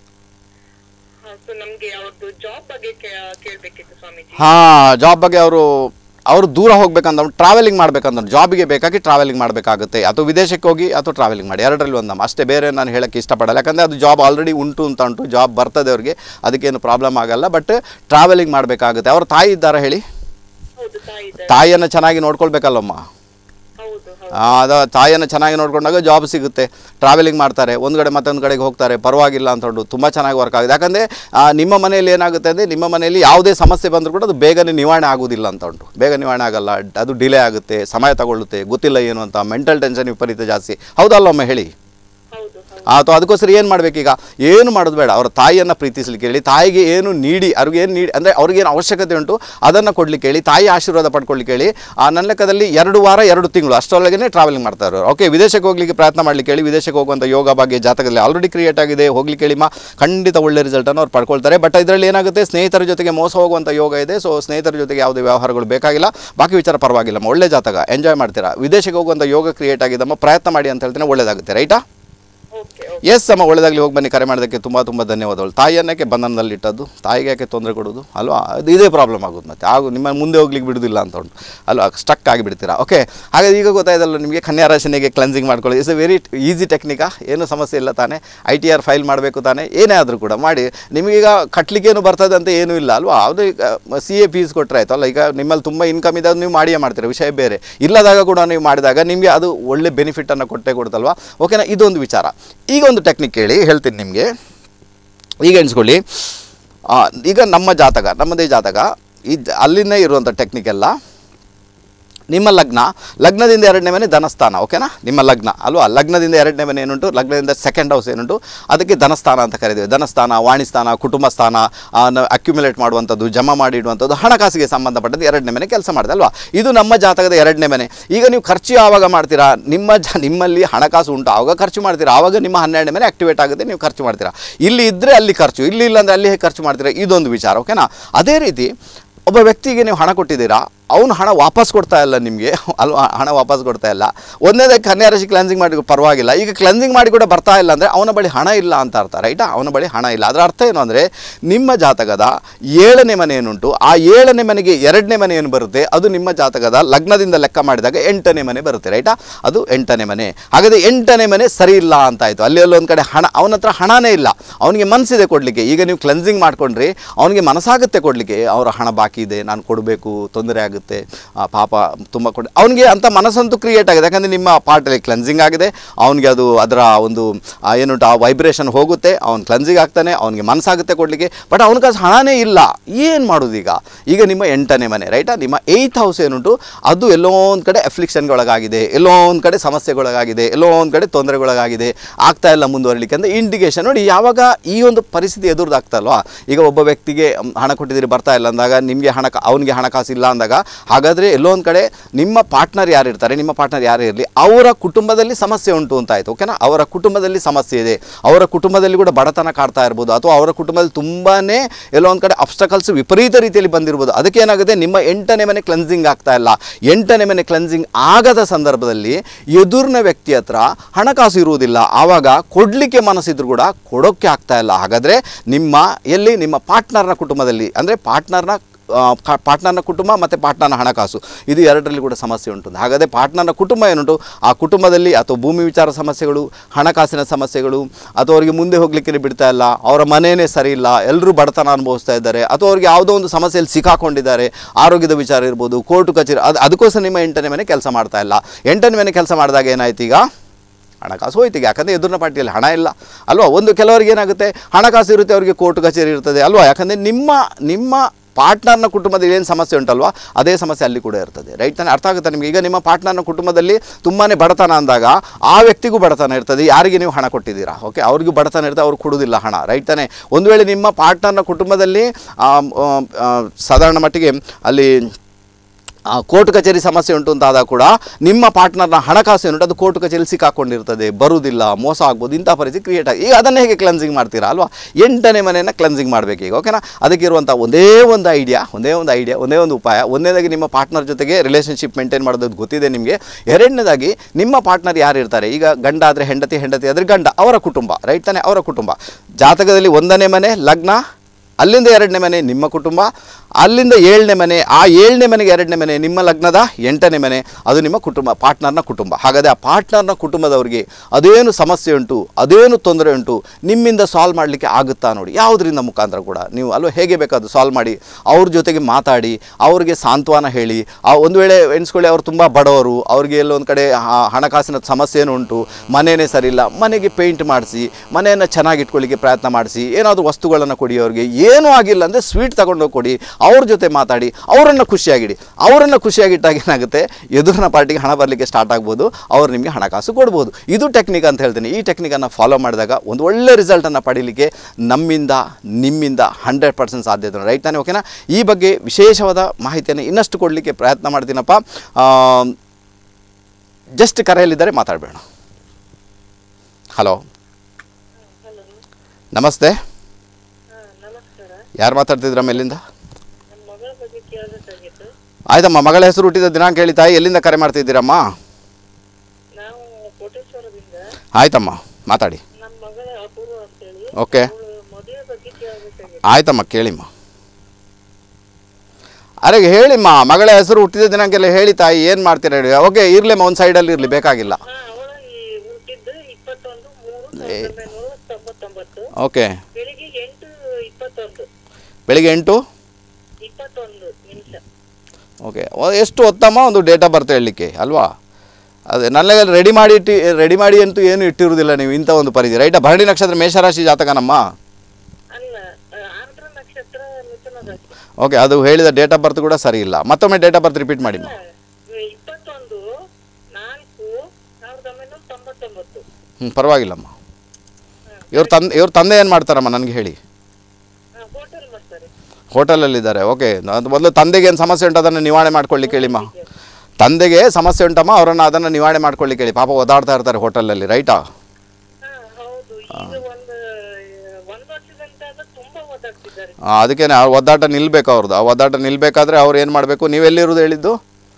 ಸೊ ನಮ್ಗೆ ಅವ್ರದ್ದು ಜಾಬ್ ಬಗ್ಗೆ ಕೇ- ಕೇಳ್ಬೇಕಿತ್ತು ಸ್ವಾಮೀಜಿ ಹಾಂ ಜಾಬ್ ಬಗ್ಗೆ ಅವರು ಅವರು ದೂರ ಹೋಗ್ಬೇಕಂದ್ರೆ ಟ್ರಾವೆಲಿಂಗ್ ಮಾಡ್ಬೇಕಂದ್ರೆ ಜಾಬಿಗೆ ಬೇಕಾಗಿ ಟ್ರಾವೆಲಿಂಗ್ ಮಾಡಬೇಕಾಗುತ್ತೆ ಅಥವಾ ವಿದೇಶಕ್ಕೆ ಹೋಗಿ ಅಥವಾ ಟ್ರಾವೆಲಿಂಗ್ ಮಾಡಿ ಎರಡರಲ್ಲಿ ಒಂದಮ್ಮ ಅಷ್ಟೇ ಬೇರೆ ನಾನು ಹೇಳೋಕ್ಕೆ ಇಷ್ಟಪಡಲ್ಲ ಯಾಕಂದರೆ ಅದು ಜಾಬ್ ಆಲ್ರೆಡಿ ಉಂಟು ಅಂತ ಉಂಟು ಜಾಬ್ ಬರ್ತದೆ ಅವ್ರಿಗೆ ಅದಕ್ಕೇನು ಪ್ರಾಬ್ಲಮ್ ಆಗಲ್ಲ ಬಟ್ ಟ್ರಾವೆಲಿಂಗ್ ಮಾಡಬೇಕಾಗುತ್ತೆ ಅವ್ರ ತಾಯಿ ಇದ್ದಾರಾ ಹೇಳಿ ಹೌದು ತಾಯಿ ಇದ್ದಾರೆ ತಾಯಿಯನ್ನು ಚೆನ್ನಾಗಿ ನೋಡ್ಕೊಳ್ಬೇಕಲ್ಲಮ್ಮ ಹೌದು ಹೌದು ಆ, ಅದ ತಾಯಿಯನ್ನು ಚೆನ್ನಾಗಿ ನೋಡ್ಕೊಂಡಾಗ ಜಾಬ್ ಸಿಗುತ್ತೆ ಟ್ರಾವೆಲಿಂಗ್ ಮಾಡ್ತಾರೆ ಒಂದು ಕಡೆ ಮತ್ತೊಂದು ಕಡೆಗೆ ಹೋಗ್ತಾರೆ ಪರವಾಗಿಲ್ಲ ಅಂತ ಹೇಳಿ ತುಂಬ ಚೆನ್ನಾಗಿ ವರ್ಕ್ ಆಗಿದೆ ಯಾಕಂದರೆ ನಿಮ್ಮ ಮನೆಯಲ್ಲಿ ಏನಾಗುತ್ತೆ ಅಂದರೆ ನಿಮ್ಮ ಮನೆಯಲ್ಲಿ ಯಾವುದೇ ಸಮಸ್ಯೆ ಬಂದರೂ ಕೂಡ ಅದು ಬೇಗನೆ ನಿವಾರಣೆ ಆಗೋದಿಲ್ಲ ಅಂತ ಉಂಟು ಬೇಗ ನಿವಾರಣೆ ಆಗಲ್ಲ ಅದು ಡಿಲೇ ಆಗುತ್ತೆ ಸಮಯ ತಗೊಳ್ಳುತ್ತೆ ಗೊತ್ತಿಲ್ಲ ಏನು ಅಂತ ಮೆಂಟಲ್ ಟೆನ್ಷನ್ ವಿಪರೀತ ಜಾಸ್ತಿ ಹೌದಲ್ಲ ಒಮ್ಮೆ ಹೇಳಿ ಹೌದು ಹೌದು ಅಥವಾ ಅದಕ್ಕೋಸ್ಕರ ಏನು ಮಾಡಬೇಕೀಗ ಏನು ಮಾಡೋದು ಬೇಡ ಅವರ ತಾಯಿಯನ್ನು ಪ್ರೀತಿಸ್ಲಿಕ್ಕೆ ಹೇಳಿ ತಾಯಿಗೆ ಏನು ನೀಡಿ ಅವ್ರಿಗೆ ಏನು ನೀಡಿ ಅಂದರೆ ಅವ್ರಿಗೇನು ಅವಶ್ಯಕತೆ ಉಂಟು ಅದನ್ನು ಕೊಡ್ಲಿಕ್ಕೆ ಹೇಳಿ ತಾಯಿ ಆಶೀರ್ವಾದ ಪಡ್ಕೊಳ್ಳಿಕ್ಕೆ ಹೇಳಿ ಆ ನನ್ನ ಲೆಕ್ಕದಲ್ಲಿ ಎರಡು ವಾರ ಎರಡು ತಿಂಗಳು ಅಷ್ಟರೊಳಗೇ ಟ್ರಾವೆಲಿಂಗ್ ಮಾಡ್ತಾರೆ ಅವರು ಓಕೆ ವಿದೇಶಕ್ಕೆ ಹೋಗ್ಲಿಕ್ಕೆ ಪ್ರಯತ್ನ ಮಾಡ್ಲಿಕ್ಕೆ ಹೇಳಿ ವಿದೇಶಕ್ಕೆ ಹೋಗುವಂಥ ಯೋಗ ಬಗ್ಗೆ ಜಾತಕದಲ್ಲಿ ಆಲ್ರೆಡಿ ಕ್ರಿಯೇಟ್ ಆಗಿದೆ ಹೋಗ್ಲಿಕ್ಕೆ ಹೇಳಿ ಮಾ ಖಂಡಿತ ಒಳ್ಳೆ ರಿಸಲ್ಟನ್ನು ಅವ್ರು ಪಡ್ಕೊಳ್ತಾರೆ ಬಟ್ ಇದರಲ್ಲಿ ಏನಾಗುತ್ತೆ ಸ್ನೇಹಿತರ ಜೊತೆಗೆ ಮೋಸ ಹೋಗುವಂಥ ಯೋಗ ಇದೆ ಸೊ ಸ್ನೇಹಿತರ ಜೊತೆಗೆ ಯಾವುದೇ ವ್ಯವಹಾರಗಳು ಬೇಕಾಗಿಲ್ಲ ಬಾಕಿ ವಿಚಾರ ಪರವಾಗಿಲ್ಲ ಒಳ್ಳೆ ಜಾತಕ ಎಂಜಾಯ್ ಮಾಡ್ತೀರಾ ವಿದೇಶಕ್ಕೆ ಹೋಗುವಂಥ ಯೋಗ ಕ್ರಿಯೇಟ್ ಆಗಿದ್ದಮ್ಮ ಪ್ರಯತ್ನ ಮಾಡಿ ಅಂತ ಹೇಳ್ತೇನೆ ಒಳ್ಳೇದಾಗುತ್ತೆ ರೈಟಾ ಓಕೆ ಎಸ್ ಅಮ್ಮ ಒಳ್ಳೆದಾಗಲಿ ಹೋಗಿ ಬನ್ನಿ ಕರೆ ಮಾಡೋದಕ್ಕೆ ತುಂಬ ತುಂಬ ಧನ್ಯವಾದಗಳು ತಾಯಿಯನ್ನಕ್ಕೆ ಬಂಧನದಲ್ಲಿ ಇಟ್ಟದ್ದು ತಾಯಿಗೆ ಯಾಕೆ ತೊಂದರೆ ಕೊಡೋದು ಅಲ್ವಾ ಅದು ಇದೇ ಪ್ರಾಬ್ಲಮ್ ಆಗೋದು ಮತ್ತೆ ಆಗು ನಿಮ್ಮ ಮುಂದೆ ಹೋಗ್ಲಿಕ್ಕೆ ಬಿಡೋದಿಲ್ಲ ಅಂತ ಉಂಟು ಅಲ್ವಾ ಸ್ಟಕ್ ಆಗಿಬಿಡ್ತೀರಾ ಓಕೆ ಹಾಗಾದ್ರೆ ಈಗ ಗೊತ್ತಾಯ್ತಲ್ಲ ನಿಮಗೆ ಕನ್ಯಾ ರಾಶಿನಿಗೆ ಕ್ಲೆನ್ಸಿಂಗ್ ಮಾಡ್ಕೊಳ್ಳಿ ಇಟ್ಸ್ ಎ ವೆರಿ ಈಸಿ ಟೆಕ್ನಿಕಾ ಏನು ಸಮಸ್ಯೆ ಇಲ್ಲ ತಾನೇ ಐ ಟಿ ಆರ್ ಫೈಲ್ ಮಾಡಬೇಕು ತಾನೇ ಏನೇ ಆದರೂ ಕೂಡ ಮಾಡಿ ನಿಮಗೀಗ ಕಟ್ಲಿಕ್ಕೇನು ಬರ್ತದೆ ಅಂತ ಏನೂ ಇಲ್ಲ ಅಲ್ವಾ ಅದು ಈಗ ಸಿ ಎ ಫೀಸ್ ಕೊಟ್ಟರೆ ಆಯ್ತು ಅಲ್ಲ ಈಗ ನಿಮ್ಮಲ್ಲಿ ತುಂಬ ಇನ್ಕಮ್ ಇದೆ ಅದು ನೀವು ಮಾಡಿಯೇ ಮಾಡ್ತೀರಾ ವಿಷಯ ಬೇರೆ ಇಲ್ಲದಾಗ ಕೂಡ ನೀವು ಮಾಡಿದಾಗ ನಿಮಗೆ ಅದು ಒಳ್ಳೆ ಬೆನಿಫಿಟನ್ನು ಕೊಟ್ಟೇ ಕೊಡುತ್ತಲ್ವಾ ಓಕೆನಾ ಇದೊಂದು ವಿಚಾರ ಈಗ ಒಂದು ಟೆಕ್ನಿಕ್ ಹೇಳಿ ಹೇಳ್ತೀನಿ ನಿಮಗೆ ಈಗ ಎಣಿಸ್ಕೊಳ್ಳಿ ಆ, ಈಗ ನಮ್ಮ ಜಾತಕ ನಮ್ಮದೇ ಜಾತಕ ಈ ಜ- ಅಲ್ಲಿನೇ ಇರುವಂಥ ಟೆಕ್ನಿಕ್ ಎಲ್ಲ ನಿಮ್ಮ ಲಗ್ನ ಲಗ್ನದಿಂದ ಎರಡನೇ ಮನೆ ಧನಸ್ಥಾನ ಓಕೆನಾ ನಿಮ್ಮ ಲಗ್ನ ಅಲ್ವಾ ಲಗ್ನದಿಂದ ಎರಡನೇ ಮನೆ ಏನುಂಟು ಲಗ್ನದಿಂದ ಸೆಕೆಂಡ್ ಹೌಸ್ ಏನುಂಟು ಅದಕ್ಕೆ ಧನಸ್ಥಾನ ಅಂತ ಕರೀತೀವಿ ಧನಸ್ಥಾನ ವಾಣಿಸ್ಥಾನ ಕುಟುಂಬ ಸ್ಥಾನ ಅಕ್ಯುಮುಲೇಟ್ ಮಾಡುವಂಥದ್ದು ಜಮಾ ಮಾಡಿ ಇಡುವಂಥದ್ದು ಹಣಕಾಸಿಗೆ ಸಂಬಂಧಪಟ್ಟಂತೆ ಎರಡನೇ ಮನೆ ಕೆಲಸ ಮಾಡಿದೆ ಅಲ್ವಾ ಇದು ನಮ್ಮ ಜಾತಕದ ಎರಡನೇ ಮನೆ ಈಗ ನೀವು ಖರ್ಚು ಯಾವಾಗ ಮಾಡ್ತೀರಾ ನಿಮ್ಮ ಜ ನಿಮ್ಮಲ್ಲಿ ಹಣಕಾಸು ಉಂಟು ಆವಾಗ ಖರ್ಚು ಮಾಡ್ತೀರಾ ಆವಾಗ ನಿಮ್ಮ ಹನ್ನೆರಡನೇ ಮನೆ ಆಕ್ಟಿವೇಟ್ ಆಗುತ್ತೆ ನೀವು ಖರ್ಚು ಮಾಡ್ತೀರಾ ಇಲ್ಲಿ ಇದ್ದರೆ ಅಲ್ಲಿ ಖರ್ಚು ಇಲ್ಲಿ ಇಲ್ಲ ಅಂದರೆ ಅಲ್ಲಿ ಹೇಗೆ ಖರ್ಚು ಮಾಡ್ತೀರಾ ಇದೊಂದು ವಿಚಾರ ಓಕೆನಾ ಅದೇ ರೀತಿ ಒಬ್ಬ ವ್ಯಕ್ತಿಗೆ ನೀವು ಹಣ ಕೊಟ್ಟಿದ್ದೀರಾ ಅವನು ಹಣ ವಾಪಸ್ ಕೊಡ್ತಾ ಇಲ್ಲ ನಿಮಗೆ ಅಲ್ವಾ ಹಣ ವಾಪಸ್ ಕೊಡ್ತಾ ಇಲ್ಲ ಒಂದನೇದಾಗಿ ಕನ್ಯಾ ರಾಶಿ ಕ್ಲೆನ್ಸಿಂಗ್ ಮಾಡಿ ಪರವಾಗಿಲ್ಲ ಈಗ ಕ್ಲೆನ್ಸಿಂಗ್ ಮಾಡಿ ಕೂಡ ಬರ್ತಾ ಇಲ್ಲ ಅಂದರೆ ಅವನ ಬಳಿ ಹಣ ಇಲ್ಲ ಅಂತ ಅರ್ಥ ರೈಟಾ ಅವನ ಬಳಿ ಹಣ ಇಲ್ಲ ಅದರ ಅರ್ಥ ಏನು ಅಂದರೆ ನಿಮ್ಮ ಜಾತಕದ ಏಳನೇ ಮನೆ ಏನುಂಟು ಆ ಏಳನೇ ಮನೆಗೆ ಎರಡನೇ ಮನೆ ಏನು ಬರುತ್ತೆ ಅದು ನಿಮ್ಮ ಜಾತಕದ ಲಗ್ನದಿಂದ ಲೆಕ್ಕ ಮಾಡಿದಾಗ ಎಂಟನೇ ಮನೆ ಬರುತ್ತೆ ರೈಟಾ ಅದು ಎಂಟನೇ ಮನೆ ಹಾಗಾದರೆ ಎಂಟನೇ ಮನೆ ಸರಿ ಇಲ್ಲ ಅಂತ ಆಯಿತು ಅಲ್ಲಿ ಒಂದು ಕಡೆ ಹಣ ಅವನ ಹತ್ರ ಹಣನೇ ಇಲ್ಲ ಅವನಿಗೆ ಮನಸ್ಸಿದೆ ಕೊಡಲಿಕ್ಕೆ ಈಗ ನೀವು ಕ್ಲೆನ್ಸಿಂಗ್ ಮಾಡ್ಕೊಂಡ್ರಿ ಅವನಿಗೆ ಮನಸ್ಸಾಗುತ್ತೆ ಕೊಡಲಿಕ್ಕೆ ಅವರ ಹಣ ಬಾಕಿ ಇದೆ ನಾನು ಕೊಡಬೇಕು ತೊಂದರೆ ಆಗುತ್ತೆ ಆ, ಪಾಪ ತುಂಬ ಕೊಡ ಅವನಿಗೆ ಅಂತ ಮನಸ್ಸಂತೂ ಕ್ರಿಯೇಟ್ ಆಗಿದೆ ಯಾಕಂದರೆ ನಿಮ್ಮ ಪಾರ್ಟಲ್ಲಿ ಕ್ಲೆನ್ಸಿಂಗ್ ಆಗಿದೆ ಅವನಿಗೆ ಅದು ಅದರ ಒಂದು ಆ, ಏನುಂಟು ಆ ವೈಬ್ರೇಷನ್ ಹೋಗುತ್ತೆ ಅವ್ನು ಕ್ಲೆನ್ಸಿಂಗ್ ಆಗ್ತಾನೆ ಅವನಿಗೆ ಮನಸ್ಸಾಗುತ್ತೆ ಕೊಡಲಿಕ್ಕೆ ಬಟ್ ಅವನಿಗೆ ಅದು ಹಣನೇ ಇಲ್ಲ ಏನು ಮಾಡೋದು ಈಗ ಈಗ ನಿಮ್ಮ ಎಂಟನೇ ಮನೆ ರೈಟಾ ನಿಮ್ಮ ಏಯ್ತ್ ಹೌಸ್ ಏನುಂಟು ಅದು ಎಲ್ಲೋ ಒಂದು ಕಡೆ ಅಫ್ಲಿಕ್ಷನ್ಗೊಳಗಾಗಿದೆ ಎಲ್ಲೋ ಒಂದು ಕಡೆ ಸಮಸ್ಯೆಗೊಳಗಾಗಿದೆ ಎಲ್ಲೋ ಒಂದು ಕಡೆ ತೊಂದರೆಗೊಳಗಾಗಿದೆ ಆಗ್ತಾ ಇಲ್ಲ ಮುಂದುವರಲಿಕ್ಕೆ ಅಂತ ಇಂಡಿಕೇಶನ್ ನೋಡಿ ಯಾವಾಗ ಈ ಒಂದು ಪರಿಸ್ಥಿತಿ ಎದುರ್ದಾಗ್ತಲ್ವಾ ಈಗ ಒಬ್ಬ ವ್ಯಕ್ತಿಗೆ ಮ್, ಹಣ ಕೊಟ್ಟಿದ್ದೀರಿ ಬರ್ತಾ ಇಲ್ಲ ಅಂದಾಗ ನಿಮಗೆ ಹಣ ಅವನಿಗೆ ಹಣಕಾಸು ಇಲ್ಲ ಅಂದಾಗ ಹಾಗಾದರೆ ಎಲ್ಲೋ ಒಂದು ಕಡೆ ನಿಮ್ಮ ಪಾರ್ಟ್ನರ್ ಯಾರು ಇರ್ತಾರೆ ನಿಮ್ಮ ಪಾರ್ಟ್ನರ್ ಯಾರೇ ಇರಲಿ ಅವರ ಕುಟುಂಬದಲ್ಲಿ ಸಮಸ್ಯೆ ಉಂಟು ಅಂತ ಆಯಿತು ಓಕೆನಾ ಅವರ ಕುಟುಂಬದಲ್ಲಿ ಸಮಸ್ಯೆ ಇದೆ ಅವರ ಕುಟುಂಬದಲ್ಲಿ ಕೂಡ ಬಡತನ ಕಾಡ್ತಾ ಇರ್ಬೋದು ಅಥವಾ ಅವರ ಕುಟುಂಬದಲ್ಲಿ ತುಂಬಾ ಎಲ್ಲೋ ಒಂದು ಕಡೆ ಅಬ್ಸ್ಟಕಲ್ಸ್ ವಿಪರೀತ ರೀತಿಯಲ್ಲಿ ಬಂದಿರ್ಬೋದು ಅದಕ್ಕೆ ಏನಾಗುತ್ತೆ ನಿಮ್ಮ ಎಂಟನೇ ಮನೆ ಕ್ಲೆನ್ಸಿಂಗ್ ಆಗ್ತಾ ಇಲ್ಲ ಎಂಟನೇ ಮನೆ ಕ್ಲೆನ್ಸಿಂಗ್ ಆಗದ ಸಂದರ್ಭದಲ್ಲಿ ಎದುರಿನ ವ್ಯಕ್ತಿ ಹತ್ರ ಹಣಕಾಸು ಇರುವುದಿಲ್ಲ ಆವಾಗ ಕೊಡಲಿಕ್ಕೆ ಮನಸ್ಸಿದ್ರು ಕೂಡ ಕೊಡೋಕ್ಕೆ ಆಗ್ತಾ ಇಲ್ಲ ಹಾಗಾದರೆ ನಿಮ್ಮ ಎಲ್ಲಿ ನಿಮ್ಮ ಪಾರ್ಟ್ನರ್ನ ಕುಟುಂಬದಲ್ಲಿ ಅಂದರೆ ಪಾರ್ಟ್ನರ್ನ ಪಾರ್ಟ್ನರ್ನ ಕುಟುಂಬ ಮತ್ತು ಪಾರ್ಟ್ನರ್ನ ಹಣಕಾಸು ಇದು ಎರಡರಲ್ಲಿ ಕೂಡ ಸಮಸ್ಯೆ ಉಂಟು ಹಾಗಾದರೆ ಪಾರ್ಟ್ನರ್ನ ಕುಟುಂಬ ಏನುಂಟು ಆ ಕುಟುಂಬದಲ್ಲಿ ಅಥವಾ ಭೂಮಿ ವಿಚಾರ ಸಮಸ್ಯೆಗಳು ಹಣಕಾಸಿನ ಸಮಸ್ಯೆಗಳು ಅಥವಾ ಅವರಿಗೆ ಮುಂದೆ ಹೋಗಲಿಕ್ಕೆ ಬಿಡ್ತಾ ಇಲ್ಲ ಅವರ ಮನೆಯೇ ಸರಿ ಇಲ್ಲ ಎಲ್ಲರೂ ಬಡತನ ಅನುಭವಿಸ್ತಾ ಇದ್ದಾರೆ ಅಥವಾ ಅವರಿಗೆ ಯಾವುದೋ ಒಂದು ಸಮಸ್ಯೆಯಲ್ಲಿ ಸಿಕ್ಕಾಕೊಂಡಿದ್ದಾರೆ ಆರೋಗ್ಯದ ವಿಚಾರ ಇರ್ಬೋದು ಕೋರ್ಟು ಕಚೇರಿ ಅದು ಅದಕ್ಕೋಸ್ಕರ ನಿಮ್ಮ ಎಂಟನೇ ಮನೆ ಕೆಲಸ ಮಾಡ್ತಾ ಇಲ್ಲ ಎಂಟನೇ ಮನೆ ಕೆಲಸ ಮಾಡಿದಾಗ ಏನಾಯ್ತು ಈಗ ಹಣಕಾಸು ಹೋಯ್ತು ಈಗ ಯಾಕಂದರೆ ಎದುರಿನ ಪಾರ್ಟಿಯಲ್ಲಿ ಹಣ ಇಲ್ಲ ಅಲ್ವಾ ಒಂದು ಕೆಲವರಿಗೆ ಏನಾಗುತ್ತೆ ಹಣಕಾಸು ಇರುತ್ತೆ ಅವರಿಗೆ ಕೋರ್ಟ್ ಕಚೇರಿ ಇರ್ತದೆ ಅಲ್ವಾ ಯಾಕಂದರೆ ನಿಮ್ಮ ನಿಮ್ಮ ಪಾರ್ಟ್ನರ್ನ ಕುಟುಂಬದಲ್ಲಿ ಏನು ಸಮಸ್ಯೆ ಉಂಟಲ್ವಾ ಅದೇ ಸಮಸ್ಯೆ ಅಲ್ಲಿ ಕೂಡ ಇರ್ತದೆ ರೈಟ್ ತಾನೇ ಅರ್ಥ ಆಗುತ್ತೆ ನಿಮಗೆ ಈಗ ನಿಮ್ಮ ಪಾರ್ಟ್ನರ್ನ ಕುಟುಂಬದಲ್ಲಿ ತುಂಬಾ ಬಡತನ ಅಂದಾಗ ಆ ವ್ಯಕ್ತಿಗೂ ಬಡತನ ಇರ್ತದೆ ಯಾರಿಗೆ ನೀವು ಹಣ ಕೊಟ್ಟಿದ್ದೀರಾ ಓಕೆ ಅವ್ರಿಗೂ ಬಡತನ ಇರ್ತದೆ ಅವ್ರು ಕೊಡೋದಿಲ್ಲ ಹಣ ರೈಟ್ ತಾನೇ ಒಂದು ವೇಳೆ ನಿಮ್ಮ ಪಾರ್ಟ್ನರ್ನ ಕುಟುಂಬದಲ್ಲಿ ಆ, ಆ, ಆ, ಸಾಧಾರಣ ಮಟ್ಟಿಗೆ ಅಲ್ಲಿ ಆ, ಕೋರ್ಟ್ ಕಚೇರಿ ಸಮಸ್ಯೆ ಉಂಟು ಅಂತ ಆದಾಗ ಕೂಡ ನಿಮ್ಮ ಪಾರ್ಟ್ನರ್ನ ಹಣಕಾಸು ಏನುಂಟು ಅದು ಕೋರ್ಟ್ ಕಚೇರಿ ಸಿಕ್ಕಾಕೊಂಡಿರ್ತದೆ ಬರುವುದಿಲ್ಲ ಮೋಸ ಆಗ್ಬೋದು ಇಂಥ ಪರಿಸ್ಥಿತಿ ಕ್ರಿಯೇಟ್ ಆಗಿ ಈಗ ಅದನ್ನು ಹೇಗೆ ಕ್ಲೆನ್ಸಿಂಗ್ ಮಾಡ್ತೀರಾ ಅಲ್ವಾ ಎಂಟನೇ ಮನೆಯನ್ನು ಕ್ಲೆನ್ಸಿಂಗ್ ಮಾಡಬೇಕು ಈಗ ಓಕೆನಾ ಅದಕ್ಕಿರುವಂಥ ಒಂದೇ ಒಂದು ಐಡಿಯಾ ಒಂದೇ ಒಂದು ಐಡಿಯಾ ಒಂದೇ ಒಂದು ಉಪಾಯ ಒಂದನೇದಾಗಿ ನಿಮ್ಮ ಪಾರ್ಟ್ನರ್ ಜೊತೆಗೆ ರಿಲೇಷನ್ಶಿಪ್ ಮೇಂಟೈನ್ ಮಾಡೋದು ಗೊತ್ತಿದೆ ನಿಮಗೆ ಎರಡನೇದಾಗಿ ನಿಮ್ಮ ಪಾರ್ಟ್ನರ್ ಯಾರು ಇರ್ತಾರೆ ಈಗ ಗಂಡ ಆದರೆ ಹೆಂಡತಿ ಹೆಂಡತಿ ಆದರೆ ಗಂಡ ಅವರ ಕುಟುಂಬ ರೈಟ್ ತಾನೇ ಅವರ ಕುಟುಂಬ ಜಾತಕದಲ್ಲಿ ಒಂದನೇ ಮನೆ ಲಗ್ನ ಅಲ್ಲಿಂದ ಎರಡನೇ ಮನೆ ನಿಮ್ಮ ಕುಟುಂಬ ಅಲ್ಲಿಂದ ಏಳನೇ ಮನೆ ಆ ಏಳನೇ ಮನೆಗೆ ಎರಡನೇ ಮನೆ ನಿಮ್ಮ ಲಗ್ನದ ಎಂಟನೇ ಮನೆ ಅದು ನಿಮ್ಮ ಕುಟುಂಬ ಪಾರ್ಟ್ನರ್ನ ಕುಟುಂಬ ಹಾಗಾದರೆ ಆ ಪಾರ್ಟ್ನರ್ನ ಕುಟುಂಬದವರಿಗೆ ಅದೇನು ಸಮಸ್ಯೆ ಉಂಟು ಅದೇನು ತೊಂದರೆ ಉಂಟು ನಿಮ್ಮಿಂದ ಸಾಲ್ವ್ ಮಾಡಲಿಕ್ಕೆ ಆಗುತ್ತಾ ನೋಡಿ ಯಾವುದರಿಂದ ಮುಖಾಂತರ ಕೂಡ ನೀವು ಅಲ್ವಾ ಹೇಗೆ ಬೇಕಾದ್ರು ಸಾಲ್ವ್ ಮಾಡಿ ಅವ್ರ ಜೊತೆಗೆ ಮಾತಾಡಿ ಅವ್ರಿಗೆ ಸಾಂತ್ವನ ಹೇಳಿ ಆ ಒಂದು ವೇಳೆ ಎಣಿಸ್ಕೊಳ್ಳಿ ಅವ್ರು ತುಂಬ ಬಡವರು ಅವ್ರಿಗೆ ಎಲ್ಲೊಂದು ಕಡೆ ಹ- ಹಣಕಾಸಿನ ಸಮಸ್ಯೆ ಏನು ಉಂಟು ಮನೆಯೇ ಸರಿಯಿಲ್ಲ ಮನೆಗೆ ಪೇಂಟ್ ಮಾಡಿಸಿ ಮನೆಯನ್ನು ಚೆನ್ನಾಗಿ ಇಟ್ಕೊಳ್ಳಿಕ್ಕೆ ಪ್ರಯತ್ನ ಮಾಡಿಸಿ ಏನಾದರೂ ವಸ್ತುಗಳನ್ನು ಕೊಡಿ ಅವ್ರಿಗೆ ಏನೂ ಆಗಿಲ್ಲ ಅಂದರೆ ಸ್ವೀಟ್ ತಗೊಂಡೋಗಿ ಕೊಡಿ ಅವ್ರ ಜೊತೆ ಮಾತಾಡಿ ಅವರನ್ನು ಖುಷಿಯಾಗಿಡಿ ಅವರನ್ನು ಖುಷಿಯಾಗಿಟ್ಟಾಗ ಏನಾಗುತ್ತೆ ಎದುರಿನ ಪಾರ್ಟಿಗೆ ಹಣ ಬರಲಿಕ್ಕೆ ಸ್ಟಾರ್ಟ್ ಆಗ್ಬೋದು ಅವ್ರು ನಿಮಗೆ ಹಣಕಾಸು ಕೊಡ್ಬೋದು ಇದು ಟೆಕ್ನಿಕ್ ಅಂತ ಹೇಳ್ತೀನಿ ಈ ಟೆಕ್ನಿಕನ್ನು ಫಾಲೋ ಮಾಡಿದಾಗ ಒಂದು ಒಳ್ಳೆ ರಿಸಲ್ಟನ್ನು ಪಡೀಲಿಕ್ಕೆ ನಮ್ಮಿಂದ ನಿಮ್ಮಿಂದ ಹಂಡ್ರೆಡ್ ಪರ್ಸೆಂಟ್ ಸಾಧ್ಯತೆ ರೈಟ್ ತಾನೇ ಓಕೆನಾ ಈ ಬಗ್ಗೆ ವಿಶೇಷವಾದ ಮಾಹಿತಿಯನ್ನು ಇನ್ನಷ್ಟು ಕೊಡಲಿಕ್ಕೆ ಪ್ರಯತ್ನ ಮಾಡ್ತೀನಪ್ಪ ಜಸ್ಟ್ ಕರೆಯಲ್ಲಿದ್ದಾರೆ ಮಾತಾಡಬೇಡ ಹಲೋ ಹಲೋ ನಮಸ್ತೆ ಹಾ ನಮಸ್ಕಾರ ಯಾರು ಮಾತಾಡ್ತಿದ್ರಮ್ಮ ಎಲ್ಲಿಂದ ನಮ್ಮ ಮಗಳ ಬಗ್ಗೆ ಕೇಳಬೇಕಾಗಿತ್ತು ಆಯ್ತಮ್ಮ ಮಗಳ ಹೆಸರು ಹುಟ್ಟಿದ ದಿನಾಂಕ ಹೇಳಿ ತಾಯಿ ಎಲ್ಲಿಂದ ಕರೆ ಮಾಡ್ತಿದ್ದೀರಮ್ಮ ನಾವು ಕೋಟೇಶ್ವರದಿಂದ ಆಯ್ತಮ್ಮ ಮಾತಾಡಿ ನಮ್ಮ ಮಗಳ ಅಪೂರ್ವ ಅಂತೇಳಿ ಓಕೆ ಅವಳು ಮದುವೆ ಬಗ್ಗೆ ಕೇಳಬೇಕಾಗಿತ್ತು ಆಯ್ತಮ್ಮ ಕೇಳಿಮ್ಮ ಅರೆ ಹೇಳಿಮ್ಮ ಮಗಳ ಹೆಸರು ಹುಟ್ಟಿದ ದಿನಾಂಕ ಎಲ್ಲ ಹೇಳಿ ತಾಯಿ ಏನು ಮಾಡ್ತೀರಾ ಹೇಳಿ ಓಕೆ ಇರ್ಲಿಮ್ಮ ಒಂದು ಸೈಡಲ್ಲಿ ಇರಲಿ ಬೇಕಾಗಿಲ್ಲ ಹಾ ಅವಳ ಈ ಹುಟ್ಟಿದ್ದು ಇಪ್ಪತ್ತೊಂದು ಮೂರು ಸಾವಿರದ ಒಂಬೈನೂರ ತೊಂಬತ್ತೊಂಬತ್ತು ಓಕೆ ಬೆಳಿಗ್ಗೆ ಎಂಟು ಇಪ್ಪತ್ತೊಂದು ಬೆಳಿಗ್ಗೆ ಎಂಟು ಇಪ್ಪತ್ತೊಂದು ನಿಮಿಷ ಓಕೆ ಎಷ್ಟು ಹೊತ್ತಮ್ಮ ಒಂದು ಡೇಟ್ ಆಫ್ ಬರ್ತ್ ಹೇಳಲಿಕ್ಕೆ ಅಲ್ವಾ ಅದೇ ನನಗೆ ರೆಡಿ ಮಾಡಿ ಇಟ್ಟು ರೆಡಿ ಮಾಡಿ ಅಂತೂ ಏನು ಇಟ್ಟಿರುವುದಿಲ್ಲ ನೀವು ಇಂಥ ಒಂದು ಪರಿಧಿ ರೈಟಾ ಭರಣಿ ನಕ್ಷತ್ರ ಮೇಷರಾಶಿ ಜಾತಕನಮ್ಮ ಅಲ್ಲ ಆ, ಆರ್ದ್ರ ನಕ್ಷತ್ರ ಮಿಥುನ ರಾಶಿ ಓಕೆ ಅದು ಹೇಳಿದ ಡೇಟ್ ಆಫ್ ಬರ್ತ್ ಕೂಡ ಸರಿ ಇಲ್ಲ ಮತ್ತೊಮ್ಮೆ ಡೇಟ್ ಆಫ್ ಬರ್ತ್ ರಿಪೀಟ್ ಮಾಡಿಮ್ಮ ಅಲ್ಲ, ಇಪ್ಪತ್ತೊಂದು ನಾಲ್ಕು ಸಾವಿರದ ಒಂಬೈನೂರ ತೊಂಬತ್ತೊಂಬತ್ತು ಹ್ಞೂ ಪರವಾಗಿಲ್ಲಮ್ಮ ಇವ್ರ ತಂದೆ ಇವ್ರ ತಂದೆ ಏನು ಮಾಡ್ತಾರಮ್ಮ ನನಗೆ ಹೇಳಿ ಹೋಟೆಲ್ ಮಾಡ್ತಾರೆ ಹೋಟೆಲಲ್ಲಿದ್ದಾರೆ ಓಕೆ ಅದು ಮೊದಲು ತಂದೆಗೆ ಏನು ಸಮಸ್ಯೆ ಉಂಟು ಅದನ್ನು ನಿವಾರಣೆ ಮಾಡ್ಕೊಳ್ಳಿಕ್ಕೆ ಹೇಳಿಮ್ಮ ತಂದೆಗೆ ಸಮಸ್ಯೆ ಉಂಟಮ್ಮ ಅವರನ್ನು ಅದನ್ನು ನಿವಾರಣೆ ಮಾಡ್ಕೊಳ್ಳಿಕ್ಕೆ ಹೇಳಿ ಪಾಪ ಓದಾಡ್ತಾ ಇರ್ತಾರೆ ಹೋಟೆಲಲ್ಲಿ ರೈಟಾ ಹಾ ಹೌದು ಈಗ ಒಂದು ಒಂದು ವರ್ಷದಿಂದ ಅದು ತುಂಬಾ ಓದಾಡ್ತಿದ್ದಾರೆ ಅದಕ್ಕೆ ಆ ಒದ್ದಾಟ ನಿಲ್ಲಬೇಕು ಅವ್ರದ್ದು ಆ ಒದ್ದಾಟ ನಿಲ್ಲಬೇಕಾದ್ರೆ ಅವ್ರು ಏನು ಮಾಡಬೇಕು ನೀವೆಲ್ಲಿರೋದು ಹೇಳಿದ್ದು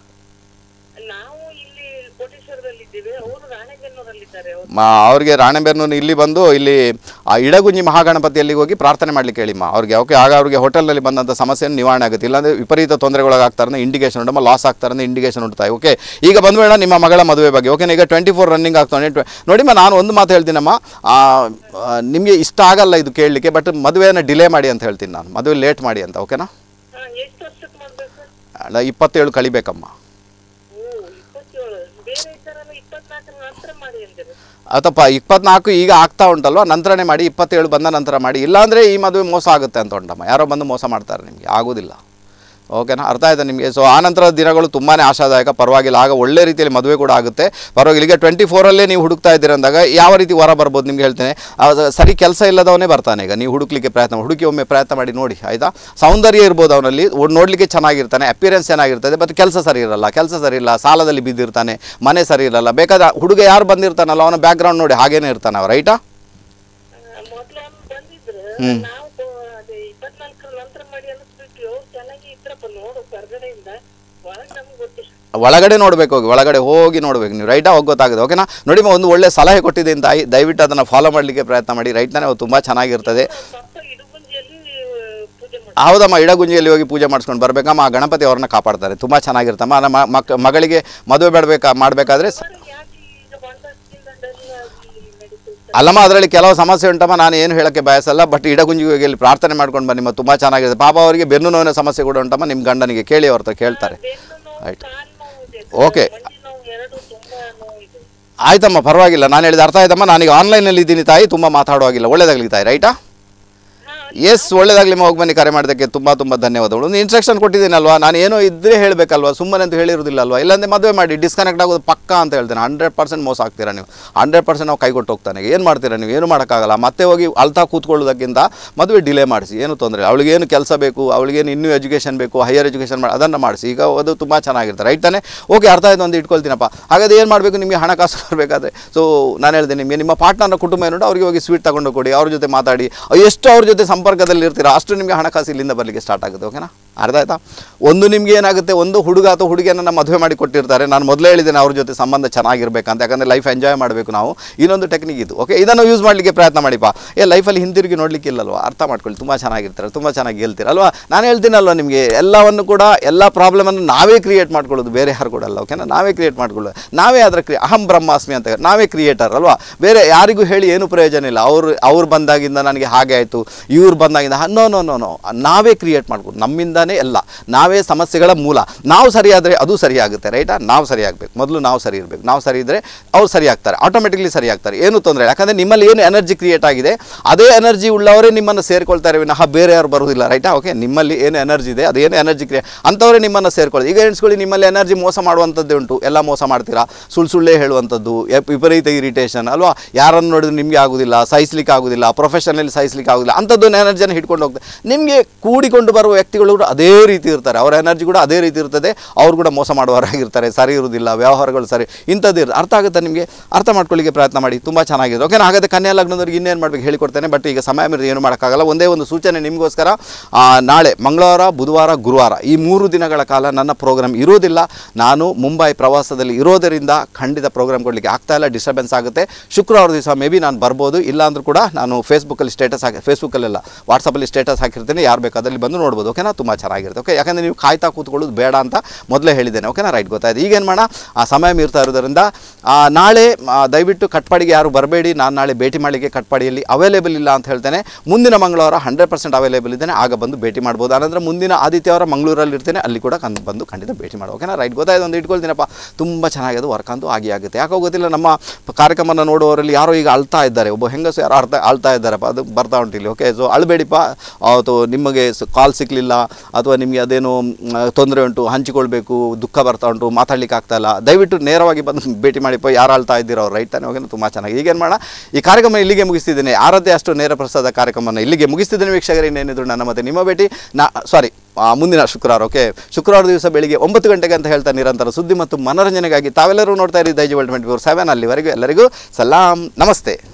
ನಾವು ಇಲ್ಲಿ ಕೋಟೇಶ್ವರದಲ್ಲಿ ಇದ್ದೀವಿ ಅವರು ರಾಣೆಬೆನ್ನೂರಲ್ಲಿದ್ದಾರೆ ಅವರು ಮ ಅವ್ರಿಗೆ ರಾಣೆಬೆನ್ನೂರು ಇಲ್ಲಿ ಬಂದು ಇಲ್ಲಿ ಆ ಇಡಗುಂಜಿ ಮಹಾಗಣಪತಿಯಲ್ಲಿ ಹೋಗಿ ಪ್ರಾರ್ಥನೆ ಮಾಡ್ಲಿಕ್ಕೆ ಹೇಳಿಮ್ಮ ಅವ್ರಿಗೆ ಓಕೆ ಆಗ ಅವ್ರಿಗೆ ಹೋಟೆಲ್ನಲ್ಲಿ ಬಂದಂಥ ಸಮಸ್ಯೆಯನ್ನು ನಿವಾರಣೆ ಆಗುತ್ತೆ ಇಲ್ಲಾಂದರೆ ವಿಪರೀತ ತೊಂದರೆಗೊಳಗಾಗ್ತಾರೆ ಇಂಡಿಕೇಶನ್ ಉಂಟಮ್ಮ ಲಾಸ್ ಆಗ್ತಾರೆ ಇಂಡಿಕೇಶನ್ ಉಂಟಾಯಿ ಓಕೆ ಈಗ ಬಂದ್ಬೇಡ ನಿಮ್ಮ ಮಗಳ ಮದುವೆ ಬಗ್ಗೆ ಓಕೆ ಈಗ ಟ್ವೆಂಟಿ ಫೋರ್ ರನ್ನಿಂಗ್ ಆಗ್ತಾನೆ ಟ್ವೆ ನೋಡಿಮ್ಮ ನಾನು ಒಂದು ಮಾತು ಹೇಳ್ತೀನಮ್ಮ ನಿಮಗೆ ಇಷ್ಟ ಆಗಲ್ಲ ಇದು ಕೇಳಲಿಕ್ಕೆ ಬಟ್ ಮದುವೆಯನ್ನು ಡಿಲೇ ಮಾಡಿ ಅಂತ ಹೇಳ್ತೀನಿ ನಾನು ಮದುವೆ ಲೇಟ್ ಮಾಡಿ ಅಂತ ಓಕೆನಾ ಹಾ ಎಷ್ಟು ವರ್ಷಕ್ಕೆ ಮಾಡ್ಬೇಕು ಅಲ್ಲ ಇಪ್ಪತ್ತೇಳು ಕಳಿಬೇಕಮ್ಮ ಓ ಇಪ್ಪತ್ತೇಳು ಬೇರೆ ಇದ್ದಾರಲ್ಲ ಇಪ್ಪತ್ನಾಲ್ಕರ ನಂತರ ಮಾಡಿ ಅಂದಿರು ಅಥವಾ ಇಪ್ಪತ್ನಾಲ್ಕು ಈಗ ಆಗ್ತಾ ಉಂಟಲ್ವ ನಂತರನೇ ಮಾಡಿ ಇಪ್ಪತ್ತೇಳು ಬಂದ ನಂತರ ಮಾಡಿ ಇಲ್ಲಾಂದರೆ ಈ ಮದುವೆ ಮೋಸ ಆಗುತ್ತೆ ಅಂತ ಉಂಟಮ್ಮ ಯಾರೋ ಬಂದು ಮೋಸ ಮಾಡ್ತಾರೆ ನಿಮಗೆ ಆಗೋದಿಲ್ಲ ಓಕೆನಾ ಅರ್ಥ ಆಯ್ತಾ ನಿಮಗೆ ಸೊ ಆ ನಂತರದ ದಿನಗಳು ತುಂಬಾ ಆಶಾದಾಯಕ ಪರವಾಗಿಲ್ಲ ಆಗ ಒಳ್ಳೆ ರೀತಿಯಲ್ಲಿ ಮದುವೆ ಕೂಡ ಆಗುತ್ತೆ ಪರವಾಗಿಲ್ಲ ಈಗ ಟ್ವೆಂಟಿ ಫೋರಲ್ಲೇ ನೀವು ಹುಡುಕ್ತಾ ಇದ್ದೀರ ಅಂದಾಗ ಯಾವ ರೀತಿ ಹೊರ ಬರ್ಬೋದು ನಿಮ್ಗೆ ಹೇಳ್ತೇನೆ ಅದು ಸರಿ ಕೆಲಸ ಇಲ್ಲದವನೇ ಬರ್ತಾನೆ ಈಗ ನೀವು ಹುಡುಕ್ಲಿಕ್ಕೆ ಪ್ರಯತ್ನ ಮಾಡಿ. ಹುಡುಕಿ ಒಮ್ಮೆ ಪ್ರಯತ್ನ ಮಾಡಿ ನೋಡಿ ಆಯಿತಾ ಸೌಂದರ್ಯ ಇರ್ಬೋದು ಅವನಲ್ಲಿ ನೋಡಲಿಕ್ಕೆ ಚೆನ್ನಾಗಿರ್ತಾನೆ ಅಪಿಯರೆನ್ಸ್ ಚೆನ್ನಾಗಿರ್ತದೆ ಬಟ್ ಕೆಲಸ ಸರಿ ಇರಲ್ಲ ಕೆಲಸ ಸರಿ ಇಲ್ಲ ಸಾಲದಲ್ಲಿ ಬಿದ್ದಿರ್ತಾನೆ ಮನೆ ಸರಿ ಇರಲ್ಲ ಬೇಕಾದ್ರೆ ಹುಡುಗ ಯಾರು ಬಂದಿರ್ತಾನಲ್ಲ ಅವನ ಬ್ಯಾಕ್ಗ್ರೌಂಡ್ ನೋಡಿ ಹಾಗೇನೇ ಇರ್ತಾನೆ ಅವ ರೈಟಾ ಮೊದ್ಲು ಅವ್ನು ಬಂದಿದ್ರು ಹ್ಮ್. ನಾವು ಕೋ- ಅದೇ ಇಪ್ಪತ್ನಾಲ್ಕರ ನಂತರ ಮಾಡಿ ಅನ್ನಿಸ್ಬಿಟ್ಟು ಅವ್ರು ಚೆನ್ನಾಗಿ ಇದ್ರಪ್ಪ ನೋಡು ಹೊರಗಡೆಯಿಂದ ಒಳಗೆ ನಮ್ಗೆ ಗೊತ್ತಿಲ್ಲ ಒಳಗಡೆ ನೋಡಬೇಕು ಹೋಗಿ ಒಳಗಡೆ ಹೋಗಿ ನೋಡಬೇಕು ನೀವು ರೈಟಾ ಹೋಗಿ ಗೊತ್ತಾಗುತ್ತೆ ಓಕೆನಾ ನೋಡಿ ಮ ಒಂದು ಒಳ್ಳೆ ಸಲಹೆ ಕೊಟ್ಟಿದ್ದೀನಿ ತಾಯಿ ದಯವಿಟ್ಟು ಅದನ್ನು ಫಾಲೋ ಮಾಡಲಿಕ್ಕೆ ಪ್ರಯತ್ನ ಮಾಡಿ ರೈಟ್ನೇ ತುಂಬ ಚೆನ್ನಾಗಿರ್ತದೆ ಪಪ್ಪ ಇಡುಗುಂಜಿಯಲ್ಲಿ ಪೂಜೆ ಮಾಡಿ ಹೌದಮ್ಮ ಇಡಗುಂಜಿಯಲ್ಲಿ ಹೋಗಿ ಪೂಜೆ ಮಾಡಿಸ್ಕೊಂಡು ಬರಬೇಕಮ್ಮ ಆ ಗಣಪತಿ ಅವ್ರನ್ನ ಕಾಪಾಡ್ತಾರೆ ತುಂಬ ಚೆನ್ನಾಗಿರ್ತಮ್ಮ ನಮ್ಮ ಮಕ್ ಮಗಳಿಗೆ ಮದುವೆ ಬೇಡಬೇಕಾ ಮಾಡಬೇಕಾದ್ರೆ ಯಾಕೆ ಈಗ ಒಂದು ವರ್ಷದಿಂದ ಡಲ್ ಆಗಿ ನಡೀತಿರ್ತಾರೆ ಅಲ್ಲಮ್ಮ ಅದರಲ್ಲಿ ಕೆಲವು ಸಮಸ್ಯೆ ಉಂಟಮ್ಮ ನಾನು ಏನು ಹೇಳೋಕ್ಕೆ ಬಯಸಲ್ಲ ಬಟ್ ಇಡಗುಂಜಿಗೆ ಹೋಗಿ ಅಲ್ಲಿ ಪ್ರಾರ್ಥನೆ ಮಾಡ್ಕೊಂಡು ಬನ್ನಿ ತುಂಬ ಚೆನ್ನಾಗಿರುತ್ತೆ ಪಾಪ ಅವರಿಗೆ ಬೆನ್ನು ನೋವಿನ ಸಮಸ್ಯೆ ಕೂಡ ಉಂಟಮ್ಮ ನಿಮ್ಮ ಗಂಡನಿಗೆ ಕೇಳಿ ಅವ್ರ ಹತ್ರ ಕೇಳ್ತಾರೆ ಬೆನ್ನು ನೋವು ಆಯ್ತು. ಕಾಲು ನೋವು ಇದೆ ಓಕೆ. ಮಂಡಿ ನೋವು ಎರಡು ತುಂಬಾ ನೋವು ಇದೆ ಆಯ್ತಮ್ಮ ಪರವಾಗಿಲ್ಲ ನಾನು ಹೇಳಿದ ಅರ್ಥ ಆಯ್ತಮ್ಮ ನಾನೀಗ ಆನ್ಲೈನಲ್ಲಿ ಇದ್ದೀನಿ ತಾಯಿ ತುಂಬ ಮಾತಾಡುವಾಗಿಲ್ಲ ಒಳ್ಳೇದಾಗಲಿ ತಾಯಿ ರೈಟಾ ಹಾ ಎಸ್ ಒಳ್ಳೇದಾಗಲಿ ಹೋಗಿ ಬನ್ನಿ ಕರೆ ಮಾಡೋದಕ್ಕೆ ತುಂಬ ತುಂಬ ಧನ್ಯವಾದಗಳು ಒಂದು ಇನ್ಸ್ಟ್ರಕ್ಷನ್ ಕೊಟ್ಟಿದ್ದೀನಲ್ವಾ ನಾನು ಏನೋ ಇದ್ದರೆ ಹೇಳಬೇಕಲ್ವಾ ಸುಮ್ಮನೆ ಅಂತ ಹೇಳಿರೋದಿಲ್ಲ ಅಲ್ವಾ ಇಲ್ಲಾಂದರೆ ಮದುವೆ ಮಾಡಿ ಡಿಸ್ಕನೆಕ್ಟ್ ಆಗೋದು ಪಕ್ಕಾ ಅಂತ ಹೇಳ್ತೇನೆ ಹಂಡ್ರೆಡ್ ಪರ್ಸೆಂಟ್ ಮೋಸ ಆಗ್ತೀರಾ ನೀವು ಹಂಡ್ರೆಡ್ ಪರ್ಸೆಂಟ್ ನಾವು ಕೈಗೊಟ್ಟು ಹೋಗ್ತಾನೆ ಏನು ಮಾಡ್ತೀರಾ ನೀವು ಏನು ಮಾಡೋಕ್ಕಾಗಲ್ಲ ಮತ್ತೆ ಹೋಗಿ ಅಳ್ತಾ ಕೂತ್ಕೊಳ್ಳೋದಕ್ಕಿಂತ ಮದುವೆ ಡಿಲೇ ಮಾಡಿಸಿ ಏನು ತೊಂದರೆ ಅವಳಿಗೇನು ಕೆಲಸ ಬೇಕು ಅವಳಿಗೇನು ಇನ್ನೂ ಎಜುಕೇಷನ್ ಬೇಕು ಹೈಯರ್ ಎಜುಕೇಷನ್ ಮಾಡಿ ಅದನ್ನು ಮಾಡಿಸಿ ಈಗ ಅದು ತುಂಬ ಚೆನ್ನಾಗಿರುತ್ತೆ ರೈಟ್ ತಾನೆ ಓಕೆ ಅರ್ಥ ಆಯ್ತು ಒಂದು ಇಟ್ಕೊಳ್ತೀನಪ್ಪ ಹಾಗಾದ್ರೆ ಏನು ಮಾಡಬೇಕು ನಿಮಗೆ ಹಣಕಾಸು ಬರಬೇಕಾದ್ರೆ ಸೊ ನಾನು ಹೇಳಿದೆ ನಿಮಗೆ ನಿಮ್ಮ ಪಾರ್ಟ್ನರ್ನ ಕುಟುಂಬ ಏನು ಅವ್ರಿಗೆ ಹೋಗಿ ಸ್ವೀಟ್ ತಗೊಂಡು ಕೊಡಿ ಅವ್ರ ಜೊತೆ ಮಾತಾಡಿ ಎಷ್ಟು ಅವ್ರ ಜೊತೆ ಸಂಪರ್ಕದಲ್ಲಿ ಇರ್ತೀರಾ ಅಷ್ಟು ನಿಮಗೆ ಹಣಕಾಸು ಇಲ್ಲಿಂದ ಬರಲಿಕ್ಕೆ ಸ್ಟಾರ್ಟ್ ಆಗುತ್ತೆ ಓಕೆನಾ ಅರ್ಥ ಆಯ್ತಾ ಒಂದು ನಿಮ್ಗೆ ಏನಾಗುತ್ತೆ ಒಂದು ಹುಡುಗ ಅಥವಾ ಹುಡುಗಿಯನ್ನು ಮದುವೆ ಮಾಡಿ ಕೊಟ್ಟಿರ್ತಾರೆ ನಾನು ಮೊದಲೇ ಹೇಳಿದ್ದೇನೆ ಅವ್ರ ಜೊತೆ ಸಂಬಂಧ ಚೆನ್ನಾಗಿರ್ಬೇಕಂತ ಯಾಕಂದರೆ ಲೈಫ್ ಎಂಜಾಯ್ ಮಾಡಬೇಕು ನಾವು ಇನ್ನೊಂದು ಟೆಕ್ನಿಕ್ ಇದು ಓಕೆ ಇದನ್ನು ಯೂಸ್ ಮಾಡಲಿಕ್ಕೆ ಪ್ರಯತ್ನ ಮಾಡಿಪ್ಪ ಏ ಲೈಫಲ್ಲಿ ಹಿಂದಿರುಗಿ ನೋಡಲಿಕ್ಕೆ ಇಲ್ಲಲ್ವಾ ಅರ್ಥ ಮಾಡ್ಕೊಳ್ಳಿ ತುಂಬ ಚೆನ್ನಾಗಿರ್ತಾರೆ ತುಂಬ ಚೆನ್ನಾಗಿ ಗೆಲ್ತೀರ ಅಲ್ವಾ ನಾನು ಹೇಳ್ತೀನಲ್ವ ನಿಮಗೆ ಎಲ್ಲವನ್ನು ಕೂಡ ಎಲ್ಲ ಪ್ರಾಬ್ಲಮನ್ನು ನಾವೇ ಕ್ರಿಯೇಟ್ ಮಾಡ್ಕೊಳ್ಳೋದು ಬೇರೆ ಯಾರು ಕೂಡ ಅಲ್ಲ ಓಕೆನಾ ನಾವೇ ಕ್ರಿಯೇಟ್ ಮಾಡ್ಕೊಳ್ಳೋದು ನಾವೇ ಅದರ ಕ್ರಿಯೆ ಅಹಂ ಬ್ರಹ್ಮಾಸ್ಮಿ ಅಂತ ನಾವೇ ಕ್ರಿಯೇಟರ್ ಅಲ್ವಾ ಬೇರೆ ಯಾರಿಗೂ ಹೇಳಿ ಏನು ಪ್ರಯೋಜನ ಇಲ್ಲ ಅವ್ರು ಅವ್ರು ಬಂದಾಗಿಂದ ನನಗೆ ಹಾಗೆ ಆಯಿತು ಇವ್ರು ಬಂದಾಗಿಂದ ನೋ ನೋ ನೋ ನೋ ನಾವೇ ಕ್ರಿಯೇಟ್ ಮಾಡ್ಬೋದು ನಮ್ಮಿಂದ ನಮ್ಮಿಂದಾನೇ ಎಲ್ಲ ನಾವೇ ಸಮಸ್ಯೆಗಳ ಮೂಲ ನಾವು ಸರಿಯಾದರೆ ಅದು ಸರಿಯಾಗುತ್ತೆ ರೈಟಾ ನಾವು ಸರಿಯಾಗಬೇಕು ಮೊದಲು ನಾವು ಸರಿ ಇರಬೇಕು ನಾವು ಸರಿ ಇದ್ದರೆ ಅವ್ರು ಸರಿ ಆಗ್ತಾರೆ ಆಟೋಮೆಟಿಕ್ಲಿ ಸರಿ ಆಗ್ತಾರೆ ಏನು ತೊಂದರೆ ಇಲ್ಲ ಯಾಕಂದರೆ ನಿಮ್ಮಲ್ಲಿ ಏನು ಎನರ್ಜಿ ಕ್ರಿಯೇಟ್ ಆಗಿದೆ ಅದೇ ಎನರ್ಜಿ ಉಳ್ಳವರೇ ನಿಮ್ಮನ್ನು ಸೇರ್ಕೊಳ್ತಾರೆ ವಿನಃ ಬೇರೆ ಯಾರು ಬರುವುದಿಲ್ಲ ರೈಟಾ ಓಕೆ ನಿಮ್ಮಲ್ಲಿ ಏನು ಎನರ್ಜಿ ಇದೆ ಅದೇನು ಎನರ್ಜಿ ಕ್ರಿಯೇ ಅಂಥವರೇ ನಿಮ್ಮನ್ನು ಸೇರ್ಕೊಳ್ಳಿ ಈಗ ಎಣಿಸ್ಕೊಳ್ಳಿ ನಿಮ್ಮಲ್ಲಿ ಎನರ್ಜಿ ಮೋಸ ಮಾಡುವಂಥದ್ದೇ ಉಂಟು ಎಲ್ಲ ಮೋಸ ಮಾಡ್ತೀರಾ ಸುಳ್ಳು ಸುಳ್ಳೇ ಹೇಳುವಂಥದ್ದು ಎಪ್- ವಿಪರೀತ ಇರಿಟೇಷನ್ ಅಲ್ವಾ ಯಾರನ್ನು ನೋಡಿದ್ರೆ ನಿಮಗೆ ಆಗೋದಿಲ್ಲ ಸಹಿಸ್ಲಿಕ್ಕೆ ಆಗೋದಿಲ್ಲ ಪ್ರೊಫೆಷನಲ್ಲಿ ಸಹಿಸ್ಲಿಕ್ಕೆ ಆಗೋದಿಲ್ಲ ಅಂಥದ್ದೊಂದು ಎನರ್ಜಿಯನ್ನು ಹಿಡ್ಕೊಂಡು ಹೋಗ್ತಾರೆ ನಿಮಗೆ ಕೂಡಿಕೊಂಡು ಬರುವ ವ್ಯಕ್ತಿಗಳು ಕೂಡ ಅದೇ ರೀತಿ ಇರ್ತಾರೆ ಅವರ ಎನರ್ಜಿ ಕೂಡ ಅದೇ ರೀತಿ ಇರ್ತದೆ ಅವ್ರು ಕೂಡ ಮೋಸ ಮಾಡುವವರಾಗಿರ್ತಾರೆ ಸರಿ ಇರುವುದಿಲ್ಲ ವ್ಯವಹಾರಗಳು ಸರಿ ಇಂಥದ್ದು ಇರ್ತದೆ ಅರ್ಥ ಆಗುತ್ತಾ ನಿಮಗೆ ಅರ್ಥ ಮಾಡ್ಕೊಳ್ಳಿಕ್ಕೆ ಪ್ರಯತ್ನ ಮಾಡಿ ತುಂಬ ಚೆನ್ನಾಗಿದೆ ಓಕೆ ಹಾಗಾದ್ರೆ ಕನ್ಯಾ ಲಗ್ನದವ್ರಿಗೆ ಇನ್ನೇನು ಮಾಡ್ಬೇಕು ಹೇಳಿಕೊಡ್ತೇನೆ ಬಟ್ ಈಗ ಸಮಯ ಮೀರಿ ಏನು ಮಾಡೋಕ್ಕಾಗಲ್ಲ ಒಂದೇ ಒಂದು ಸೂಚನೆ ನಿಮಗೋಸ್ಕರ ಆ, ನಾಳೆ ಮಂಗಳವಾರ ಬುಧವಾರ ಗುರುವಾರ ಈ ಮೂರು ದಿನಗಳ ಕಾಲ ನನ್ನ ಪ್ರೋಗ್ರಾಮ್ ಇರೋದಿಲ್ಲ ನಾನು ಮುಂಬೈ ಪ್ರವಾಸದಲ್ಲಿ ಇರೋದರಿಂದ ಖಂಡಿತ ಪ್ರೋಗ್ರಾಮ್ ಕೊಡಲಿಕ್ಕೆ ಆಗ್ತಾ ಇಲ್ಲ ಡಿಸ್ಟರ್ಬೆನ್ಸ್ ಆಗುತ್ತೆ ಶುಕ್ರವಾರ ದಿವಸ ಮೇ ಬಿ ನಾನು ಬರ್ಬೋದು ಇಲ್ಲ ಅಂದ್ರೂ ಕೂಡ ನಾನು ಫೇಸ್ಬುಕ್ಕಲ್ಲಿ ಸ್ಟೇಟಸ್ ಹಾಕಿ ಫೇಸ್ಬುಕ್ಕಲ್ಲೆಲ್ಲ ವಾಟ್ಸಪ್ಪಲ್ಲಿ ಸ್ಟೇಟಸ್ ಹಾಕಿರ್ತೀನಿ ಯಾರು ಬೇಕಾದಲ್ಲಿ ಬಂದು ನೋಡ್ಬೋದು ಓಕೆನಾ ತುಂಬ ಚೆನ್ನಾಗಿರುತ್ತೆ ಓಕೆ ಯಾಕಂದರೆ ನೀವು ಕಾಯ್ತಾ ಕೂತ್ಕೊಳ್ಳೋದು ಬೇಡ ಅಂತ ಮೊದಲೇ ಹೇಳಿದ್ದೇನೆ ಓಕೆನಾ ರೈಟ್ ಗೊತ್ತಾಯ್ತು ಈಗೇನು ಮಾಡೋಣ ಆ ಸಮಯ ಮೀರ್ತಾ ಇರೋದರಿಂದ ಆ, ನಾಳೆ ಆ, ದಯವಿಟ್ಟು ಕಟ್ಪಾಡಿಗೆ ಯಾರು ಬರಬೇಡಿ ನಾನು ನಾಳೆ ಭೇಟಿ ಮಾಡಲಿಕ್ಕೆ ಕಟ್ಪಾಡಿಯಲ್ಲಿ ಅವೈಲೇಬಲ್ ಇಲ್ಲ ಅಂತ ಹೇಳ್ತೇನೆ ಮುಂದಿನ ಮಂಗಳವಾರ ಹಂಡ್ರೆಡ್ ಪರ್ಸೆಂಟ್ ಅವೈಲೇಬಲ್ ಇದ್ದೇನೆ ಆಗ ಬಂದು ಭೇಟಿ ಮಾಡ್ಬೋದು ಆನಂತರ ಮುಂದಿನ ಆದಿತ್ಯವಾರ ಮಂಗಳೂರಲ್ಲಿ ಇರ್ತೇನೆ ಅಲ್ಲಿ ಕೂಡ ಕಂದು ಬಂದು ಖಂಡಿತ ಭೇಟಿ ಮಾಡಿ ಓಕೆನಾ ರೈಟ್ ಗೊತ್ತಾಯ್ತು ಒಂದು ಇಟ್ಕೊಳ್ತೀನಪ್ಪ ತುಂಬ ಚೆನ್ನಾಗಿದೆ ವರ್ಕ್ ಅಂತೂ ಆಗಿ ಆಗುತ್ತೆ ಯಾಕೋ ಗೊತ್ತಿಲ್ಲ ನಮ್ಮ ಕಾರ್ಯಕ್ರಮನ ನೋಡುವವರಲ್ಲಿ ಯಾರೋ ಈಗ ಅಳ್ತಾ ಇದ್ದಾರೆ ಒಬ್ಬ ಹೆಂಗಸು ಯಾರೋ ಅರ್ಥ ಅಳ್ತಾ ಇದ್ದಾರಪ್ಪ ಅದು ಬರ್ತಾ ಉಂಟು ಇಲ್ಲಿ ಓಕೆ ಸೊ ಅಳ್ಬೇಡಿಪ್ಪ ಅವತ್ತು ನಿಮಗೆ ಕಾಲ್ ಸಿಕ್ಕಲಿಲ್ಲ ಅಥವಾ ನಿಮಗೆ ಅದೇನೋ ತೊಂದರೆ ಉಂಟು ಹಂಚಿಕೊಳ್ಬೇಕು ದುಃಖ ಬರ್ತಾ ಉಂಟು ಮಾತಾಡ್ಲಿಕ್ಕೆ ಆಗ್ತಾ ಇಲ್ಲ ದಯವಿಟ್ಟು ನೇರವಾಗಿ ಬಂದು ಭೇಟಿ ಮಾಡಿಪ್ಪ ಯಾರು ಆಳ್ತಾ ಇದ್ದೀರೋ ಅವ್ರು ರೈಟ್ ತಾನೇ ಹೋಗಿ ತುಂಬ ಚೆನ್ನಾಗಿ ಈಗೇನು ಮಾಡೋಣ ಈ ಕಾರ್ಯಕ್ರಮ ಇಲ್ಲಿಗೆ ಮುಗಿಸ್ತಿದ್ದೇನೆ ಆರದ್ದೇ ಅಷ್ಟು ನೇರ ಪ್ರಸಾದ ಕಾರ್ಯಕ್ರಮವನ್ನು ಇಲ್ಲಿಗೆ ಮುಗಿಸ್ತಿದ್ದೇನೆ ವೀಕ್ಷಕರು ಇನ್ನೇನಿದ್ರು ನನ್ನ ಮತ್ತೆ ನಿಮ್ಮ ಭೇಟಿ ನಾ ಸಾರಿ ಮುಂದಿನ ಶುಕ್ರವಾರ ಓಕೆ ಶುಕ್ರವಾರ ದಿವಸ ಬೆಳಿಗ್ಗೆ ಒಂಬತ್ತು ಗಂಟೆಗೆ ಅಂತ ಹೇಳ್ತಾ ನಿರಂತರ ಸುದ್ದಿ ಮತ್ತು ಮನೋರಂಜನೆಗಾಗಿ ತಾವೆಲ್ಲರೂ ನೋಡ್ತಾ ಇರಿ Daiji world twenty four seven ಅಲ್ಲಿವರೆಗೂ ಎಲ್ಲರಿಗೂ ಸಲಾಂ ನಮಸ್ತೆ